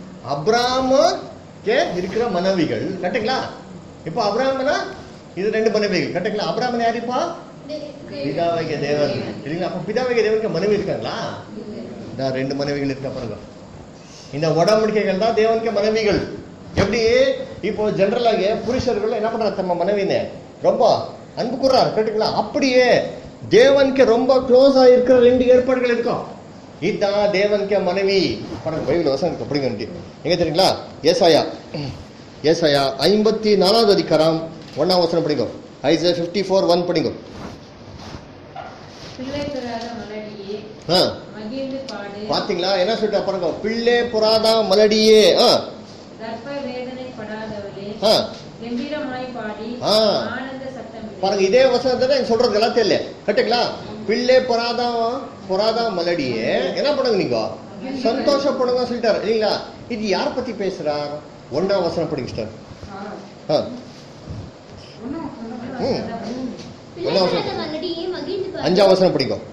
அப்ராமுக்கே இருக்கிற மனைவிகள் கரெக்டுங்களா இப்போ அப்ராமனா இது ரெண்டு மனைவிகள் கரெக்டுங்களா அப்ராமன் யாருப்பா பிதாவைக தேவன் இல்லைங்களா அப்ப பிதாவைக தேவனுக்கு மனைவி இருக்காங்களா இந்த ரெண்டு மனைவிகள் இருக்க பாருங்க இந்த உடம்படிக்கைகள் தான் தேவனுக்கு மனைவிகள் எப்படி இப்போ ஜென்ரலாக புருஷர்கள் என்ன பண்றாரு தம்ம மனைவின்னு ரொம்ப அன்பு கூறாரு கேட்டுங்களா அப்படியே தேவனுக்கு ரொம்ப க்ளோஸா இருக்கிற ரெண்டு ஏற்பாடுகள் இருக்கும் இதுதான் தேவனுக்கு மனைவி பாருங்க பைபிள் வசனம் இருக்கு அப்படிங்க எங்க தெரியுங்களா ஏசாயா ஏசாயா ஐம்பத்தி நாலாவது அதிகாரம் ஒன்னாம் வசனம் படிங்க ஐசா ஃபிஃப்டி ஃபோர் ஒன் படிங்க பிள்ளை பெறாத மலடியே ஆ மகிழ்ந்து பாடு பாத்தீங்களா என்ன சொல்லிட்டு பாருங்க பிள்ளை புறாதா மலடியே ஆ கர்ப்ப வேதனை படாதவளே ஆ கம்பீரமாய் பாடி ஆ. ஆனந்த சத்தம் பாருங்க இதே வசனத்தை தான் சொல்றது எல்லாம் தெரியல கரெக்டுங்களா பிள்ளை புறாதா புறாதா மலடியே என்ன பண்ணுங்க நீங்க சந்தோஷப்படுங்க சொல்லிட்டாரு இல்லைங்களா இது யார் பத்தி பேசுறார் ஒன்றாம் வசனம் படிங்க சார் ஆ ஒண்ணும் ம். பிள்ளைகளது மலடியே மகிழ்ந்து பாடு. அஞ்சாம் வசனம் படிக்கும்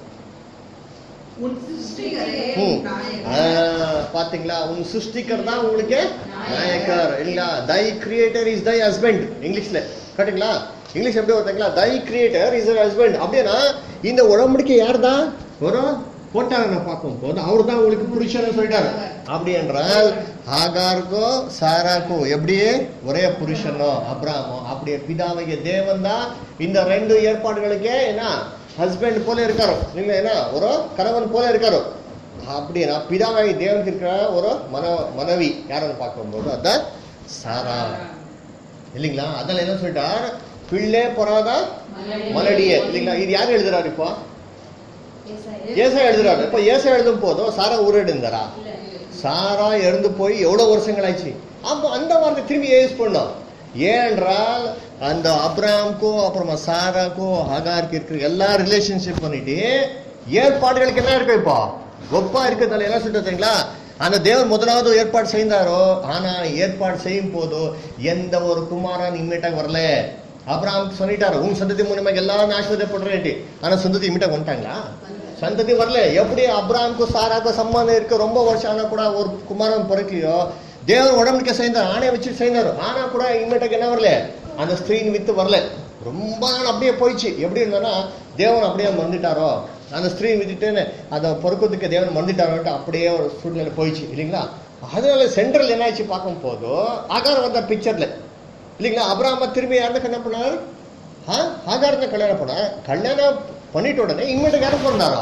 உன் சிருஷ்டிகரே ம். நாயகன். ஆ, பாத்தீங்களா உன் சிருஷ்டிகர் தான் உங்களுக்கு நாயக்கர் இல்லைங்களா thy creator is thy husband இங்கிலீஷ்ல கரெக்டுங்களா இங்கிலீஷ் எப்படி வருதுங்களா தை கிரியேட்டர் இஸ் ஹஸ்பண்ட் அப்படின்னா இந்த உடம்படிக்கை யார் தான் ஒரு போட்டாங்க பார்க்கும் போது அவர் தான் உங்களுக்கு புருஷன் சொல்லிட்டாரு அப்படி என்றால் ஆகாருக்கும் சாராக்கும் எப்படியே ஒரே புருஷனோ அப்ராமோ அப்படியே பிதாவைய தேவன் தான் இந்த ரெண்டு ஏற்பாடுகளுக்கே என்ன ஹஸ்பண்ட் போல இருக்காரு நீங்க என்ன ஒரு கணவன் போல இருக்காரு அப்படின்னா பிதாவாகி தேவனுக்கு இருக்கிற ஒரு மன மனைவி யாருன்னு பார்க்கும்போது அதான் சாரா இல்லைங்களா அதெல்லாம் என்ன சொல்லிட்டார் பிள்ளை பொறாதா மலடியே இல்லைங்களா இது யார் எழுதுறாரு இப்போ ஏசா எழுதுறாரு இப்போ ஏசா எழுதும் போதும் சாரா ஊரேடு இருந்தாரா சாரா இறந்து போய் எவ்வளவு வருஷங்கள் ஆச்சு அப்போ அந்த வார்த்தை திரும்பி யூஸ் பண்ணோம் ஏனென்றால் அந்த அப்ராம்க்கும் அப்புறமா சாராக்கும் ஹகாருக்கு இருக்கிற எல்லா ரிலேஷன்ஷிப் பண்ணிட்டு ஏற்பாடுகளுக்கு என்ன இருக்கு இப்போ ஒப்பா இருக்கிறதால என்ன சொல்லிட்டு தெரியுங்களா அந்த தேவன் முதலாவது ஏற்பாடு செய்தாரோ ஆனா ஏற்பாடு செய்யும் போது எந்த ஒரு குமாரன் இம்மீட்டாக வரல அப்ராம் சொல்லிட்டாரு உன் சந்ததி மூலமாக எல்லாரும் ஆசீர்வாதப்படுறேன்ட்டு ஆனா சந்ததி இம்மீட்டாக வந்துட்டாங்களா சந்ததி வரல எப்படி அப்ராம்க்கும் சாராக்கும் சம்மானம் இருக்கு ரொம்ப வருஷம் ஆனா கூட ஒரு குமாரன் பிறக்கலையோ தேவன் உடம்புக்கு செய்தார் ஆணையை வச்சு செய்தார் ஆனா கூட இம்மீட்டக்கு என்ன வரல அந்த ஸ்திரீன் வித்து வரல ரொம்ப நாள் அப்படியே போயிடுச்சு எப்படி இருந்தானா தேவன் அப்படியே மறந்துட்டாரோ அந்த ஸ்திரீ விட்டுட்டு அதை பொறுக்கிறதுக்கு தேவன் மறந்துட்டாரோன்ட்டு அப்படியே ஒரு சூழ்நிலை போயிடுச்சு இல்லைங்களா அதனால சென்ட்ரல் என்ன ஆச்சு பார்க்கும் போதோ ஆகாரம் வந்த பிக்சர்ல இல்லைங்களா அப்புறம் திரும்பி யாருன்னு கல்யாணம் பண்ணார் ஆ ஆகாரத்தை கல்யாணம் பண்ணார் கல்யாணம் பண்ணிட்ட உடனே இம்மீட்டு யாரும் பிறந்தாரா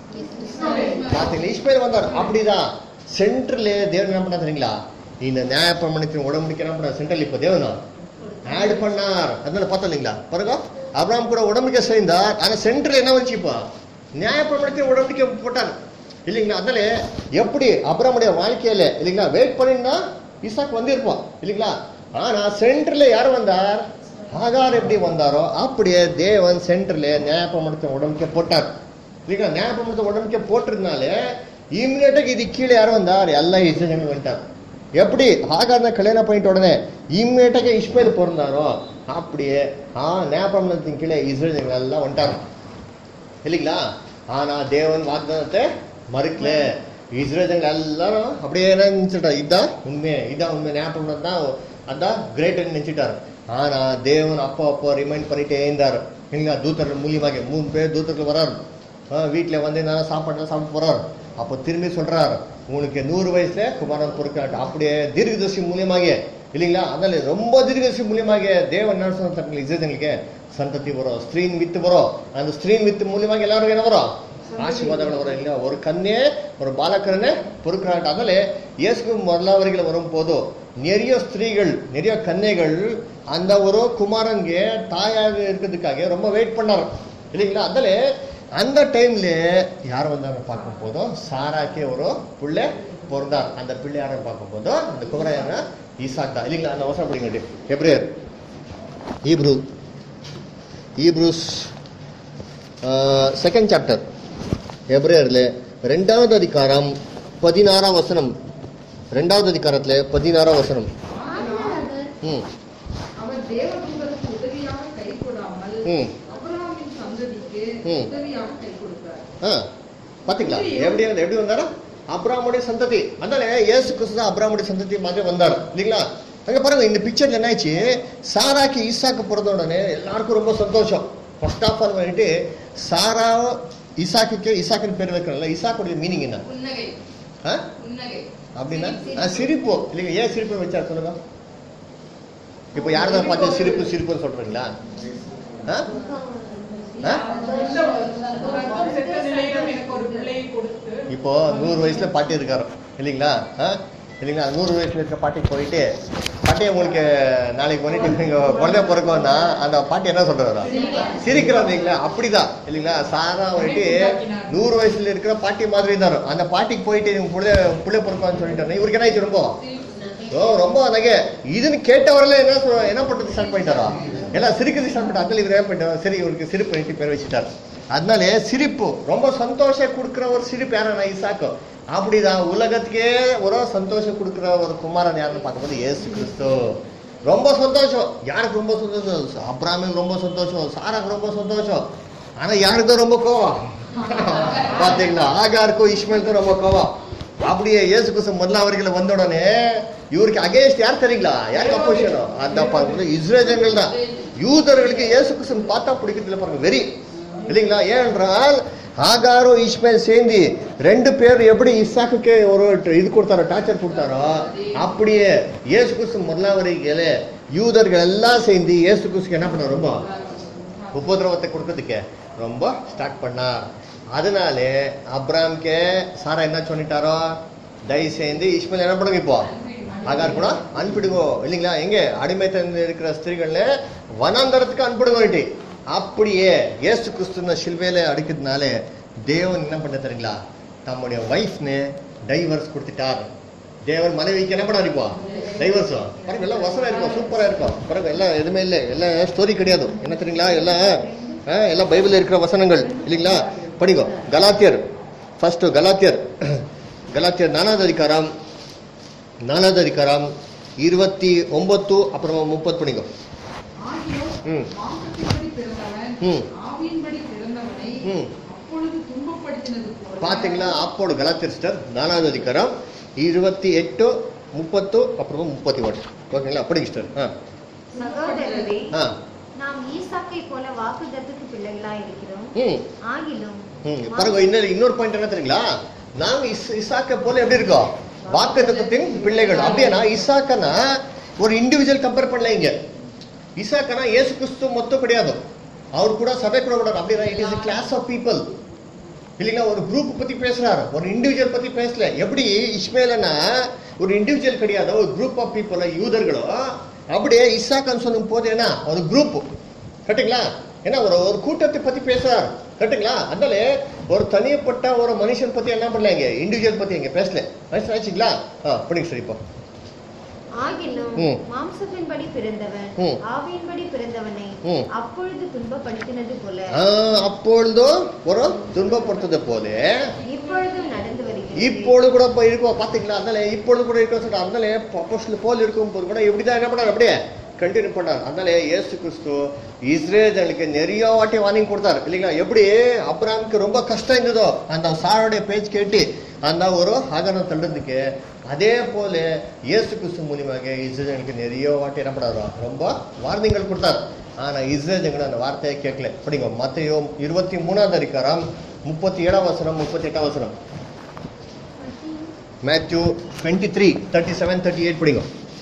பாத்தீங்களா இஸ்மேல் வந்தார் அப்படிதான் சென்டர்ல தேவன் என்ன பண்ணா தெரியுங்களா இந்த நியாய பிரமாணத்தின் உடம்புக்கு என்ன பண்ணார் சென்ட்ரல் இப்போ தேவனா ஆட் பண்ணார் அதனால பார்த்தோம் இல்லைங்களா பாருங்க அப்ராம் கூட உடம்புக்கு சேர்ந்தார் ஆனா சென்டர்ல என்ன வந்துச்சு இப்போ நியாய பிரமாணத்தின் உடம்புக்கு போட்டார் இல்லைங்களா அதனால எப்படி அப்ராமுடைய வாழ்க்கையில இல்லைங்களா வெயிட் பண்ணிருந்தா இசாக் வந்திருப்பான் இல்லைங்களா ஆனா சென்டர்ல யார் வந்தார் ஆகார் எப்படி வந்தாரோ அப்படியே தேவன் சென்டர்ல நியாய பிரமாணத்தின் உடம்புக்கு போட்டார் இல்லைங்களா ஞாபகத்தை உடம்புக்கே போட்டிருந்தாலே இம்மிடியேட்டாக இது கீழே யாரும் வந்தார் எல்லா இஸ்ரேல் வந்துட்டார் எப்படி ஆகாத கல்யாணம் பண்ணிட்ட உடனே இம்மிடியேட்டாக இஸ்மேல் பிறந்தாரோ அப்படியே ஆ ஞாபகத்தின் கீழே இஸ்ரேல் எல்லாம் வந்துட்டார் இல்லைங்களா ஆனா தேவன் வாக்குதானத்தை மறுக்கல இஸ்ரேல் எல்லாரும் அப்படியே என்ன நினைச்சிட்டார் இதான் உண்மை இதான் உண்மை ஞாபகம் தான் அதான் கிரேட் நினைச்சிட்டார் ஆனா தேவன் அப்போ அப்போ ரிமைண்ட் பண்ணிட்டே இருந்தார் இல்லைங்களா தூத்தர்கள் மூலியமாக மூணு பேர் தூத்தர்கள் வராரு வீட்டில் வந்து நான் சாப்பாடு சாப்பிட்டு போறாரு அப்போ திரும்பி சொல்றாரு உனக்கு நூறு வயசுல குமாரன் பொறுக்கிறாட்டு அப்படியே தீர்க்கதர்சி மூலியமாக இல்லைங்களா அதனால ரொம்ப தீர்க்கதர்சி மூலியமாக தேவன் என்ன சொன்னாங்க இஸ்ரேலுக்கு சந்ததி வரும் ஸ்திரீன் வித்து வரும் அந்த ஸ்திரீன் வித்து மூலியமாக எல்லாரும் என்ன வரும் ஆசீர்வாதங்கள் வரும் இல்லையா ஒரு கண்ணே ஒரு பாலக்கரனே பொறுக்கிறாட்டு அதனால இயேசுக்கு முதலாவரிகள் வரும் போதோ நிறைய ஸ்திரீகள் நிறைய கன்னைகள் அந்த ஒரு குமாரன்ಗೆ தாயாக இருக்கிறதுக்காக ரொம்ப வெயிட் பண்ணாரு இல்லைங்களா அதனால அந்த டைம்ல யார் வந்தாங்க பார்க்கும் போதும் சாராக்கே ஒரு பிள்ளை பிறந்தார் அந்த பிள்ளை யாரும் பார்க்கும் போதும் அந்த குமரன் யாரா ஈசாக் தான் இல்லைங்களா அந்த அவசரம் படிங்க எப்ரேயர் ஈப்ரூ ஈப்ரூஸ் செகண்ட் சாப்டர் எப்ரேயர்ல ரெண்டாவது அதிகாரம் பதினாறாம் வசனம் ரெண்டாவது அதிகாரத்துல பதினாறாம் வசனம் ஆண்டவர் ம் அவர் தேவதூதருக்கு உதவியாக கை கொடாமல் ம். அபிரகாமின் சந்ததிக்கு ம். உதவியாக கை கொடுத்தார் ஆ பாத்தீங்களா எப்படி வந்து- எப்படி வந்தாரா அப்ராமுடைய சந்ததி அதனால இயேசு கிறிஸ்து தான் அப்ராமுடைய சந்ததி மாதிரி வந்தார் இல்லைங்களா அங்க பாருங்க இந்த பிக்சர்ல என்ன ஆயிடுச்சு சாராக்கு ஈசாக்கு பிறந்த உடனே எல்லாருக்கும் ரொம்ப சந்தோஷம் ஃபர்ஸ்ட் ஆஃப் ஆல் வந்துட்டு சாரா ஈசாக்குக்கு ஈசாக்குன்னு பேர் வைக்கிறோம்ல ஈசாக்குடைய மீனிங் என்ன புன்னகை ஆ? புன்னகை அப்படின்னா ஆ, சிரிப்பு இல்லைங்க ஏன் சிரிப்பு வச்சார் சொல்லுங்க இப்போ யாரதான் பார்த்து சிரிப்பு சிரிப்புன்னு சொல்றீங்களா ஆ? ஆ? ரத்தம் செத்த நிலையிலும் எனக்கு ஒரு பிள்ளையை கொடுத்து இப்போ நூறு வயசுல பாட்டி இருக்காரு இல்லைங்களா ஆ? இல்லைங்களா நூறு வயசுல இருக்க பாட்டிக்கு போயிட்டு பாட்டி உங்களுக்கு நாளைக்கு பண்ணிட்டு நீங்க குழந்தை பிறக்கும்னா அந்த பாட்டி என்ன சொல்றாரு சிரிக்கிறோம் இல்லைங்களா அப்படிதான் இல்லைங்களா சாரா வந்துட்டு நூறு வயசுல இருக்கிற பாட்டி மாதிரி இருந்தாரு அந்த பாட்டிக்கு போயிட்டு இவங்க புள்ள புள்ள பிறக்கும்னு சொல்லிட்டாரு இவருக்கு என்ன ஆயிடுச்சு ரொம்ப ஓ ரொம்ப நகை இதுன்னு கேட்டவரில் என்ன சொல்ல என்ன பண்றது ஸ்டார்ட் பண்ணிட்டாரா எல்லாம் சிரிக்கிறது ஸ்டார்ட் பண்ணிட்டு அதில் இவர் என்ன பண்ணிட்டாரு சரி இவருக்கு சிரிப்பு பண்ணிட்டு பேர் வச்சுட்டார் அதனால சிரிப்பு ரொம்ப சந்தோஷம் கொடுக்குற ஒரு சிரிப்பு யாரா இசாக்கு அப்படிதான் உலகத்துக்கே ஒரு சந்தோஷம் கொடுக்குற ஒரு குமாரன் யாருன்னு பார்க்கும்போது ஏசு கிறிஸ்து ரொம்ப சந்தோஷம் யாருக்கு ரொம்ப சந்தோஷம் அப்ராமிக்கு ரொம்ப சந்தோஷம் சாராக்கு ரொம்ப சந்தோஷம் ஆனா யாருக்கு தான் ரொம்ப கோவம் பாத்தீங்களா ஆகாருக்கும் இஸ்மேலுக்கும் ரொம்ப கோவம் அப்படியே இயேசு கிறிஸ்து முதலாவர்களை வந்த உடனே இவருக்கு அகேன்ஸ்ட் யார் தெரியுங்களா யாருக்கு அப்போசிஷன் அந்த பாருங்க இஸ்ரேஜங்கள் தான் யூதர்களுக்கு இயேசு கிறிஸ்து பார்த்தா பிடிக்கிறதுல பாருங்க வெறி இல்லைங்களா ஏனென்றால் ஆகாரோ இஸ்மேல் சேர்ந்து ரெண்டு பேர் எப்படி இசாக்குக்கு ஒரு இது கொடுத்தாரோ டார்ச்சர் கொடுத்தாரோ அப்படியே இயேசு கிறிஸ்து முதலாவரிகளே யூதர்கள் எல்லாம் சேர்ந்து இயேசு கிறிஸ்துக்கு என்ன பண்ண ரொம்ப உபதிரவத்தை கொடுக்கறதுக்கு ரொம்ப ஸ்டார்ட் பண்ணார் அதனால அப்ராம்கே சாரா என்ன சொல்லிட்டாரோ தயவு சேர்ந்து இஸ்மேல் என்ன பண்ணுங்க இப்போ ஆகார் கூட அனுப்பிடுங்கோ இல்லைங்களா எங்க அடிமைத்தந்து இருக்கிற ஸ்திரீகள்ல வனாந்தரத்துக்கு அனுப்பிடுங்கோட்டி அப்படியே இயேசு கிறிஸ்துவ சில்வேல அடிக்கிறதுனால தேவன் என்ன பண்ண தெரியுங்களா தம்முடைய ஒய்ஃப்னு டைவர்ஸ் கொடுத்துட்டார் தேவன் மனைவிக்கு என்ன பண்ண இப்போ டைவர்ஸ் பாருங்க எல்லாம் வசனம் இருக்கும் சூப்பரா இருக்கும் பாருங்க எல்லாம் எதுவுமே இல்லை எல்லாம் ஸ்டோரி கிடையாது என்ன தெரியுங்களா எல்லாம் ஆ, எல்லாம் பைபிள்ல இருக்கிற வசனங்கள் இல்லைங்களா படிங்கோ கலாத்தியர் ஃபர்ஸ்ட் கலாத்தியர் கலாத்தியர் நாலாவது அதிகாரம் நாலாவது அதிகாரம் இருபத்தி ஒன்பத்து அப்புறமா முப்பது படிங்கோ ஆகியோர் ம். மாம்சத்தின்படி பிறந்தவன் ம். ஆவியின்படி பிறந்தவனை ம். அப்பொழுது துன்பப்படுத்தினது போல பாத்தீங்களா அப்போடு கலாத்தியர் சிஸ்டர் நாலாவது அதிகாரம் இருபத்தி எட்டு முப்பத்து அப்புறமா முப்பத்தி ஒன்று ஓகேங்களா படிங்க சிஸ்டர் ஆ சகோதரரே ஆ நாம் ஈசாக்கை போல வாக்குதத்துக்கு பிள்ளைகளாய் இருக்கிறோம் ம் ஆகிலும் ம், பாருங்க இன்னொரு இன்னொரு பாயிண்ட் என்ன தெரியுங்களா நாங்க இஸ் இசாக்க போல எப்படி இருக்கோம் வாக்குத்தத்தத்தின் பிள்ளைகள் அப்படின்னா இசாக்கனா ஒரு இண்டிவிஜுவல் கம்பேர் பண்ணல இங்க இசாக்கனா இயேசு கிறிஸ்து மொத்தம் கிடையாது அவர் கூட சபை கூட விடாது அப்படின்னா it is class of people இல்லைங்களா ஒரு குரூப் பத்தி பேசுறாரு ஒரு இண்டிவிஜுவல் பத்தி பேசல எப்படி இஸ்மேலனா ஒரு இண்டிவிஜுவல் கிடையாது ஒரு குரூப் ஆஃப் பீப்புள் யூதர்களும் அப்படியே இசாக்கன்னு சொல்லும் போது என்ன ஒரு குரூப் கரெக்டுங்களா ஏன்னா ஒரு ஒரு கூட்டத்தை பத்தி பேசுறாரு கரெக்டுங்களா அதனால ஒரு தனியப்பட்ட ஒரு மனுஷன் பத்தி என்ன பண்ணல இங்க இண்டிவிஜுவல் பத்தி இங்க பேசல ஆச்சுங்களா ஆ படிங்க சார் இப்போ ஆகிலும் ம். மாம்சத்தின்படி பிறந்தவன் ம். ஆவியின்படி பிறந்தவனை ம். அப்பொழுது துன்பப்படுத்தினது போல ஆ, அப்பொழுதோ ஒரு துன்பப்படுத்தது போல இப்பொழுதும் நடந்து வருகிறது இப்பொழுது கூட போய் இருக்கோம் பாத்தீங்களா அதனால இப்பொழுது கூட இருக்கோம் சொல்லிட்டு அதனால அப்போஸ்தலர் போல் இருக்கும் போது கூட இப்படிதான் என்ன பண்ணார் அப்படியே கண்டினியூ பண்ணார் அதனால இயேசு கிறிஸ்து இஸ்ரேலுக்கு நிறைய வாட்டி வார்னிங் கொடுத்தாரு இல்லைங்களா எப்படி அப்ராமுக்கு ரொம்ப கஷ்டம் இருந்ததோ அந்த சாரோடைய பேச்சு கேட்டு அந்த ஒரு ஆகனம் தள்ளுறதுக்கு அதே போல இயேசு கிறிஸ்து மூலியமாக இஸ்ரேலுக்கு நிறைய வாட்டி என்ன பண்ணாரோ ரொம்ப வார்னிங்கள் கொடுத்தாரு ஆனா இஸ்ரேல் அந்த வார்த்தையை கேட்கல படிங்க மத்தையோ இருபத்தி மூணாவது அதிகாரம் முப்பத்தி ஏழாம் வசனம் முப்பத்தி எட்டாம் வசனம் Matthew twenty three thirty seven thirty eight படிங்க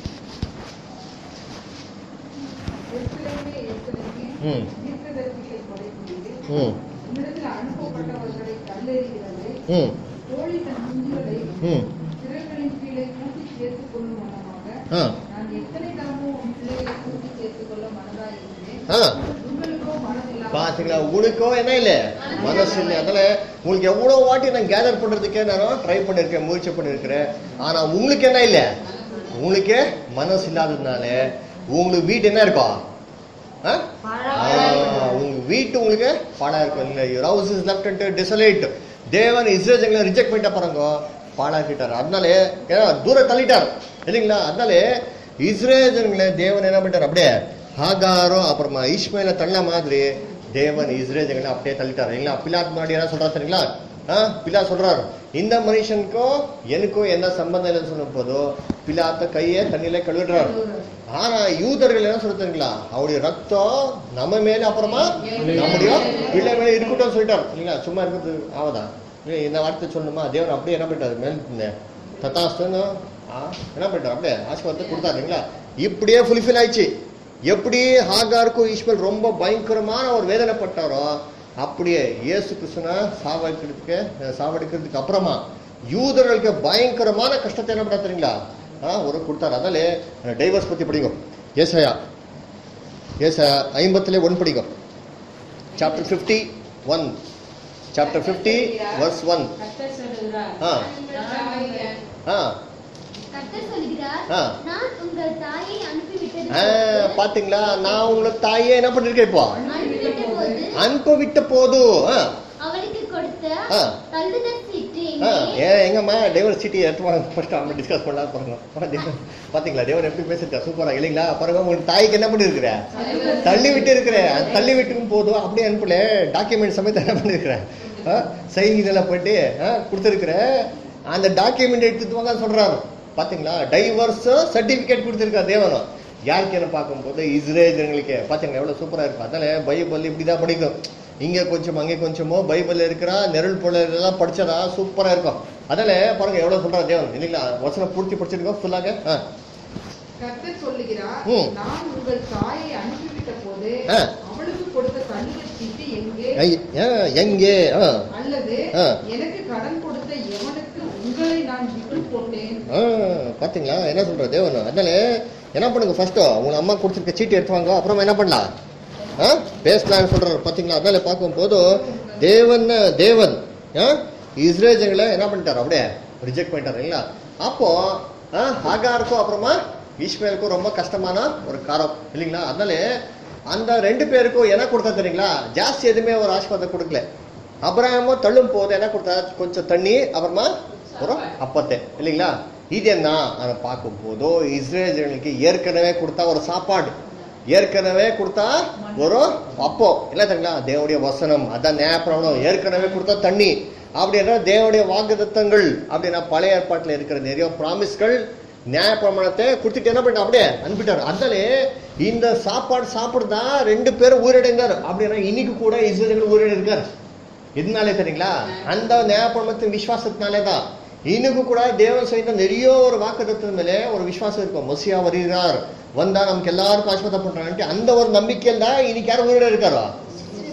எருசலேமே, எருசலேமே, ம் தீர்க்கதரிசிகளை கொலைசெய்து, ம் உன்னிடத்தில் அனுப்பப்பட்டவர்களை கல்லெறிகிறது ம் கோழி தன் குஞ்சுகளை ம் சிறகுகளின் கீழே கூட்டி சேர்த்துக் கொள்ளும் வண்ணமாக ஆ நான் எத்தனை தரமும் உன் பிள்ளைகளை கூட்டி சேர்த்துக் கொள்ள மனதாய் இருந்தேன் ஆ உங்களுக்கோ மனதில்லாமல் பாத்தீங்களா உனக்கோ என்ன இல்ல மனசு இல்லை அதனால உங்களுக்கு எவ்வளவு வாட்டி நான் கேதர் பண்றதுக்கே நான் ட்ரை பண்ணிருக்கேன் முயற்சி பண்ணிருக்கிறேன் ஆனா உங்களுக்கு என்ன இல்ல உங்களுக்கே மனசு இல்லாததுனால உங்களுக்கு வீட்டு என்ன இருக்கும் ஆ? ஆ, உங்க வீட்டு உங்களுக்கு பாடா இருக்கும் இல்ல your house is left and desolate தேவன் இஸ்ரேஜங்களை ரிஜெக்ட் பண்ணிட்ட பாருங்க பாழாக்கிட்டார் அதனால ஏன்னா தூர தள்ளிட்டார் இல்லைங்களா அதனால இஸ்ரேஜங்களை தேவன் என்ன பண்ணிட்டார் அப்படியே ஹாகாரோ அப்புறமா இஸ்மேல தள்ள மாதிரி தேவன் இஸ்ரேஜங்களை அப்படியே தள்ளிட்டார் இல்லைங்களா பிலாத் முன்னாடி என்ன சொல்றாரு தெரியுங்களா ஆ பிலா சொல்றாரு இந்த மனுஷனுக்கும் எனக்கும் என்ன சம்பந்தம் இல்லைன்னு சொன்ன போதோ பிலாத்த கையை தண்ணியில கழுவிடுறாரு ஆனா யூதர்கள் என்ன சொல்றீங்களா அவருடைய ரத்தம் நம்ம மேல அப்புறமா நம்முடைய பிள்ளை மேல இருக்கட்டும் சொல்லிட்டார் இல்லைங்களா சும்மா இருக்கிறது ஆவதா இல்லை இந்த வார்த்தை சொல்லணுமா தேவன் அப்படியே என்ன பண்ணிட்டாரு மேல் தத்தாஸ்தன்னு ஆ என்ன பண்ணிட்டார் அப்படியே ஆசீர்வாதத்தை கொடுத்தாரு இல்லைங்களா இப்படியே ஃபுல்ஃபில் ஆயிடுச்சு எப்படி ஹாகாருக்கும் ஈஸ்வல் ரொம்ப பயங்கரமான ஒரு வேதனைப்பட்டாரோ அப்படியே இயேசு கிருஷ்ணனை சாவடிக்கிறதுக்கு சாவடிக்கிறதுக்கு அப்புறமா யூதர்களுக்கு பயங்கரமான கஷ்டத்தை என்ன பண்ணா தெரியுங்களா ஆ ஒரு கொடுத்தாரு அதனால டைவர்ஸ் பத்தி படிக்கும் ஏசையா ஏசையா ஐம்பத்துல ஒன் படிக்கும் chapter fifty one chapter fifty verse one கர்த்தர் சொல்லுகிறார் ஆ. உங்கள் தாயை ஆ கர்த்தர் சொல்கிறார் ஆ. நான் உங்கள் தாயை அனுப்பிவிட்டது ஆ, பாத்தீங்களா நான் உங்களுக்கு தாயே என்ன பண்ணிருக்கேன் இப்போ அனுப்பிவிட்ட போது அனுப்பவிட்ட போது ஆ, அவளுக்கு கொடுத்த ஆ. தள்ளுதல் சீட்டு ஆ, எங்கே? ஏ எங்கம்மா தேவர் சிட்டி எடுத்து வாங்க ஃபர்ஸ்ட் அவங்க டிஸ்கஸ் பண்ணலாம் பாருங்க ஆ, தேவன், பாத்தீங்களா தேவன் எப்படி பேசிருக்கா சூப்பரா இல்லைங்களா பாருங்க உங்களுக்கு தாய்க்கு என்ன பண்ணிருக்கிற தள்ளி விட்டு இருக்கிற தள்ளி விட்டும் போதும் அப்படியே அனுப்பல டாக்குமெண்ட் சமயத்தை என்ன பண்ணிருக்கிற சைன் இதெல்லாம் போயிட்டு கொடுத்துருக்குற அந்த டாக்குமெண்ட் எடுத்துட்டு வாங்க சொல்றாரு பாத்தீங்களா டைவர்ஸ் சர்டிபிகேட் கொடுத்துருக்காரு தேவனும் யாருக்கு என்ன பார்க்கும்போது இஸ்ரேலுங்களுக்கு பாத்தீங்களா எவ்வளவு சூப்பரா இருக்கும் அதனால பைபிள் இப்படிதான் படிக்கும் இங்க கொஞ்சம் அங்கே கொஞ்சமோ பைபிள் இருக்கிற நெருள் போல இதெல்லாம் படிச்சதா சூப்பரா இருக்கும் அதனால பாருங்க எவ்வளவு சொல்றாரு தேவன் இல்லைங்களா வசனம் பூர்த்தி படிச்சிருக்கோம் ஃபுல்லாக ஆ கர்த்தர் சொல்லுகிறார் ம். நான் உங்கள் தாயை அனுப்பிவிட்ட போது ஆ. அவளுக்கு கொடுத்த தள்ளுதல் சீட்டு எங்கே ஐ- ஆ, எங்கே ஆ அல்லது ஆ. எனக்கு கடன் கொடுத்த எவனுக்கு உங்களை நான் விட்டு போட்டேன் ஆ, பாத்தீங்களா என்ன சொல்ற தேவன் அதனால என்ன பண்ணுங்க ஃபர்ஸ்ட் உங்க அம்மா கொடுத்துருக்க சீட்டு எடுத்து வாங்க அப்புறமா என்ன பண்ணலாம் ஆ பேசலாம்னு சொல்றாரு பாத்தீங்களா அதனால பார்க்கும்போது தேவன் தேவன் ஆ, இஸ்ரேஜங்களை என்ன பண்ணிட்டாரு அப்படியே ரிஜெக்ட் பண்ணிட்டாரு இல்லைங்களா அப்போ ஆ, ஹாகாருக்கும் அப்புறமா ஈஸ்மேலுக்கும் ரொம்ப கஷ்டமான ஒரு காரம் இல்லைங்களா அதனால அந்த ரெண்டு பேருக்கும் என்ன கொடுத்தா தெரியுங்களா ஜாஸ்தி எதுவுமே ஒரு ஆசீர்வாதம் கொடுக்கல அப்புறமா தள்ளும் போது என்ன கொடுத்தா கொஞ்சம் தண்ணி அப்புறமா ஒரு அப்பத்தை இல்லைங்களா இது என்ன அதை பார்க்கும் போதோ இஸ்ரேலுக்கு ஏற்கனவே கொடுத்தா ஒரு சாப்பாடு ஏற்கனவே கொடுத்தா ஒரு அப்போ இல்லை தெரியுங்களா தேவனுடைய வசனம் அதான் நியாயப்பிரமாணம் ஏற்கனவே கொடுத்தா தண்ணி அப்படின்னா தேவனுடைய வாக்குத்தத்தங்கள் அப்படின்னா பழைய ஏற்பாட்டில் இருக்கிற நிறைய ப்ராமிஸ்கள் நியாயப்பிரமாணத்தை கொடுத்துட்டு என்ன பண்ணிட்டா அப்படியே அனுப்பிட்டாரு அதனாலே இந்த சாப்பாடு சாப்பிடுதா ரெண்டு பேரும் உயிரிழந்தார் அப்படின்னா இன்னைக்கு கூட இஸ்ரேல் உயிரிழந்து இருக்காரு இதனாலே தெரியுங்களா அந்த ನ್ಯಾಯಪ್ರಮಾಣத்தின் விசுவாசத்தினாலே தான் இன்னைக்கு கூட தேவன் செய்த நிறைய ஒரு வாக்குத்தத்தின் ಮೇಲೆ ஒரு விசுவாசம் இருக்கும் மசியா வருகிறார் வந்தா நமக்கு எல்லாருக்கும் ஆசீர்வாதம் பண்றாங்க அந்த ஒரு நம்பிக்கையில் தான் இன்னைக்கு யாரும் உயிரோட இருக்காரோ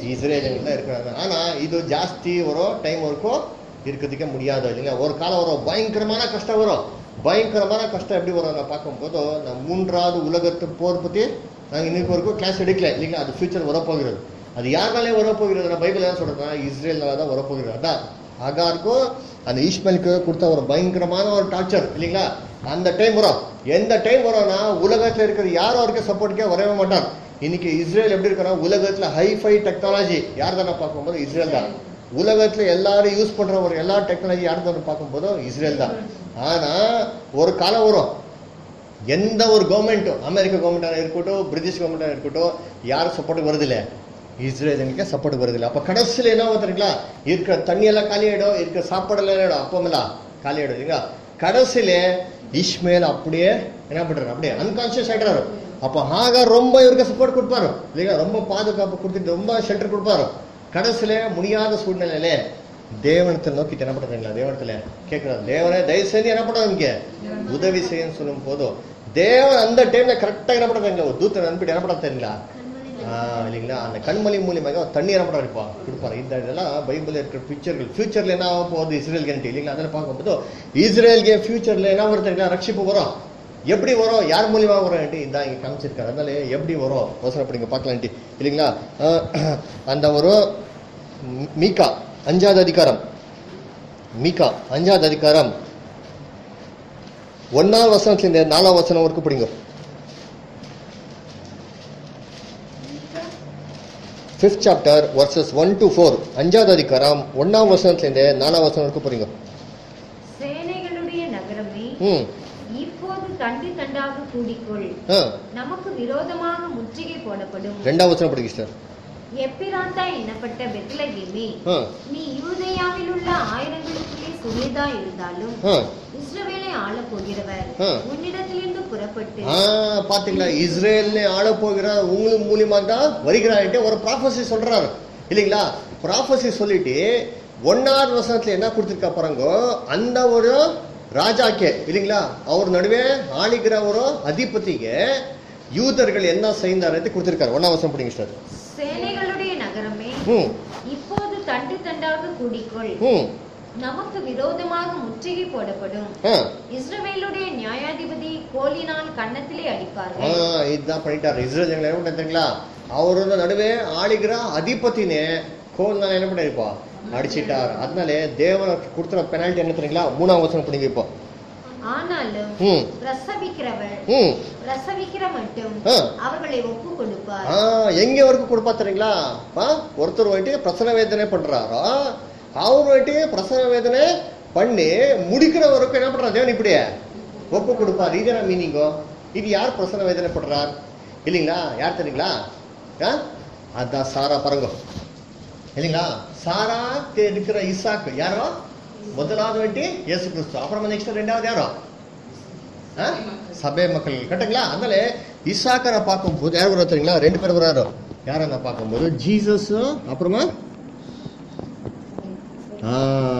இஸ்ரேலுங்க தான் இருக்கிறாங்க ஆனா இது ஜாஸ்தி வரும் டைம் வரைக்கும் இருக்கிறதுக்கே முடியாது இல்லைங்களா ஒரு காலம் வரும் பயங்கரமான கஷ்டம் வரும் பயங்கரமான கஷ்டம் எப்படி வரும் நான் பார்க்கும்போது நான் மூன்றாவது உலகத்து போர் பத்தி நாங்கள் இன்னைக்கு வரைக்கும் கிளாஸ் எடுக்கல இல்லைங்களா அது ஃபியூச்சர் வரப்போகிறது அது யாருனாலே வரப்போகிறது நான் பைபிள் என்ன சொல்றேன்னா இஸ்ரேல்னால தான் வரப்போகிறது அதான் ஆகாருக்கும் அந்த ஈஸ்மலுக்கு கொடுத்த ஒரு பயங்கரமான ஒரு டார்ச்சர் இல்லைங்களா அந்த டைம் வரும் எந்த டைம் வரும்னா உலகத்துல இருக்கிற யாரும் அவருக்கு சப்போர்ட்டுக்கே வரவே மாட்டார் இன்னைக்கு இஸ்ரேல் எப்படி இருக்கிறா உலகத்துல ஹைஃபை டெக்னாலஜி யார் தானே பார்க்கும்போது இஸ்ரேல் தான் உலகத்துல எல்லாரும் யூஸ் பண்ற ஒரு எல்லா டெக்னாலஜி யார் தானே பார்க்கும்போது இஸ்ரேல் தான் ஆனா ஒரு காலம் வரும் எந்த ஒரு கவர்மெண்ட்டும் அமெரிக்க கவர்மெண்டாக இருக்கட்டும் பிரிட்டிஷ் கவர்மெண்டாக இருக்கட்டும் யாரும் சப்போர்ட் வருதில்ல இஸ்ரேலுக்கு சப்போர்ட் வருதில்ல அப்போ கடைசியில் என்ன ஆகும் தெரியுங்களா இருக்கிற தண்ணியெல்லாம் காலியாயிடும் இருக்கிற சாப்பாடெல்லாம் என்ன ஆயிடும் அப்பமெல்லாம் காலியாயிடும் இல்லைங்களா கடைசியில இஸ்மேல் அப்படியே என்ன பண்றாரு அப்படியே அன்கான்சியஸ் ஆயிடுறாரு அப்போ ஹாகார் ரொம்ப இவருக்கு சப்போர்ட் கொடுப்பாரு இல்லைங்களா ரொம்ப பாதுகாப்பு கொடுத்துட்டு ரொம்ப ஷெல்டர் கொடுப்பாரு கடைசியில முடியாத சூழ்நிலையில தேவனத்தை நோக்கிட்டு என்ன பண்றாங்களா தேவனத்துல கேட்கிறாரு தேவனே தயவு செஞ்சு என்ன பண்றாங்க உதவி செய்யன்னு சொல்லும் போதும் தேவன் அந்த டைம்ல கரெக்டா என்ன பண்றாங்க ஒரு தூத்தனை அனுப்பிட்டு என்ன பண்றாரு தெரியுங்களா ஆஹ் இல்லைங்களா அந்த கண்மணி மூலியமாக அவர் தண்ணி என்ன பண்றாரு இப்போ கொடுப்பாரு இந்த இதெல்லாம் பைபிள் இருக்கிற பிக்சர்கள் ஃபியூச்சர்ல என்ன ஆக போகுது இஸ்ரேல் கண்டி இல்லைங்களா அதில் பார்க்கும்போது இஸ்ரேல்ಗೆ ஃபியூச்சர்ல என்ன வரும் தெரியுங்களா ரட்சிப்பு வரும் எப்படி வரும் யார் மூலியமா வரும் இதான் இங்க காமிச்சிருக்காரு அதனால எப்படி வரும் அவசரம் படிங்க பார்க்கலான்ட்டு இல்லைங்களா ஆஹ் அந்த ஒரு மீ- மீகா அஞ்சாவது அதிகாரம் மீகா அஞ்சாவது அதிகாரம் ஒன்னாம் வசனத்துல நாலாம் வசனம் வரைக்கும் படிங்க fifth chapter verses one to four அஞ்சாவது அதிகாரம் ஒன்னாம் வசனத்துலேருந்து நாலாம் வசனம் வரைக்கும் போறீங்க சேனைகளுடைய நகரமே ம் இப்போது தண்டு தண்டாக கூடிக்கொள் ஆ நமக்கு விரோதமாக முற்றுகை போடப்படும் ரெண்டாம் வசனம் படிங்க சார் எப்பிராந்தா எனப்பட்ட பெத்லகேமே ஆ நீ யூதேயாவில் உள்ள ஆயிரங்களுக்குள்ளே சிறியதா இருந்தாலும் ஆ இஸ்ரவேலை ஆளப் போகிறவர் ஆ. உன்னிடத்திலிருந்து புறப்பட்டு ஆ பாத்தீங்களா இஸ்ரேல்ல ஆள போகிற உங்களுக்கு மூலியமா தான் வருகிறான்ட்டு ஒரு ப்ராஃபஸி சொல்றாரு இல்லைங்களா ப்ராஃபஸி சொல்லிட்டு ஒன்னாவது வசனத்துல என்ன கொடுத்துருக்கா பாருங்க அந்த ஒரு ராஜாக்கே இல்லைங்களா அவர் நடுவே ஆளிக்கிற ஒரு அதிபதிக்கு யூதர்கள் என்ன செய்தார் கொடுத்துருக்காரு ஒன்னாம் வசனம் படிங்க சார் சேனைகளுடைய நகரமே ம் இப்போது தண்டு தண்டாக கூடிக்கொள் ம் நமக்கு விரோதமாக முற்றுகை போடப்படும் ஆ இஸ்ரவேலுடைய நியாயாதிபதி கோலினால் கன்னத்திலே ஆ, அடிப்பார்கள் இதுதான் பண்ணிட்டாரு இஸ்ரேல் ஜனங்கள் என்ன பண்ணாரு தெரியுங்களா அவரோட நடுவே ஆளுகிற அதிபத்தினே கோல்னால என்ன பண்ணிருப்பா அடிச்சிட்டார் அதனால தேவனுக்கு கொடுத்துற பெனால்டி என்ன தெரியுங்களா மூணாம் வசனம் படிங்க இப்போ ஆனாலும் ம் பிரசவிக்கிறவர் ம் பிரசவிக்கிற மட்டும் ஆ. அவர்களை ஒப்பு கொடுப்பார் ஆ எங்க வரைக்கும் கொடுப்பா தெரியுங்களா ஆ ஒருத்தர் வந்துட்டு பிரசன வேதனை பண்றாரோ அவர் வந்துட்டு பிரசன வேதனை பண்ணி முடிக்கிற வரைக்கும் என்ன பண்றாரு தேவன் இப்படியே ஒப்பு கொடுப்பார் இது என்ன மீனிங்கோ இது யார் பிரசன வேதனை பண்றார் இல்லைங்களா யார் தெரியுங்களா ஆ அதான் சாரா பாருங்க இல்லைங்களா சாரா இருக்கிற இசாக்கு யாரோ முதலாவது வந்துட்டு இயேசு கிறிஸ்து அப்புறமா நெக்ஸ்ட் ரெண்டாவது யாரோ ஆ? சபை மக்கள் கரெக்டுங்களா அதனால இசாக்கரை பார்க்கும்போது யார் வரும் தெரியுங்களா ரெண்டு பேர் வராரு யாரை நான் பார்க்கும்போது ஜீசஸ் அப்புறமா ஆ.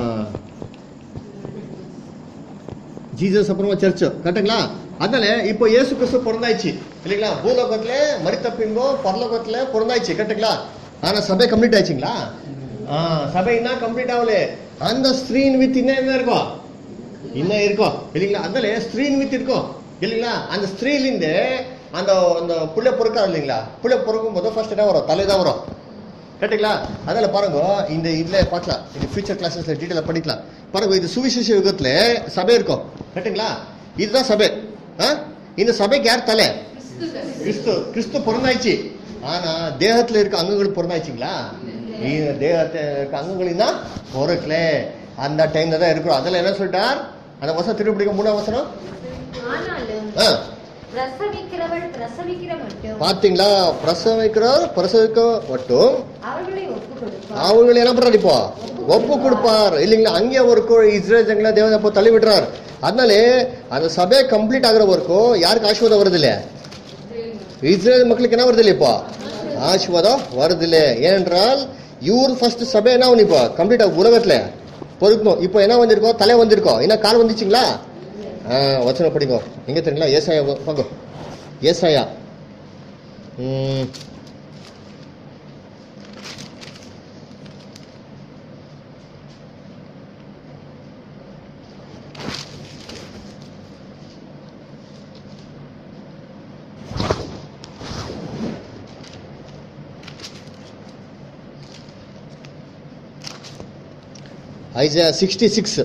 ஜீசஸ் அப்புறமா சர்ச் கரெக்டுங்களா அதனால இப்போ இயேசு கிறிஸ்து பிறந்தாச்சு இல்லைங்களா பூலோகத்துல மரித்த பின்போ பரலோகத்துல பிறந்தாச்சு கரெக்டுங்களா ஆனா சபை கம்ப்ளீட் ஆச்சுங்களா ஆ, சபை என்ன கம்ப்ளீட் ஆகல அந்த ஸ்கிரீன் வித் இன்னும் என்ன இருக்கும் இன்னும் இருக்கும் இல்லைங்களா அதனால ஸ்திரீன் வித் இருக்கும் இல்லைங்களா அந்த ஸ்திரீலிருந்து அந்த அந்த புள்ள பொறுக்காரு இல்லைங்களா புள்ள பொறுக்கும் போது ஃபர்ஸ்ட் என்ன வரும் தலை தான் வரும் கரெக்டுங்களா அதனால பாருங்க இந்த இதுல பார்க்கலாம் இந்த ஃபியூச்சர் கிளாஸஸ்ல டீட்டெயிலாக படிக்கலாம் பாருங்க இது சுவிசேஷ யுகத்துல சபை இருக்கும் கரெக்டுங்களா இதுதான் சபை ஆ? இந்த சபைக்கு யார் தலை கிறிஸ்து சபை. கிறிஸ்து கிறிஸ்து பிறந்தாச்சு ஆனா தேகத்துல இருக்க அங்கங்கள் பிறந்தாச்சுங்களா இந்த தேகத்துல இருக்க அங்கங்களின் தான் பிறக்கல அந்த டைம்ல தான் இருக்கிறோம் அதில் என்ன சொல்லிட்டார் அந்த வசனம் திருப்பி பிடிக்க மூணாம் வசனம் ஆனாலும் ஆ, பிரசவிக்கிறவள் பிரசவிக்கிற மட்டும் பாத்தீங்களா பிரசவிக்கிறார் பிரசவிக்க மட்டும் அவர்களை ஒப்பு கொடுப்பார் அவங்களை என்ன பண்றாரு இப்போ ஒப்பு கொடுப்பார் இல்லைங்களா அங்கேயே ஒரு இஸ்ரேல் ஜனங்களா தேவன் அப்போ தள்ளி விடுறார் அதனாலே அந்த சபை கம்ப்ளீட் ஆகிற வரைக்கும் யாருக்கு ஆசீர்வாதம் வருது இல்லையா இஸ்ரேல் மக்களுக்கு என்ன வருது இல்லை இப்போ ஆசீர்வாதம் வருது இல்லை ஏனென்றால் இவர் ஃபர்ஸ்ட் சபை என்ன ஒன்று இப்போ கம்ப்ளீட் ஆகும் உலகத்துல பொறுக்கணும் இப்போ என்ன வந்திருக்கோம் தலை வந்திருக்கோம் என்ன கால் வந்துச்சுங்களா ஆ வச்சனம் படிங்க எங்க தெரியுங்களா ஏசாயா பாங்க ஏசாயா ம் Isaiah sixty six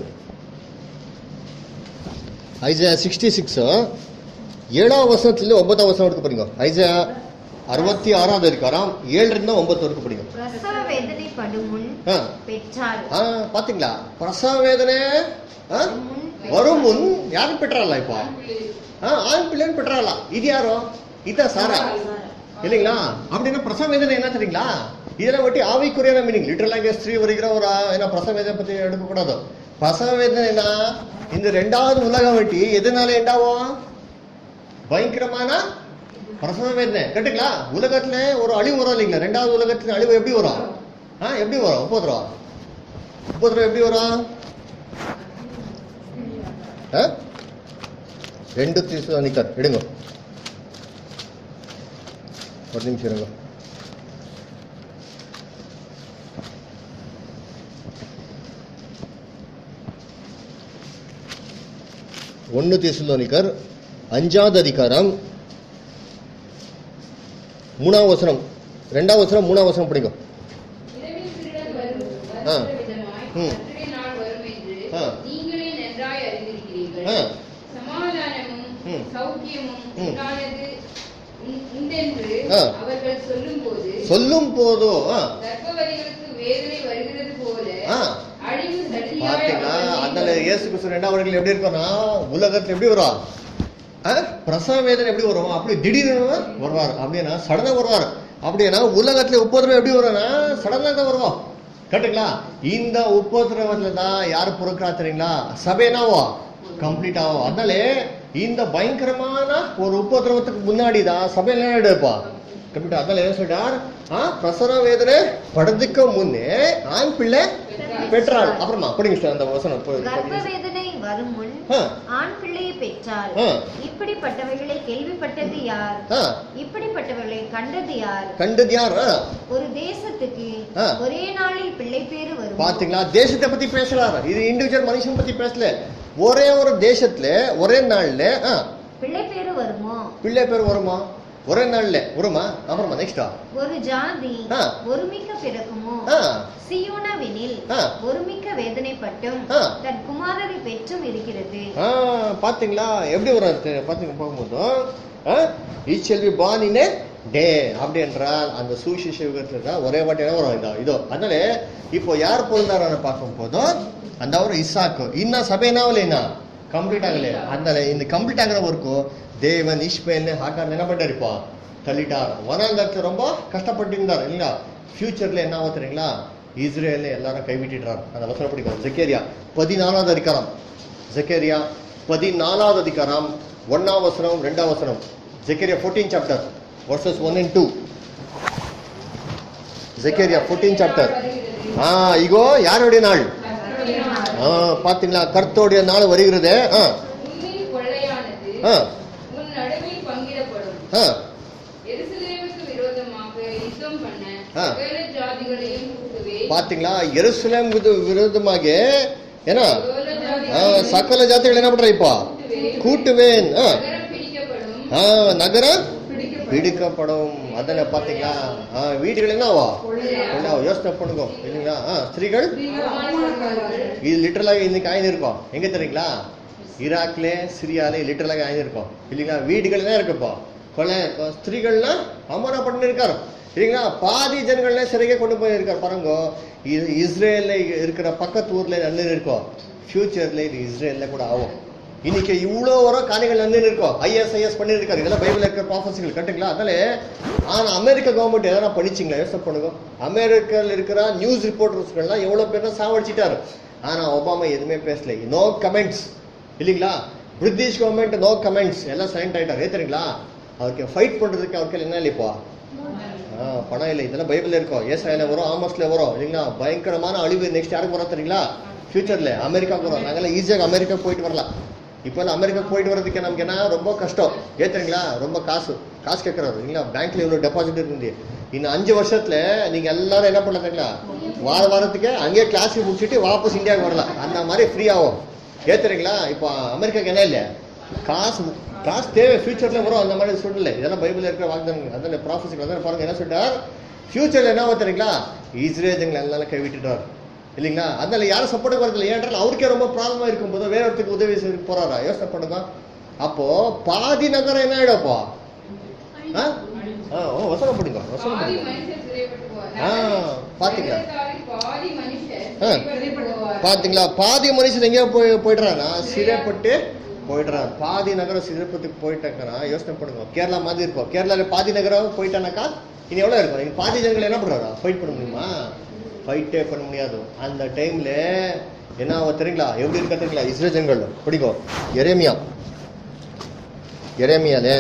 Isaiah sixty six ஏழாம் வசனத்துல ஒன்பதாம் வசனம் வரைக்கும் படிங்க ஐசா அறுபத்தி ஆறாவது இருக்காராம் ஏழுலேருந்து ஒன்பது வரைக்கும் படிங்க பிரசவ வேதனைப்படும் முன் ஆ பெற்றாள் ஆ பாத்தீங்களா பிரசவ வேதனை ஆ? முன் வரும் முன் யாரும் பெற்றாளா இப்போ ஆ ஆண் பிள்ளைன்னு பெற்றாளா இது யாரோ இதான் சாரா இல்லைங்களா அப்படின்னா பிரசவ வேதனை என்ன தெரியுங்களா இதெல்லாம் ஒட்டி ஆவிக்குரியான மீனிங் லிட்டரலாக ஸ்திரீ வருகிற ஒரு ஆ- என்ன பிரசவ வேதனை பத்தி எடுக்கக்கூடாது பிரசவ வேதனைனா இந்த ரெண்டாவது உலகம் வெட்டி எதனால எண்டாவும் பயங்கரமான பிரசவ வேதனை கேட்டுங்களா உலகத்துல ஒரு அழிவு வரும் இல்லைங்களா ரெண்டாவது உலகத்துல அழிவு எப்படி வரும் ஆ எப்படி வரும் உபதிரம் உபதிரம் எப்படி வரும் ஆ? ரெண்டு தீசு நிக்கர் எடுங்க ஒரு நிமிஷம் இருங்க ஒன்று தீசுலோனிக்கர் அஞ்சாவது அதிகாரம் மூணாவது வசனம் ரெண்டாவது வசனம் மூணாவது வசனம் படிங்க இரவில் திருடன் வரும் ஆ. வருகிற விதமாய் ம். கர்த்தருடைய நாள் வரும் என்று ஆ. நீங்களே நன்றாய் அறிந்திருக்கிறீர்கள் ஆ. சமாதானமும் ம். சௌக்கியமும் ம். உண்டானது உண்- உண்டென்று ஆ. அவர்கள் சொல்லும்போது சொல்லும் போதும் ஆ, கர்ப்பவதிகளுக்கு வேதனை வருகிறது போல ஆ. அழிவு சடிதியாய் பாத்தீங்களா அவர்கள் அதனால இயேசு கிறிஸ்து ரெண்டாவது எப்படி இருக்கும்னா உலகத்துல எப்படி வரும் ஆ? பிரசவ வேதனை எப்படி வரும் அப்படி திடீர்னு வருவார் அப்படின்னா சடனா வருவார் அப்படின்னா உலகத்துல உபதிரவம் எப்படி வரும்னா சடனா தான் வருவோம் கரெக்டுங்களா இந்த உபதிரவத்துல தான் யார் பொறுக்கிறா தெரியுங்களா சபைனாவோ கம்ப்ளீட் ஆகும் அதனாலே இந்த பயங்கரமான ஒரு உபதிரவத்துக்கு முன்னாடி தான் சபையில என்ன எடுப்பா கம்ப்ளீட் அதனால என்ன சொல்றார் ஆ பிரசவ வேதனை படுறதுக்கு முன்னே ஆண் பிள்ளை பெற்றாள் அப்புறமா படிங்க sister, அந்த வசனம் போய் கர்ப்ப படிங்க. வேதனை வரும் முன் ஆ, ஆண் பிள்ளையை பெற்றாள் ஆ. இப்படிப்பட்டவைகளை கேள்விப்பட்டது யார் ஆ, இப்படிப்பட்டவர்களை கண்டது யார் கண்டது யார் ஆ, ஒரு தேசத்துக்கு ஆ. ஒரே நாளில் பிள்ளை பேரு வரும் பாத்தீங்களா தேசத்தை பத்தி பேசுறாரு இது இண்டிவிஜுவல் மனுஷன் பத்தி பேசல ஒரே ஒரு தேசத்துல ஒரே நாள்ல ஆ, பிள்ளை பேரு வருமோ பிள்ளை பேர் வருமா ஒரே நாள்ல வருமா அப்புறமா நெக்ஸ்டா ஒரு ஜாதி ஆ. ஒருமிக்க பிறக்குமோ ஆ சியோனவெனில் ஆ. ஒருமிக்க வேதனைப்பட்டும் ஆ. தன் குமாரரை பெற்றும் இருக்கிறது ஆ, பாத்தீங்களா எப்படி வரும் தெ- பாத்தீங்க பார்க்கும்போது ஈச்செல்வி பானினே டே அப்படி என்றால் அந்த சுவிசேஷ யுகத்துல தான் ஒரே வாட்டி என்ன வரும் இந்த இதோ அதனால இப்போ யார் பிறந்தாரு பார்க்கும்போது அந்த அவர் இசாக்கு இன்னும் சபைனாவில்லைனா ಕಂಪ್ಲೀಟ್ ಆಗಲಿ ಆದ್ಮೇಲೆ ಇನ್ನು ಕಂಪ್ಲೀಟ್ ಆಗಿರೋವರೆಗೂ ದೇವನ್ ಇಷ್ಮೇಲೆ ಹಾಕೊಂಡು ನೆನಪಟ್ಟಿருப்பா தள்ளிட்டார் வனாந்தரத்தில் ரொம்ப கஷ்டப்பட்டிருந்தார் இல்லைங்களா ஃபியூச்சர்ல என்ன ஆகும் தெரியுங்களா இஸ்ரேல்ல எல்லாரும் கைவிட்டுறார் அந்த வசனம் படிக்கும் ஜெக்கேரியா பதினாலாவது அதிகாரம் ஜெக்கேரியா பதினாலாவது அதிகாரம் ஒன்னாம் வசனம் ரெண்டாம் வசனம் Zechariah fourteen chapter verses one and two Zechariah fourteen chapter ஆ இகோ யாருடைய நாள் ஆ பாத்தீங்களா கர்த்தோடைய நாள் வருகிறது ஆ உன்னில் கொள்ளையானது ஆ உன் நடுவில் பங்கிடப்படும் ஆ எருசலேமுக்கு விரோதமாக யுத்தம் பண்ண ஆ. சகல ஜாதிகளையும் கூட்டுவேன் பாத்தீங்களா எருசலேம் விரோதமாக ஏன்னா சகல ஆ, ஜாதிகளையும் சகல ஜாத்திகள் என்ன பண்ற இப்போ கூட்டுவேன் ஆ நகரம் பிடிக்கப்படும் ஆ, நகரம் பிடிக்கப்படும். பிடிக்கப்படும் அதனை பாத்தீங்களா ஆ, வீடுகள் என்னவா என்னவா யோசனை பண்ணுங்க இல்லைங்களா ஆ, ஸ்திரீகள் ஸ்திரீகள் அவமானப்படுவார்கள். இது லிட்டரலாக இன்னைக்கு ஆயிருக்கும் எங்க தெரியுங்களா ஈராக்ல சிரியால லிட்டரலாக ஆயிருக்கும் இல்லைங்களா வீடுகள் என்ன இருக்குப்போ கொலை இருக்கும் ஸ்திரீகள்னா அவமானப்பட்டு இருக்காரு இல்லைங்களா பாதி ஜனங்கள்ல சிறைக்கு கொண்டு போயிருக்காரு பாருங்க இது இஸ்ரேல்ல இருக்கிற பக்கத்து ஊர்ல நடந்து இருக்கும் ஃபியூச்சர்ல இது இஸ்ரேல்ல கூட ஆகும் இன்னைக்கு இவ்வளோ வர காரியங்கள் நடந்து இருக்கும் ஐஎஸ்ஐஎஸ் பண்ணியிருக்காரு இதெல்லாம் பைபிள் இருக்கிற ப்ராஃபஸிகள் கட்டுங்களா அதனால ஆனா அமெரிக்க கவர்மெண்ட் எதனா படிச்சிங்களா யோசனை பண்ணுங்க அமெரிக்காவில் இருக்கிற நியூஸ் ரிப்போர்ட்டர்ஸ்கள்லாம் எவ்வளோ பேர் சாவடிச்சிட்டாரு ஆனா ஒபாமா எதுவுமே பேசல நோ கமெண்ட்ஸ் இல்லைங்களா பிரிட்டிஷ் கவர்மெண்ட் நோ கமெண்ட்ஸ் எல்லாம் சைலண்ட் ஆயிட்டாரு ஏன் தெரியுங்களா அவருக்கு ஃபைட் பண்றதுக்கு அவருக்கு என்ன இல்லை இப்போ ஆ, பணம் இல்லை இதெல்லாம் பைபிள் இருக்கும் ஏசாயில வரும் ஆமஸ்ல வரும் இல்லைங்களா பயங்கரமான அழிவு நெக்ஸ்ட் யாருக்கு வரும் தெரியுங்களா ஃபியூச்சர்ல அமெரிக்காவுக்கு வரும் நாங்கெல்லாம் ஈஸியாக அமெரிக்கா போயிட்டு வரலாம் இப்போல்லாம் அமெரிக்கா போயிட்டு வரதுக்கு நமக்கு என்ன ரொம்ப கஷ்டம் ஏன் தெரியுங்களா ரொம்ப காசு காசு கேட்கறாரு இல்லைங்களா பேங்க்ல இவ்வளோ டெபாசிட் இருந்து இன்னும் அஞ்சு வருஷத்துல நீங்க எல்லாரும் என்ன பண்ணலாம் தெரியுங்களா வார வாரத்துக்கு அங்கேயே கிளாஸ் முடிச்சுட்டு வாபஸ் இந்தியாவுக்கு வரலாம் அந்த மாதிரி ஃப்ரீ ஆகும் ஏன் தெரியுங்களா இப்போ அமெரிக்காக்கு என்ன இல்லை காசு காசு தேவை ஃபியூச்சர்ல வரும் அந்த மாதிரி சொல்லல இதெல்லாம் பைபிள் இருக்கிற வாக்குதானங்கள் அதான் ப்ராஃபஸிகள் அதான் பாருங்க என்ன சொல்றார் ஃபியூச்சர்ல என்ன ஆகும் தெரியுங்களா இஸ்ரேல் ஜனங்களை எல்லாம் கைவிட்டுட்டார் இல்லைங்களா அதனால யாரும் சப்போர்ட் வரதில்லை ஏன்றால் அவருக்கே ரொம்ப ப்ராப்ளமா இருக்கும் போது வேற ஒருத்தருக்கு உதவி செய்ய போறாரா யோசனை பண்ணுங்க அப்போ பாதி நகரம் என்ன ஆயிடும்ப்போ ஆ ஆ, ஓ, வசனம் பண்ணுங்க வசனம் பாதி பண்ணுங்க மனுஷர் சிறைப்பட்டு போவார். ஆ, பாத்தீங்களா? நகரத்தாரில் பாதி மனுஷர் ஆ. சிறைப்பட்டு போவார். பாத்தீங்களா பாதி மனுஷன் எங்கேயோ போய் போயிடுறானா சிறைப்பட்டு போயிடுறான் பாதி நகரம் சிறைப்பட்டுக்கு போயிட்டாங்கன்னா யோசனை பண்ணுங்க கேரளா மாதிரி இருக்கும் கேரளால பாதி நகரம் போயிட்டானாக்கா இனி எவ்வளவு இருக்கும் இனி பாதி ஜனங்கள் என்ன பண்றாரா ஃபைட் பண்ண முடியுமா ஃபைட்டே பண்ண முடியாது அந்த டைம்ல என்ன ஆகும் தெரியுங்களா எப்படி இருக்கா தெரியுங்களா இஸ்ரேல் ஜனங்கள் பிடிக்கும் எரேமியா எரேமியால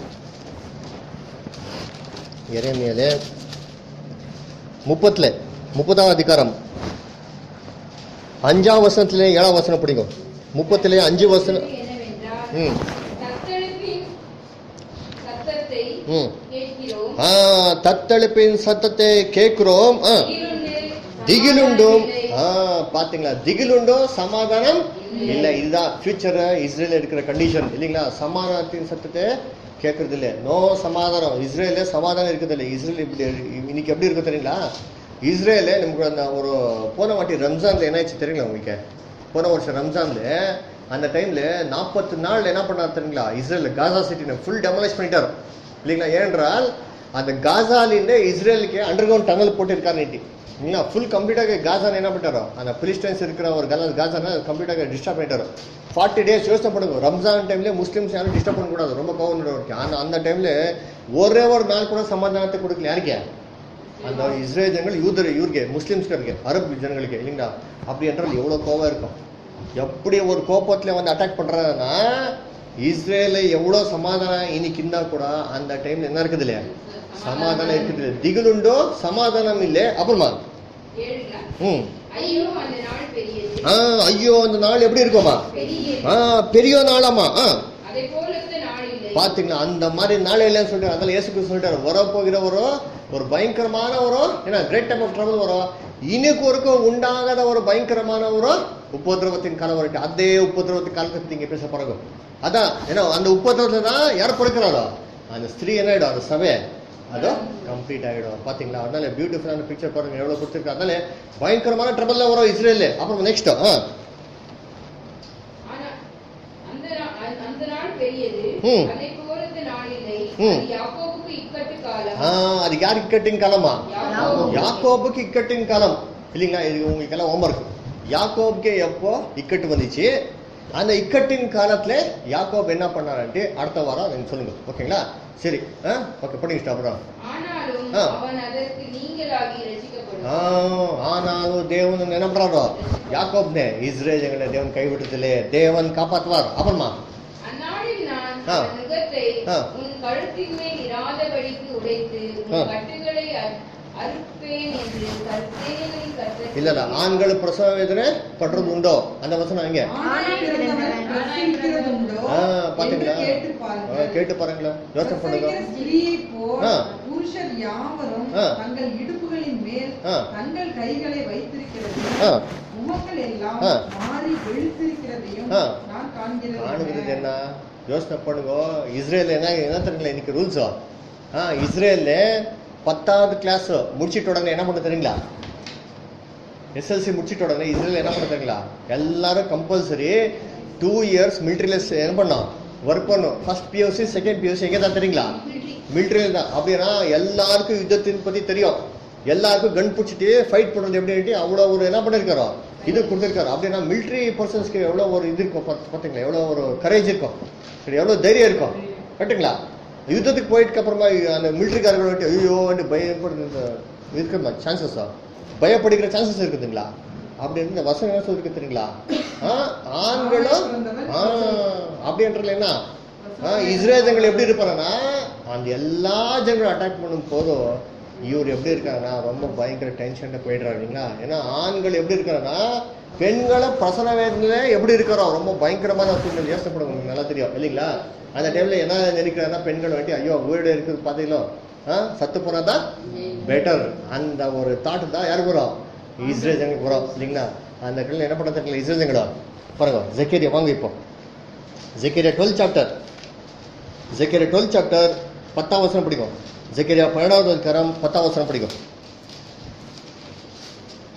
எரேமியால முப்பத்துல முப்பதாம் அதிகாரம் அஞ்சாம் வசனத்துல ஏழாம் வசனம் பிடிக்கும் முப்பத்திலே அஞ்சு வசனம் என்னவென்றால், ம் தத்தெடுப்பின் சத்தத்தை ம் கேட்கிறோம் ஆ தத்தளிப்பின் சத்தத்தை கேட்கிறோம் ஆ திகிலுண்டு, திகிலுண்டும் சமாதானம் ஆ இல்லை. பாத்தீங்களா திகிலுண்டும் சமாதானம் இல்ல இதுதான் ஃபியூச்சர் இஸ்ரேல் இருக்கிற கண்டிஷன் இல்லைங்களா சமாதானத்தின் சத்தத்தை கேட்கறது இல்ல நோ சமாதானம் இஸ்ரேல்ல சமாதானம் இருக்குது இல்ல இஸ்ரேல் இப்படி இன்னைக்கு எப்படி இருக்கு தெரியுங்களா இஸ்ரேல நமக்கு அந்த ஒரு போன வாட்டி ரம்ஜான்ல என்ன ஆச்சு தெரியுங்களா உங்களுக்கு போன வருஷம் ரம்ஜான்ல அந்த டைம்ல நாற்பத்து நாள் என்ன பண்ணாரு தெரியுங்களா இஸ்ரேல் காசா சிட்டினை ஃபுல் டெமலைஸ் பண்ணிட்டாரு இல்லைங்களா ஏனென்றால் அந்த காசாலிருந்து இஸ்ரேலுக்கு அண்டர் கிரவுண்ட் டனல் போட்டிருக்காரு நீட்டி இல்லைங்களா ஃபுல் கம்ப்ளீட்டாக காசான என்ன பண்ணிட்டாரோ அந்த பிலிஸ்டைன்ஸ் இருக்கிற ஒரு கல காசான கம்ப்ளீட்டாக டிஸ்டர்ப் பண்ணிட்டாரு ஃபார்ட்டி டேஸ் யோசனை பண்ணுங்க ரம்ஜான் டைம்ல முஸ்லிம்ஸ் யாரும் டிஸ்டர்ப் பண்ணக்கூடாது ரொம்ப கோவம் இருக்கு ஆனால் அந்த டைம்ல ஒரே ஒரு நாள் கூட சமாதானத்தை கொடுக்கல யாருக்கே அந்த இஸ்ரேல் ஜனங்கள் யூதர் இவருக்கு முஸ்லிம்ஸ்க்கு அரபு ஜனங்களுக்கு இல்லைங்களா அப்படி என்றால் எவ்வளோ கோவம் இருக்கும் எப்படி ஒரு கோபத்தில் வந்து அட்டாக் பண்றாங்கன்னா இஸ்ரேல எவ்வளோ சமாதானம் இன்னைக்கு இருந்தா கூட அந்த டைம்ல என்ன இருக்குது இல்லையா சமாதானம் இருக்குது திகிலுண்டோ சமாதானம் இல்லை அப்புறமா ஏழுங்களா? ம் ஐயோ அந்த நாள் பெரியது ஆ ஐயோ அந்த நாள் எப்படி இருக்குமா பெரிய ஆ பெரிய நாளாமா ஆ அதை போலத்த நாள் இல்லை பாத்தீங்களா அந்த மாதிரி நாளே இல்லைன்னு சொல்லிட்டு அதனால இயேசு கிறிஸ்து சொல்லிட்டாரு வரப்போகிற ஒரு ஒரு பயங்கரமான ஒரு ஏன்னா கிரேட் டைம் ஆஃப் ட்ரபிள் வரும் இன்னைக்கு வரைக்கும் உண்டாகாத ஒரு பயங்கரமான ஒரு உபதிரவத்தின் காலம் வரைக்கும் அதே உபதிரவத்தின் காலத்தை நீங்க பேச பழகும் அதான் ஏன்னா அந்த உபதிரவத்துல தான் யார் பிறக்கிறாரோ அந்த ஸ்திரீ என்ன ஆயிடும் அந்த சபை அது கம்ப்ளீட் ஆயிடும் பாத்தீங்களா அதனால பியூட்டிஃபுல்லான பிக்சர் பாருங்க எவ்வளவு கொடுத்துருக்கு அதனால பயங்கரமான ட்ரபிள்ல வரும் இஸ்ரேல் அப்புறம் நெக்ஸ்ட் ஆ ஆனா அந்த நா- அந்த- அந்த நாள் பெரியது ம். அதை போலத்த நாள் இல்லை ம். அது யாக்கோபுக்கு இக்கட்டு காலம் ஆ அது யாருக்கு கட்டிங் காலமா யாக்கோபு. யாக்கோபுக்கு இக்கட்டின் காலம் இல்லைங்களா இது உங்களுக்கு எல்லாம் ஹோம்ஒர்க் யாக்கோபுக்கு எப்போ இக்கட்டு வந்துச்சு அந்த இக்கட்டின் காலத்துல யாக்கோப் என்ன பண்ணாருன்ட்டு அடுத்த வாரம் நீங்க சொல்லுங்க ஓகேங்களா சரி ஆ ஓகே படிங்க ஸ்டாப் ஆனாலும் ஆ. அவன் அதற்கு நீங்களாகி ரசிக்கப்படும் ஆ ஆனாலும் தேவன் என்ன பண்றாரோ யாக்கோப்னே இஸ்ரேல் எங்களை தேவன் கைவிட்டதில்லே தேவன் காப்பாத்துவார் அப்புறமா அந்நாளில் நான் ஆ. அவன் நுகத்தை ஆ. உன் கழுத்தின் மேல் இராதபடிக்கு உடைத்து உன் ஆ. கட்டுகளை அறு- அறுப்பேன் என்று கர்த்தேகளின் கர்த்தர் இல்ல இல்ல ஆண்கள் பிரசவ வேதனை படுறது உண்டோ அந்த வசனம் எங்க ஆணாய் பிறந்தவன் பிரசவிக்கிறது உண்டோ ஆ, என்று பாத்தீங்களா? கேட்டு ஆ, பாருங்கள். கேட்டு பாருங்களேன் யோசனை பண்ணுங்க பிரசவிக்கிற ஸ்திரீயைப் போல் ஆ. புருஷர் யாவரும் ஆ. தங்கள் இடுப்புகளின் மேல் ஆ. தங்கள் கைகளை வைத்திருக்கிறது ஆ. முகங்கள் எல்லாம் ஆ. மாறி வெளுத்திருக்கிறதையும் ஆ. நான் காண்கிறது காணுகிறது என்ன யோசனை பண்ணுங்க இஸ்ரேல் என்ன என்ன தெரியுங்களா இன்னைக்கு ரூல்ஸோ ஆ இஸ்ரேல்ல பத்தாவது கிளாஸ் முடிச்சிட்ட உடனே என்ன பண்ண தெரியுங்களா எஸ்எல்சி முடிச்சிட்ட உடனே இஸ்ரேல் என்ன பண்ண தெரியுங்களா எல்லாரும் கம்பல்சரி டூ இயர்ஸ் மிலிட்ரியில என்ன பண்ணோம் ஒர்க் பண்ணும் ஃபர்ஸ்ட் பியூசி செகண்ட் பியூசி எங்கே தான் தெரியுங்களா மிலிட்ரியில் தான் அப்படின்னா எல்லாருக்கும் யுத்தத்தின் பத்தி தெரியும் எல்லாருக்கும் கன் பிடிச்சிட்டு ஃபைட் பண்ணுறது எப்படின்ட்டு அவ்வளோ ஒரு என்ன பண்ணிருக்காரோ இது கொடுத்துருக்காரு அப்படின்னா மிலிட்ரி பர்சன்ஸ்க்கு எவ்வளோ ஒரு இது இருக்கும் பாத்து- பார்த்தீங்களா எவ்வளோ ஒரு கரேஜ் இருக்கும் சரி எவ்வளோ தைரியம் இருக்கும் கரெக்டுங்களா யுத்தத்துக்கு போயிட்டு அப்புறமா அந்த மிலிட்ரிக்காரர்கள் வந்துட்டு ஐயோ வந்து பயப்படுறது இருக்கிற சான்சஸா பயப்படுகிற சான்சஸ் இருக்குதுங்களா அப்படி இருந்து இந்த வசனம் என்ன சொல்லிருக்கு தெரியுங்களா ஆ, ஆண்களும் ஆ, அப்படின்றதுல என்ன ஆ, இஸ்ரேல் ஜனங்கள் எப்படி இருப்பாங்கன்னா அந்த எல்லா ஜனங்களும் அட்டாக் பண்ணும் போதும் இவர் எப்படி இருக்காருன்னா ரொம்ப பயங்கர டென்ஷன்ல போயிடுறாரு இல்லைங்களா ஏன்னா ஆண்கள் எப்படி இருக்காருன்னா பெண்களை பிரசன வேதனையில எப்படி இருக்கிறோம் ரொம்ப பயங்கரமான சூழ்நிலை யோசனைப்படும் உங்களுக்கு நல்லா தெரியும் இல்லைங்களா அந்த டைம்ல என்ன நினைக்கிறாருன்னா பெண்கள் வந்துட்டு ஐயோ வீடு இருக்குது பார்த்தீங்களோ ஆ, சத்து போனாதான் பெட்டர் அந்த ஒரு தாட் தான் யாருக்கு வரும் இஸ்ரேல் ஜனங்களுக்கு வரும் இல்லைங்களா அந்த இடத்துல என்ன பண்ண தெரியல இஸ்ரேல் ஜனங்களா பாருங்க ஜெக்கேரியா வாங்க இப்போ Zechariah twelve chapter Zechariah twelve chapter பத்தாம் வசனம் படிக்கும் ஜெக்கேரியா பன்னெண்டாவது அதிகாரம் பத்தாம் வசனம் படிக்கும்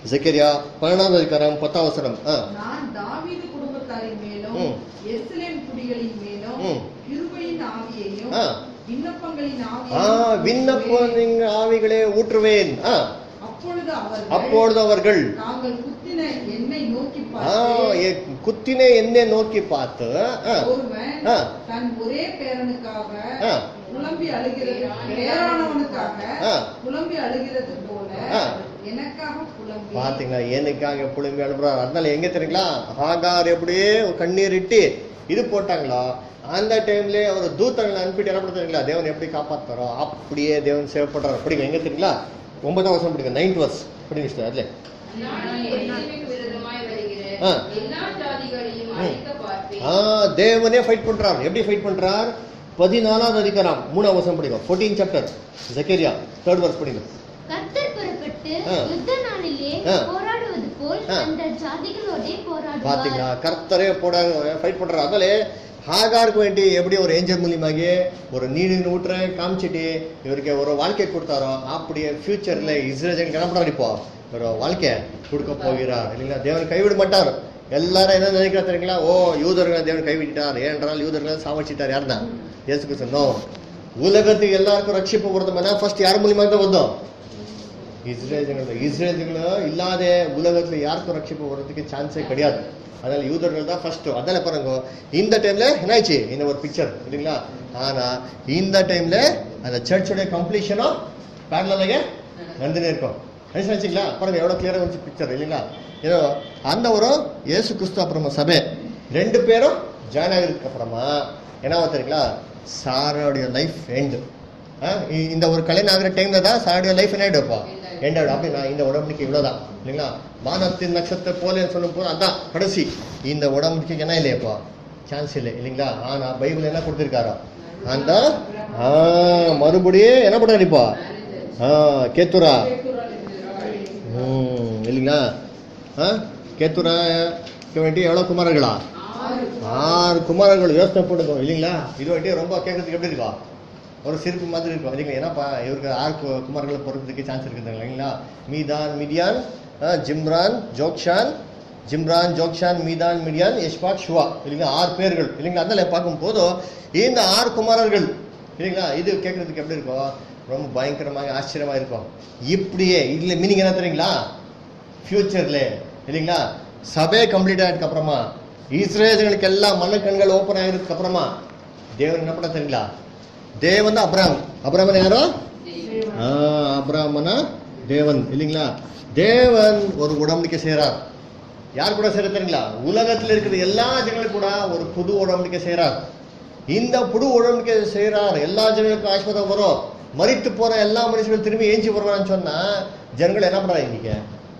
ஜக்கரியா பன்னெண்டாவது அதிகாரம் பத்தாம் வசனம் ஆ நான் தாவீது குடும்பத்தாரின் மேலும் ம். எருசலேம் குடிகளின் மேலும் ம். கிருபையின் ஆவியையும் ஆ. விண்ணப்பங்களின் ஆ ஆவியையும் விண்ணப்ப ஆவிகளே ஊற்றுவேன் ஆ அப்பொழுது அவர்கள் அப்பொழுது அவர்கள் தாங்கள் குத்தின என்னை நோக்கி ஆ, பார்த்து எ- குத்தினே என்னை நோக்கி பார்த்து ஆ, ஒருவன் ஆ. தன் ஒரே பேரனுக்காக ஆ. புலம்பி அழுகிறது பேரானவனுக்காக ஆ. புலம்பி அழுகிறது போல ஆ. எனக்காக புலம்பி பாத்தீங்களா எனக்காக புழும்பி அனுப்புறாரு அதனால எங்க தெரியுங்களா ஹாகார் எப்படியே கண்ணீர் இட்டு இது போட்டாங்களோ அந்த டைம்ல அவர் தூத்தங்களை அனுப்பிட்டு என்ன பண்ணுறீங்களா தேவன் எப்படி காப்பாத்துறாரோ அப்படியே தேவன் சேவப்படுறாரு படிங்க எங்க தெரியுங்களா ஒன்பதாம் வருஷம் படிங்க நைன்த் வர்ஸ் படிங்க sister, அதுல நான் எருசலேமுக்கு விரோதமாய் வருகிற ஆ. எல்லா ஜாதிகளையும் அழிக்க பார்ப்பேன் ஆ தேவனே ஃபைட் பண்றார் எப்படி ஃபைட் பண்றார் பதினாலாவது அதிகாரம் மூணாம் வருஷம் படிங்க fourteen chapter Zechariah third verse படிங்க கர்த்தர் புறப்பட்டு ஆ. யுத்த நாளிலே ஆ. போராடுவது போல் ஆ. அந்த ஜாதிகளோடே பாத்தீங்களா போராடுவார் கர்த்தரே போட ஃபைட் பண்றாரு அதனால ஹாகாருக்கு வேண்டி எப்படி ஒரு ஏஞ்சல் மூலியமாகி ஒரு நீடு ஊற்ற காமிச்சிட்டு இவருக்கு ஒரு வாழ்க்கை கொடுத்தாரோ அப்படியே ஃபியூச்சர்ல இஸ்ரேல் என்ன பண்றாரு இப்போ ஒரு வாழ்க்கை கொடுக்க போகிறார் இல்லைங்களா தேவன் கைவிட மாட்டார் எல்லாரும் என்ன நினைக்கிறா தெரியுங்களா ஓ யூதர்களை தேவன் கைவிட்டார் ஏனென்றால் யூதர்களை சாவச்சிட்டார் யார் தான் இயேசு கிறிஸ்து நோ உலகத்துக்கு எல்லாருக்கும் ரட்சிப்பு கொடுத்தோம்னா ஃபர்ஸ்ட் யார் மூலியமாக தான் வந்தோம் இஸ்ரேல் ஜனங்கள் இஸ்ரேல் ஜனங்கள் இல்லாத உலகத்துல யாருக்கும் ரட்சிப்பு வர்றதுக்கு சான்ஸே கிடையாது அதனால யூதர்கள் தான் ஃபர்ஸ்ட் அதனால பாருங்க இந்த டைம்ல என்னாச்சு இந்த ஒரு பிக்சர் இல்லைங்களா ஆனா இந்த டைம்ல அந்த சர்ச்சோட கம்ப்ளீஷனும் பேரலாக நடந்துனே இருக்கும் நினைச்சுங்களா பாருங்க எவ்வளவு கிளியரா வந்து பிக்சர் இல்லைங்களா ஏதோ அந்த ஒரு இயேசு கிறிஸ்து அப்புறமா சபை ரெண்டு பேரும் ஜாயின் ஆகிருக்கு அப்புறமா என்ன தெரியுங்களா சாரோடைய லைஃப் எண்டு இந்த ஒரு கல்யாணம் ஆகிற டைம்ல தான் சாரோடைய லைஃப் என்ன ஆயிடுப்பா எண்ட் ஆயிடும் அப்படின்னா இந்த உடம்புக்கு இவ்வளவுதான் இல்லைங்களா வானத்தின் நட்சத்திர போலேன்னு சொல்லும் போது அதான் கடைசி இந்த உடம்புக்கு என்ன இல்லையப்பா சான்ஸ் இல்லை இல்லைங்களா ஆனா பைபிள் என்ன கொடுத்திருக்காரோ அந்த ஆ, மறுபடியும் என்ன பண்றாரு இப்போ ஆ, கேத்துரா ம், இல்லைங்களா ஆ கேத்துராக்கு வேண்டி எவ்வளோ குமாரர்களா ஆறு குமாரர்கள் யோசனை பண்ணுங்க இல்லைங்களா இது வேண்டி ரொம்ப கேட்கறதுக்கு எப்படி இருக்கும் ஒரு சிரிப்பு மாதிரி இருக்கும் இல்லைங்களா ஏன்னாப்பா இவருக்கு ஆறு கு- குமாரர்களை பிறக்கிறதுக்கு சான்ஸ் இருக்குது இல்லைங்களா மீதான் மிடியான் ஆ, ஜிம்ரான் ஜோக்ஷான் ஜிம்ரான் ஜோக்ஷான் மீதான் மிடியான் யஷ்பாக் ஷுவா இல்லைங்களா ஆறு பேர்கள் இல்லைங்களா அதில் பார்க்கும்போது இந்த ஆறு குமாரர்கள் இல்லைங்களா இது கேட்கறதுக்கு எப்படி இருக்கும் ரொம்ப பயங்கரமாக ஆச்சரியமா இருக்கும் இப்படியே இதுல மீனிங் என்ன தெரியுங்களா ஃபியூச்சர்ல இல்லைங்களா சபை கம்ப்ளீட் ஆனதுக்கு அப்புறமா இஸ்ரேலுக்கு எல்லாம் மனக்கண்கள் ஓப்பன் ஆகிறதுக்கு அப்புறமா தேவன் என்ன பண்ண தெரியுங்களா தேவன் தான் அப்ராம் அப்ராமன் யாரோ ஆ, அப்ராமனா தேவன் இல்லைங்களா தேவன் ஒரு உடம்படிக்கை செய்றார் யார் கூட சேர தெரியுங்களா உலகத்தில் இருக்கிற எல்லா ஜனங்களும் கூட ஒரு புது உடம்படிக்கை செய்றார் இந்த புது உடம்படிக்கை செய்றார் எல்லா ஜனங்களுக்கும் ஆஸ்பதம் வரும் மரித்து போற எல்லா மனுஷங்களும் திரும்பி ஏஞ்சி வருவான்னு சொன்னா ஜனங்கள் என்ன பண்றாங்க இன்னைக்கு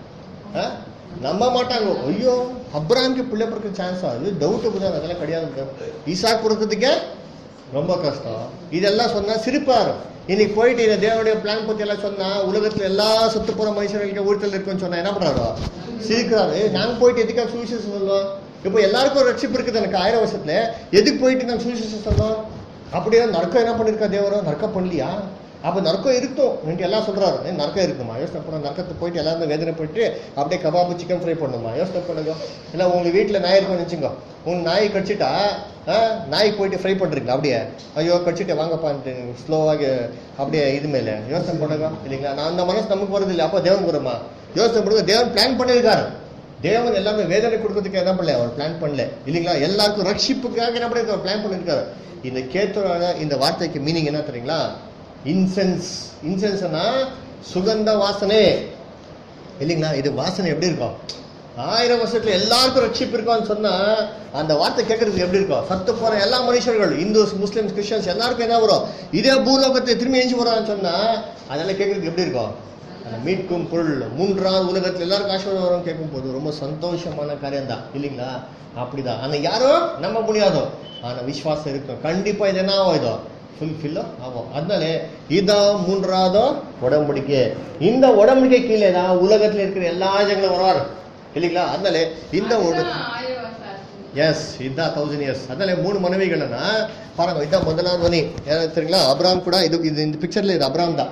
ஆ? நம்ப மாட்டாங்க ஐயோ அப்ராம்க்கு பிள்ளை பிறக்க சான்ஸ் அது டவுட் தான் அதெல்லாம் கிடையாது ஈசாக் பிறக்கிறதுக்கே ரொம்ப கஷ்டம் இதெல்லாம் சொன்னா சிரிப்பாரு இன்னைக்கு போயிட்டு இந்த தேவனுடைய பிளான் பத்தி எல்லாம் சொன்னா உலகத்துல எல்லா சுத்து போற மனுஷர்களுக்கு ஊழல் இருக்குன்னு சொன்னா என்ன பண்றாரு சிரிக்கிறாரு "ஏய், நாங்க போயிட்டு எதுக்காக சுவிசேஷம் சொல்லுவோம் இப்போ எல்லாருக்கும் ஒரு ரட்சிப்பு இருக்குது எனக்கு ஆயிரம் வருஷத்துல எதுக்கு போயிட்டு நாங்க சுவிசேஷம் சொன்னோம் அப்படியே நரக்கம் என்ன பண்ணிருக்கா தேவரும் நரக்கம் பண்ணலையா அப்ப நரக்கம் இருக்கும் நீங்க எல்லாம் சொல்றாரு "ஏய், நரக்கம் இருக்குமா யோசனை பண்ண நரக்கத்துக்கு போயிட்டு எல்லாரும் வேதனை போயிட்டு அப்படியே கபாபு சிக்கன் ஃப்ரை பண்ணுமா யோசனை பண்ணுங்க இல்லை உங்க வீட்டுல நாய் இருக்கும்னு வச்சுங்க உங்க நாய் கடிச்சிட்டா ஆ, நாய் போயிட்டு ஃப்ரை பண்றீங்களா அப்படியே ஐயோ கடிச்சிட்டு வாங்கப்பான்ட்டு ஸ்லோவாக அப்படியே இது மேல யோசனை பண்ணுங்க இல்லைங்களா நான் அந்த மனசு நமக்கு வருது இல்லை அப்போ தேவன் வருமா யோசனை பண்ணுங்க தேவன் பிளான் பண்ணியிருக்காரு தேவன் எல்லாமே வேதனை கொடுக்கறதுக்கு என்ன பண்ணல அவர் பிளான் பண்ணல இல்லைங்களா எல்லாருக்கும் ரட்சிப்புக்காக என்ன பண்ணிருக்காரு பிளான் பண்ணிருக்காரு இந்த கேத்தோட இந்த வார்த்தைக்கு மீனிங் என்ன தெரியுங்களா இன்சென்ஸ் இன்சென்ஸ்னா சுகந்த வாசனை இல்லைங்களா இது வாசனை எப்படி இருக்கும் ஆயிரம் வருஷத்துல எல்லாருக்கும் ரட்சிப்பு இருக்கும்னு சொன்னா அந்த வார்த்தை கேட்கறதுக்கு எப்படி இருக்கும் சத்து போற எல்லா மனுஷர்கள் இந்துஸ் முஸ்லிம்ஸ் கிறிஸ்டியன்ஸ் எல்லாருக்கும் என்ன வரும் இதே பூலோகத்தை திரும்பி எஞ்சி வரான்னு சொன்னா அதெல்லாம் கேட்கறதுக்கு எப்படி இருக்கும் அந்த மீட்கும் பொருள் மூன்றாவது உலகத்துல எல்லாருக்கும் ஆசீர்வாதம் வரும் கேட்கும் போது ரொம்ப சந்தோஷமான காரியம் தான் இல்லைங்களா அப்படிதான் ஆனா யாரும் நம்ப முடியாதோ ஆனா விசுவாசம் இருக்கும் கண்டிப்பா இது என்ன ஆகும் இதோ ஃபுல்ஃபில்லோ ஆகும் அதனால இதான் மூன்றாவது உடம்படிக்கை இந்த உடம்படிக்கை கீழே தான் உலகத்துல இருக்கிற எல்லா ஜனங்களும் வருவார் இல்லைங்களா அதனால இந்த உட அதுதான் ஆயிரம் வருஷம் ஆச்சு. எஸ் இதான் தௌசண்ட் இயர்ஸ் அதனால மூணு மனைவிகள்னா பாருங்க இதான் முதலாவது மணி யாராவது தெரியுங்களா அப்ராம் கூட இது இது இந்த பிக்சர்ல இது அப்ராம் தான்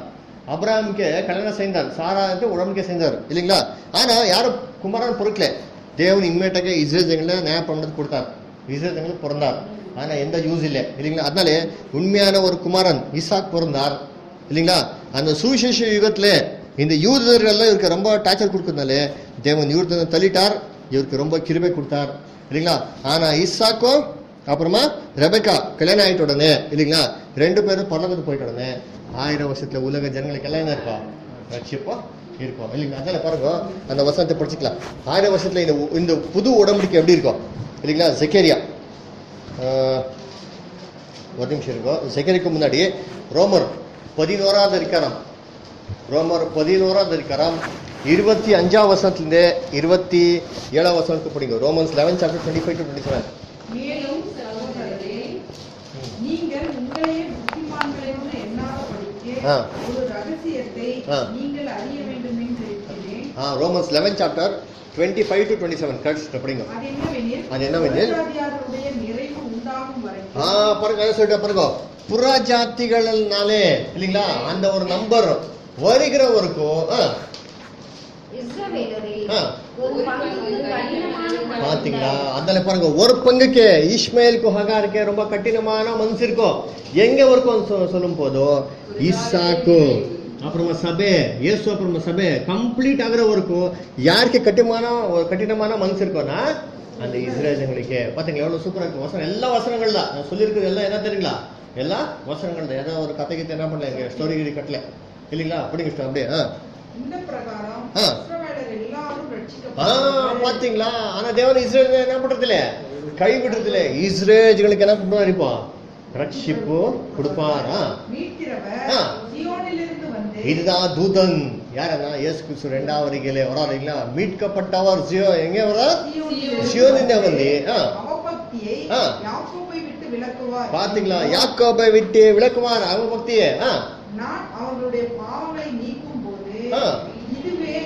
அப்ராஹாமுக்கு கல்யாணம் செய்தார் சாராவுக்கு உடம்புக்கே செய்தார் இல்லைங்களா ஆனா யாரும் குமாரன் பொறுக்கல தேவன் இம்மேட்டாக இஸ்ரேல் ஜனங்களை நியாயம் பண்ணது கொடுத்தார் இஸ்ரேல் ஜனங்களுக்கு பிறந்தார் ஆனா எந்த யூஸ் இல்லை இல்லைங்களா அதனால உண்மையான ஒரு குமாரன் ஈசாக் பிறந்தார் இல்லைங்களா அந்த சுவிசேஷ யுகத்துல இந்த யூதர்கள்லாம் இவருக்கு ரொம்ப டார்ச்சர் கொடுக்கறதுனால தேவன் யூதனை தள்ளிட்டார் இவருக்கு ரொம்ப கிருபை கொடுத்தார் இல்லைங்களா ஆனா ஈசாக்கும் அப்புறமா ரெபேக்கா கல்யாணம் ஆயிட்ட உடனே இல்லைங்களா ரெண்டு பேரும் பரலோகத்துக்கு போயிட்ட உடனே ஆயிரம் வருஷத்துல உலக ஜனங்களுக்கு எல்லாம் என்ன இருக்கும் ரட்சிப்போ இருக்கும் இல்லைங்களா அதனால பாருங்க அந்த வசனத்தை படிச்சுக்கலாம் ஆயிரம் வருஷத்துல இந்த உ- இந்த புது உடம்புக்கு எப்படி இருக்கும் இல்லைங்களா செக்கேரியா ஒரு நிமிஷம் இருக்கும் செக்கேரிக்கு முன்னாடி ரோமர் பதினோராவது அதிகாரம் ரோமர் பதினோராவது அதிகாரம் இருபத்தி அஞ்சாம் வசனத்துலேருந்து இருபத்தி ஏழாம் வசனத்துக்கு படிங்க Romans eleven chapter twenty five to twenty seven மேலும் சகோதரரே நீங்கள் உங்களையே புத்திமான்கள் என்று எண்ணாதபடிக்கு ஆ. ஒரு ரகசியத்தை ஆ. நீங்கள் அறிய வேண்டும் என்று இருக்கிறேன் ஆ Romans eleven chapter twenty five to twenty seven correct படிங்க அது என்னவெனில் அது என்னவெனில்? புறஜாதியாருடைய நிறைவு உண்டாகும் ஆ வரைக்கும் பாருங்க அதை சொல்லிட்டு பாருங்க புறஜாத்திகள்னாலே இல்லைங்களா அந்த ஒரு நம்பர் வருகிறவருக்கும் ஆ, இஸ்ரவேலரில் ஆ. ஒரு பங்குக்கு கடினமான மனம் பாத்தீங்களா உண்டாயிற்று. அதனால பாருங்க ஒரு பங்குக்கு இஸ்மாயிலுக்கும் ஹகாருக்கு ரொம்ப கடினமான மனசு இருக்கும் எங்க வரைக்கும் சொ- சொல்லும் போதும் இசாக்கு அப்புறமா சபை இயேசு அப்புறமா சபை கம்ப்ளீட் ஆகுற வரைக்கும் யாருக்கு கட்டிமான ஒரு கடினமான மனசு இருக்கும்னா அந்த இஸ்ரேலுங்களுக்கு பாத்தீங்களா எவ்வளவு சூப்பரா இருக்கு வசனம் எல்லா வசனங்கள் தான் நான் சொல்லியிருக்கிறது எல்லாம் என்ன தெரியுங்களா எல்லா வசனங்கள் தான் ஏதோ ஒரு கதை கீதை என்ன பண்ணல இங்க ஸ்டோரி கீரி கட்டல இல்லைங்களா அப்படிங்க sister, அப்படியே ஆ இந்த பிரகாரம் ஆ. இஸ்ரவேலர் எல்லாரும் ஆ, ரட்சிக்கப்படுவார்கள். பாத்தீங்களா ஆனா தேவன் இஸ்ரேல் என்ன பண்றது இல்ல கை விடுறது இல்ல இஸ்ரேஜுகளுக்கு என்ன பண்ணுவார் இப்போ ரட்சிப்பு கொடுப்பார் ஆ. மீட்கிறவர் ஆ. சியோனிலிருந்து வந்து இதுதான் தூதன் யாரன்னா இயேசு கிறிஸ்து ரெண்டாவது வருகையிலே வராதுங்களா மீட்கப்பட்டவர் சியோ எங்க வரா சியோனிலிருந்து சியோனில வந்து ஆ, அவபக்தியை ஆ. யாக்கோபை விட்டு விலக்குவார் பாத்தீங்களா யாக்கோபை விட்டு விளக்குவார் அவ பக்தியே ஆ, நான் அவர்களுடைய பாவங்களை நீக்கும் போது ஆ. இதுவே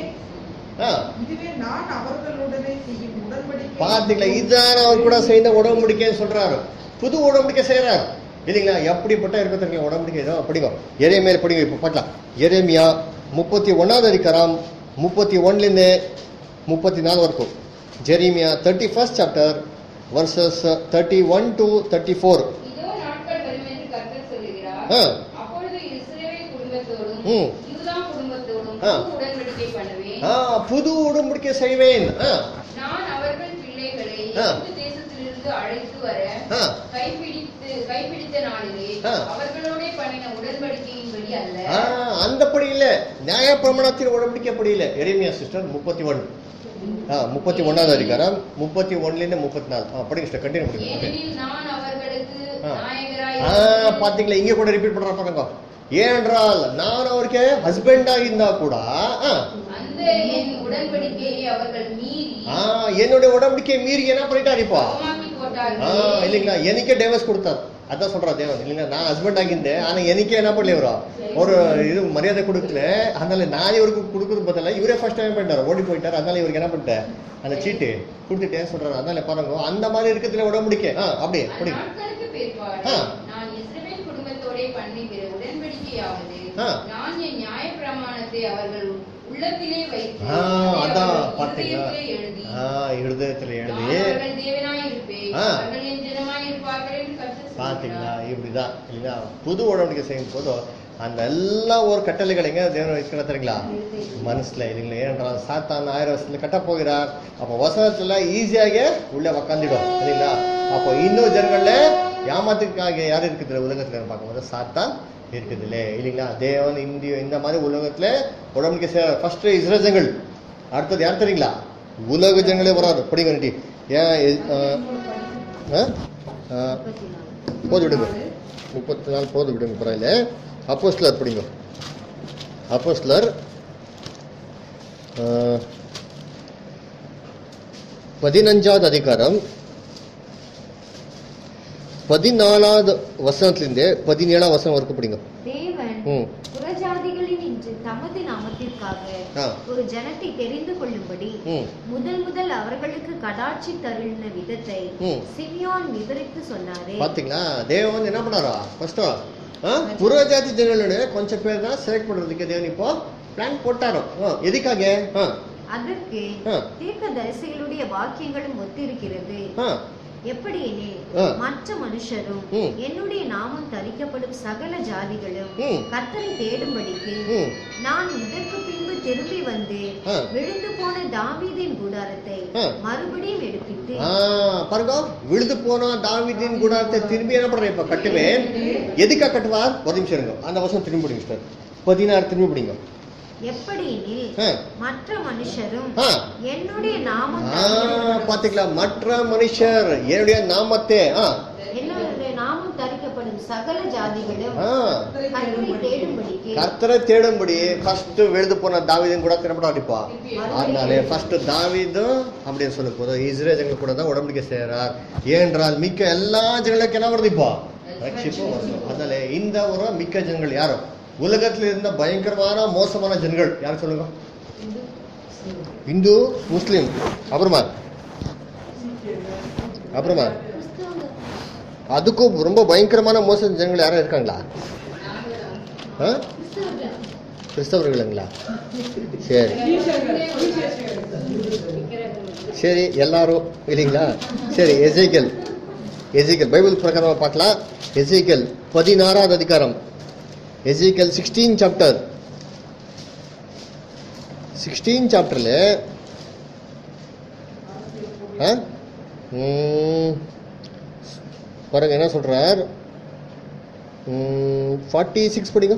ஆ. இதுவே நான் அவர்களுடனே செய்யும் உடன்படிக்கை பாத்தீங்களா இதுதான் அவர் கூட செய்த உடம்படிக்கைன்னு சொல்றாரு புது உடம்படிக்கை செய்யறாரு இல்லைங்களா எப்படிப்பட்ட இருக்க தெரியுங்க உடம்படிக்கை ஏதோ படிங்க எரேமியா படிங்க இப்போ பார்க்கலாம் எரேமியா முப்பத்தி ஒன்னாவது அதிகாரம் முப்பத்தி ஒன்லேருந்து முப்பத்தி நாலு வரைக்கும் Jeremiah thirty first chapter verses thirty one to thirty four இதோ நாட்கள் வரும் என்று கர்த்தர் சொல்லுகிறார் ஆ. அப்பொழுது இஸ்ரவேல் குடும்பத்தோடும் ம். யூதா குடும்பத்தோடும் ஆ. புது உடன்படிக்கை பண்ணுவேன் ஆ புது உடம்படிக்கை செய்வேன் ஆ நான் அவர்கள் பிள்ளைகளை ஆ. எகிப்து தேசத்திலிருந்து அழைத்து வர ஆ. கைப்பிடித்து கைப்பிடித்த நாளிலே ஆ. அவர்களோட பண்ணின உடன்படிக்கையின்படி அல்ல ஆ, அந்தப்படி இல்ல நியாய பிரமாணத்தின் உடம்படிக்கைப்படி இல்ல எரேமியா சிஸ்டர் முப்பத்தி ஒன் ஆ முப்பத்தி ஒன்னாவது அதிகாரம் முப்பத்தி ஒன்லேருந்து முப்பத்தி நாலு ஆ படிங்க சிஸ்டர் கண்டினியூ பண்ணுங்க ஓகே ஏனெனில் நான் அவர்களுக்கு ஆ. நாயகராய் ஆ பாத்தீங்களா இங்க கூட ரிப்பீட் பண்ற பாருங்க ஏனென்றால் நான் அவருக்கு ஹஸ்பண்டா இருந்தா கூட ஆ, அந்த என் உடன்படிக்கையை அவர்கள் மீறி ஆ, என்னுடைய உடம்படிக்கை மீறி என்ன பண்ணிட்டாரு இப்போ அவமாக்கி ஆ, போட்டார்கள் இல்லைங்களா எனக்கே டைவர்ஸ் கொடுத்தார் அதான் சொல்றா தேவன் இல்லைங்களா நான் ஹஸ்பண்ட் ஆகியிருந்தேன் ஆனா எனக்கே என்ன பண்ணல இவரோ ஒரு இது மரியாதை கொடுக்கல அதனால நான் இவருக்கு கொடுக்கறது பதிலா இவரே ஃபர்ஸ்ட் டைம் பண்ணிட்டாரு ஓடி போயிட்டாரு அதனால இவருக்கு என்ன பண்ணிட்டேன் அந்த சீட்டு கொடுத்துட்டேன் சொல்றாரு அதனால பாருங்க அந்த மாதிரி இருக்கிறதுல உடம்படிக்க ஆ அப்படியே அப்படி அந்நாட்களுக்கு பிற்பாடு ஆ. நான் இஸ்ரவேல் குடும்பத்தோடே பண்ணுகிற உடன்படிக்கையாவது ஆ. நான் என் நியாய பிரமாணத்தை அவர்கள் உள்ளத்திலே வைத்து ஆ அதை அதான் அவர்கள் பாத்தீங்களா இருதயத்திலே எழுதி ஆ இருதயத்துல எழுதி நான் அவர்கள் தேவனாய் இருப்பேன் ஆ. அவர்கள் என் ஜனமாய் இருப்பார்கள் என்று கர்த்தர் பாத்தீங்களா சொல்கிறார். இப்படிதான் இல்லைங்களா புது உடம்படிக்கை செய்யும் போது அந்த எல்லா ஒரு கட்டளைகள் எங்க தேவன் வைக்கிற தெரியுங்களா மனசுல இல்லைங்களா ஏனென்றால் சாத்தான் ஆயிரம் வருஷத்துல கட்ட போகிறார் அப்போ வசனத்துல ஈஸியாக உள்ள உக்காந்துடும் இல்லைங்களா அப்போ இன்னும் ஜனங்கள்ல ஏமாத்துக்காக யார் இருக்குது உலகத்துல பார்க்கும்போது சாத்தான் இருக்குது இல்லையே இல்லைங்களா தேவன் இந்திய இந்த மாதிரி உலகத்துல உடம்புக்கு சேர ஃபர்ஸ்ட் இஸ்ரேஜங்கள் அடுத்தது யார் தெரியுங்களா உலக ஜனங்களே வராது படிங்க நட்டி ஏன் இது- ஆ, ஆ? ஆ, முப்பத்தி நாலு. போது விடுங்க முப்பத்தி நாலு போது விடுங்க பரவாயில்ல அப்போஸ்லர் பிடிங்க அப்போஸ்லர் ஆஹ், பதினஞ்சாவது அதிகாரம் பதினாலாவது வசனத்திலிருந்து பதினேழாம் வசனம் வரைக்கும் பிடிங்க தேவன் ம் புறஜாதிகளின் இன்று தமது நாமத்திற்காக ஆ ஒரு ஜனத்தை தெரிந்து கொள்ளும்படி ம் முதல் முதல் அவர்களுக்கு கடாட்சி தருளின விதத்தை ம். சிமியோன் விவரித்து சொன்னாரே பாத்தீங்களா தேவன் என்ன பண்ணாரா ஃபர்ஸ்ட் ஆ? புறஜாதி ஜனங்களுடைய கொஞ்சம் பேர் தான் செலக்ட் பண்றதுக்கு தேவன் இப்போ பிளான் போட்டாரோ ஆ, எதுக்காக ஆ, அதற்கு ஆ. தீர்க்கதரிசிகளுடைய வாக்கியங்களும் ஒத்திருக்கிறது ஆ, எப்படியெனில் ஆ. மற்ற மனுஷரும் ம். என்னுடைய நாமம் தரிக்கப்படும் சகல ஜாதிகளும் ம். கர்த்தரை தேடும்படிக்கு ம். நான் இதற்கு பின்பு திரும்பி வந்து ஆ. விழுந்து போன தாவீதின் கூடாரத்தை ஆ. மறுபடியும் எடுப்பித்து ஆ, பாருங்க விழுது போன தாவீதின் குடாரத்தை திரும்பி என்ன பண்றேன் இப்ப கட்டுவேன் எதுக்கா கட்டுவார் ஒரு நிமிஷம் இருங்க அந்த வருஷம் திரும்பி பிடிங்க சார் பதினாறு திரும்பி பிடிங்க எப்படியெனில் ஆ. மற்ற மனுஷரும் ஆ. என்னுடைய நாமம் ஆ, தரிக்கப்படும் பாத்தீங்களா மற்ற மனுஷர் என்னுடைய நாமத்தை ஆ, என்னுடைய நாமம் தரிக்கப்படும் சகல ஜாதிகளும் ஆ, கர்த்தரை தேடும்படிக்கு கர்த்தரை தேடும்படி ஃபர்ஸ்ட் விழுது போன தாவீதும் கூட தினப்படம் அடிப்பா அதனால ஃபர்ஸ்ட் தாவீதும் அப்படின்னு சொல்லும் போது இஸ்ரேல் ஜனங்கள் கூட தான் உடம்படிக்கை செய்யறார் ஏனென்றால் மிக்க எல்லா ஜனங்களுக்கு என்ன வருது இப்போ ரட்சிப்பு வரும் அதனால இந்த ஒரு மிக்க ஜனங்கள் யாரோ உலகத்துல இருந்த பயங்கரமான மோசமான ஜனங்கள் யார் சொல்லுங்க இந்து முஸ்லிம் அப்புறமா அப்புறமா கிறிஸ்தவங்க அதுக்கும் ரொம்ப பயங்கரமான மோச ஜனங்கள் யாரும் இருக்காங்களா ஆ? கிறிஸ்தவர்கள் கிறிஸ்தவர்களுங்களா சரி சரி எல்லாரும் இல்லைங்களா சரி எசைக்கல் எசைக்கல் பைபிள் பிரகாரமா பார்க்கலாம் எசைக்கல் பதினாறாவது அதிகாரம் எசைக்கல் சிக்ஸ்டீன் சாப்டர் சிக்ஸ்டீன் சாப்டர்ல பாருங்க என்ன சொல்றார் ஃபார்ட்டி சிக்ஸ் படிங்க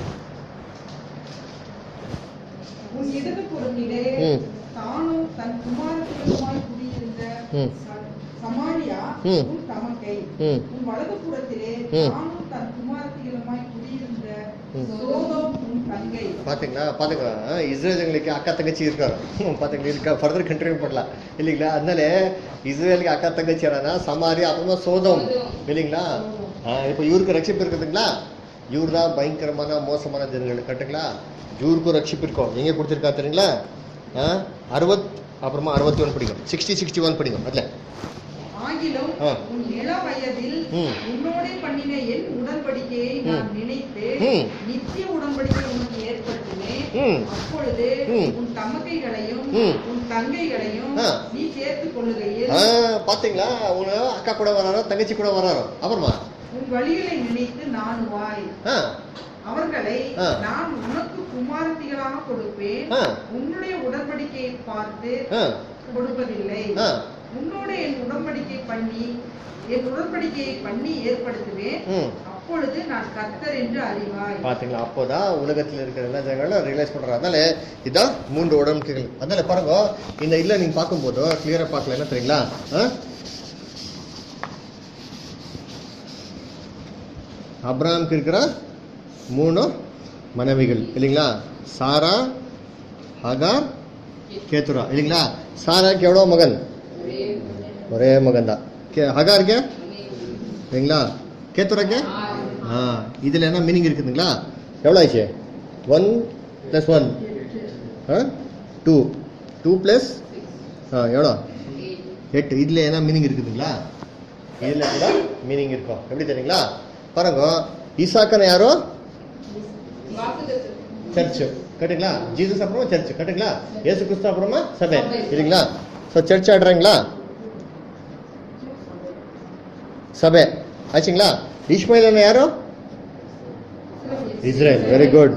உன் இடது புறத்திலே ம். தானும் தன் குமாரத்திலுமாய் குடியிருந்த ம். ச- சமாரியா ம். உன் தமக்கை ம். உன் வலது புறத்திலே ம். தானும் தன் குமாரத்திலுமாய் குடியிருந்த ம். சோதோம் உன் தங்கை பாத்தீங்களா பாத்துங்களா இஸ்ரேலுங்களுக்கு அக்கா தங்கச்சி இருக்காரு பாத்தீங்களா இருக்கா ஃபர்தர் கண்டினியூ பண்ணலாம் இல்லைங்களா அதனால இஸ்ரேலுக்கு அக்கா தங்கச்சி யாரா சமாரி அப்புறமா சோதம் இல்லைங்களா ஆ, இப்போ இவருக்கு ரட்சிப்பு இருக்குதுங்களா இவர் தான் பயங்கரமான மோசமான ஜனங்கள் கட்டுங்களா இவருக்கும் ரட்சிப்பு இருக்கும் எங்க கொடுத்துருக்கா தெரியுங்களா ஆ, அறுபத் அப்புறமா அறுபத்தி ஒன்று படிக்கும் சிக்ஸ்டி சிக்ஸ்டி ஒன் படிக்கும் அதுல ஆகிலும் ஆ. உன் இள வயதில் ம். உன்னோடே பண்ணின என் உடன்படிக்கையை நான் நினைத்து ம். நித்திய உடன்படிக்கை உனக்கு ஏற்படுத்தினேன் ம். அப்பொழுது ம். உன் தமக்கைகளையும் ம். உன் தங்கைகளையும் ஆ. நீ சேர்த்துக் கொள்ளுகையில் ஆ, பாத்தீங்களா உன அக்கா கூட வராரோ தங்கச்சி கூட வராரோ அப்புறமா உன் வழிகளை நினைத்து நாணுவாய் ஆ அவர்களை ஆ. நான் உனக்கு குமாரத்திகளாக கொடுப்பேன் ஆ. உன்னுடைய உடன்படிக்கையை பார்த்து ஆ கொடுப்பதில்லை ஆ. உன்னோட என் உடன்படிக்கை பண்ணி என் உடன்படிக்கையை பண்ணி ஏற்படுத்துவேன் ம் அப்பொழுது நான் கர்த்தர் என்று அறிவாய் பாத்தீங்களா அப்போதான் உலகத்தில் இருக்கிற எல்லா ஜனங்களும் ரியலைஸ் பண்றாங்க அதனால இதான் மூன்று உடம்புகள் அதனால பாருங்க இந்த இல்ல நீங்க பார்க்கும்போது கிளியரா பார்க்கல என்ன தெரியுங்களா ஆ? அப்ராம்க்கு இருக்கிற மூணு மனைவிகள் இல்லைங்களா சாரா ஹகார் கேத்துரா இல்லைங்களா சாராக்கு எவ்வளோ மகன் ஒரே மகன் தான் ஹகாருக்கு இல்லைங்களா கேத்துராக்கு ஆ இதில் என்ன மீனிங் இருக்குதுங்களா எவ்வளோ ஆச்சு ஒன் ப்ளஸ் ஒன் ஆ டூ டூ ப்ளஸ் ஆ எவ்வளோ எட்டு இதில் என்ன மீனிங் இருக்குதுங்களா இதில் கூட மீனிங் இருக்கும் எப்படி தெரியுங்களா பாருங்க ஈசாக்கன் யாரோ சர்ச் கரெக்டுங்களா ஜீசஸ் அப்புறமா சர்ச் கரெக்டுங்களா ஏசு கிறிஸ்து அப்புறமா சபை இல்லைங்களா ஸோ சர்ச் ஆடுறாங்களா சபை ஆச்சுங்களா இஸ்மாயில் அண்ணா யாரோ இஸ்ரேல் வெரி குட்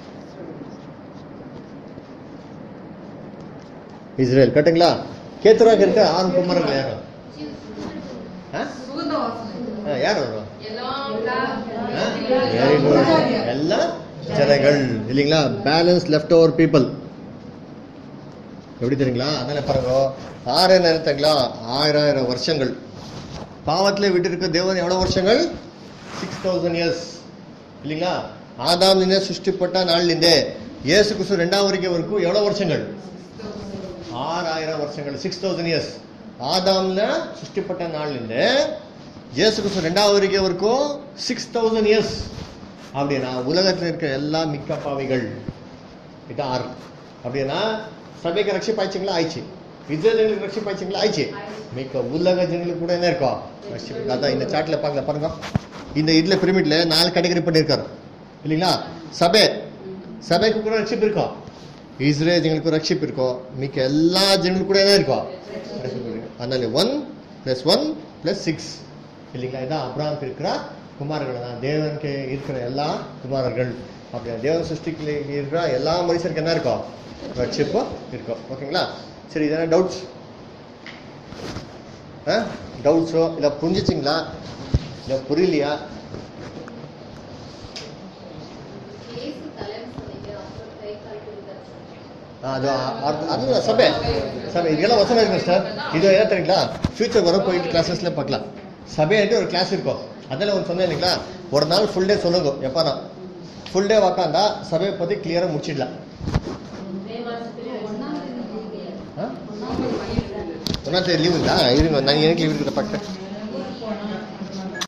இஸ்ரேல் கரெக்டுங்களா கேத்துராக்கு இருக்க ஆறு குமாரங்கள் யாரும் ஆ? சுகந்த வாசனை ஆ, யார் வரும் எல்லாம் வெரி குட் எல்லா ஜனங்கள் இல்லைங்களா பேலன்ஸ் லெஃப்ட் ஓவர் பீப்புள் எப்படி தெரியுங்களா அதனால பாருங்க ஆறு நேரத்துங்களா ஆயிரம் ஆயிரம் வருஷங்கள் பாவத்தில் விட்டு இருக்க தேவன் எவ்வளவு வருஷங்கள் சிக்ஸ் தௌசண்ட் இயர்ஸ் இல்லைங்களா ஆதாம்லிಂದ ಸೃಷ್ಟಿಪಟ್ಟ ನಾಳಿನಿಂದ ಯೇಸು ಕ್ರಿಸ್ತು ரெண்டாம் வரைக்கும் வரைக்கும் எவ்வளவு வருஷங்கள் ஆறாயிரம் வருஷங்கள் சிக்ஸ் தௌசண்ட் இயர்ஸ் ஆதாம்ல சிருஷ்டிப்பட்ட நாள்லேருந்து இயேசு கிறிஸ்து ரெண்டாவது வரைக்கும் வரைக்கும் சிக்ஸ் தௌசண்ட் இயர்ஸ் அப்படின்னா உலகத்தில் இருக்கிற எல்லா மிக்க பாவிகள் இது ஆறு அப்படின்னா சபைக்கு ரட்சிப்பு ஆயிடுச்சுங்களா ஆயிடுச்சு இஸ்ரேலுங்களுக்கு ரட்சிப்பு ஆயிடுச்சுங்களா ஆயிடுச்சு மிக்க உலக ஜனங்களுக்கு கூட என்ன இருக்கும் ரட்சிப்பு அதான் இந்த சாட்டில் பார்க்கல பாருங்க இந்த இதில் பிரமிட்ல நாலு கேட்டகரி பண்ணியிருக்காரு இல்லைங்களா சபை சபைக்கு கூட ரட்சிப்பு இருக்கும் இஸ்ரேல் ஜனங்களுக்கு ரட்சிப்பு இருக்கும் மிக்க எல்லா ஜனங்களுக்கு கூட என்ன இருக்கும் ரட்சிப்பு இருக்கும். அதனால one plus one plus six இல்லைங்களா இதான் அப்ராம்க்கு இருக்கிற குமாரர்கள் தான் தேவனுக்கு இருக்கிற எல்லா குமாரர்கள் அப்படி தேவன் சிருஷ்டிக்கு இருக்கிற எல்லா மனுஷருக்கு என்ன இருக்கும் ரட்சிப்பு இருக்கும் ஓகேங்களா சரி இதெல்லாம் டவுட்ஸ் டவுட்ஸோ இல்லை புரிஞ்சிச்சிங்களா இல்லை புரியலையா இயேசு தலைன்னு சொன்னீங்க அப்புறம் கை கால் கொடுத்தாரு ஆ, அது அ- அது சபை சபை இதெல்லாம் வசனம் இருக்கு சார் இது என்ன தெரியுங்களா ஃபியூச்சர் வர போயிட்டு கிளாஸஸ்ல பார்க்கலாம் சபைன்ட்டு ஒரு கிளாஸ் இருக்கும் அதில் ஒன்று சொன்னேன் இல்லைங்களா ஒரு நாள் ஃபுல் டே சொல்லுங்க எப்போனா ஃபுல் டே உக்காந்தா சபையை பற்றி கிளியராக முடிச்சிடலாம் மே மாசத்துல ஒன்னாம் தேதி ஆ ஒன்றாம் தேதி லீவுங்களா இருங்க நான் எனக்கு லீவ் இருக்கிற பார்க்க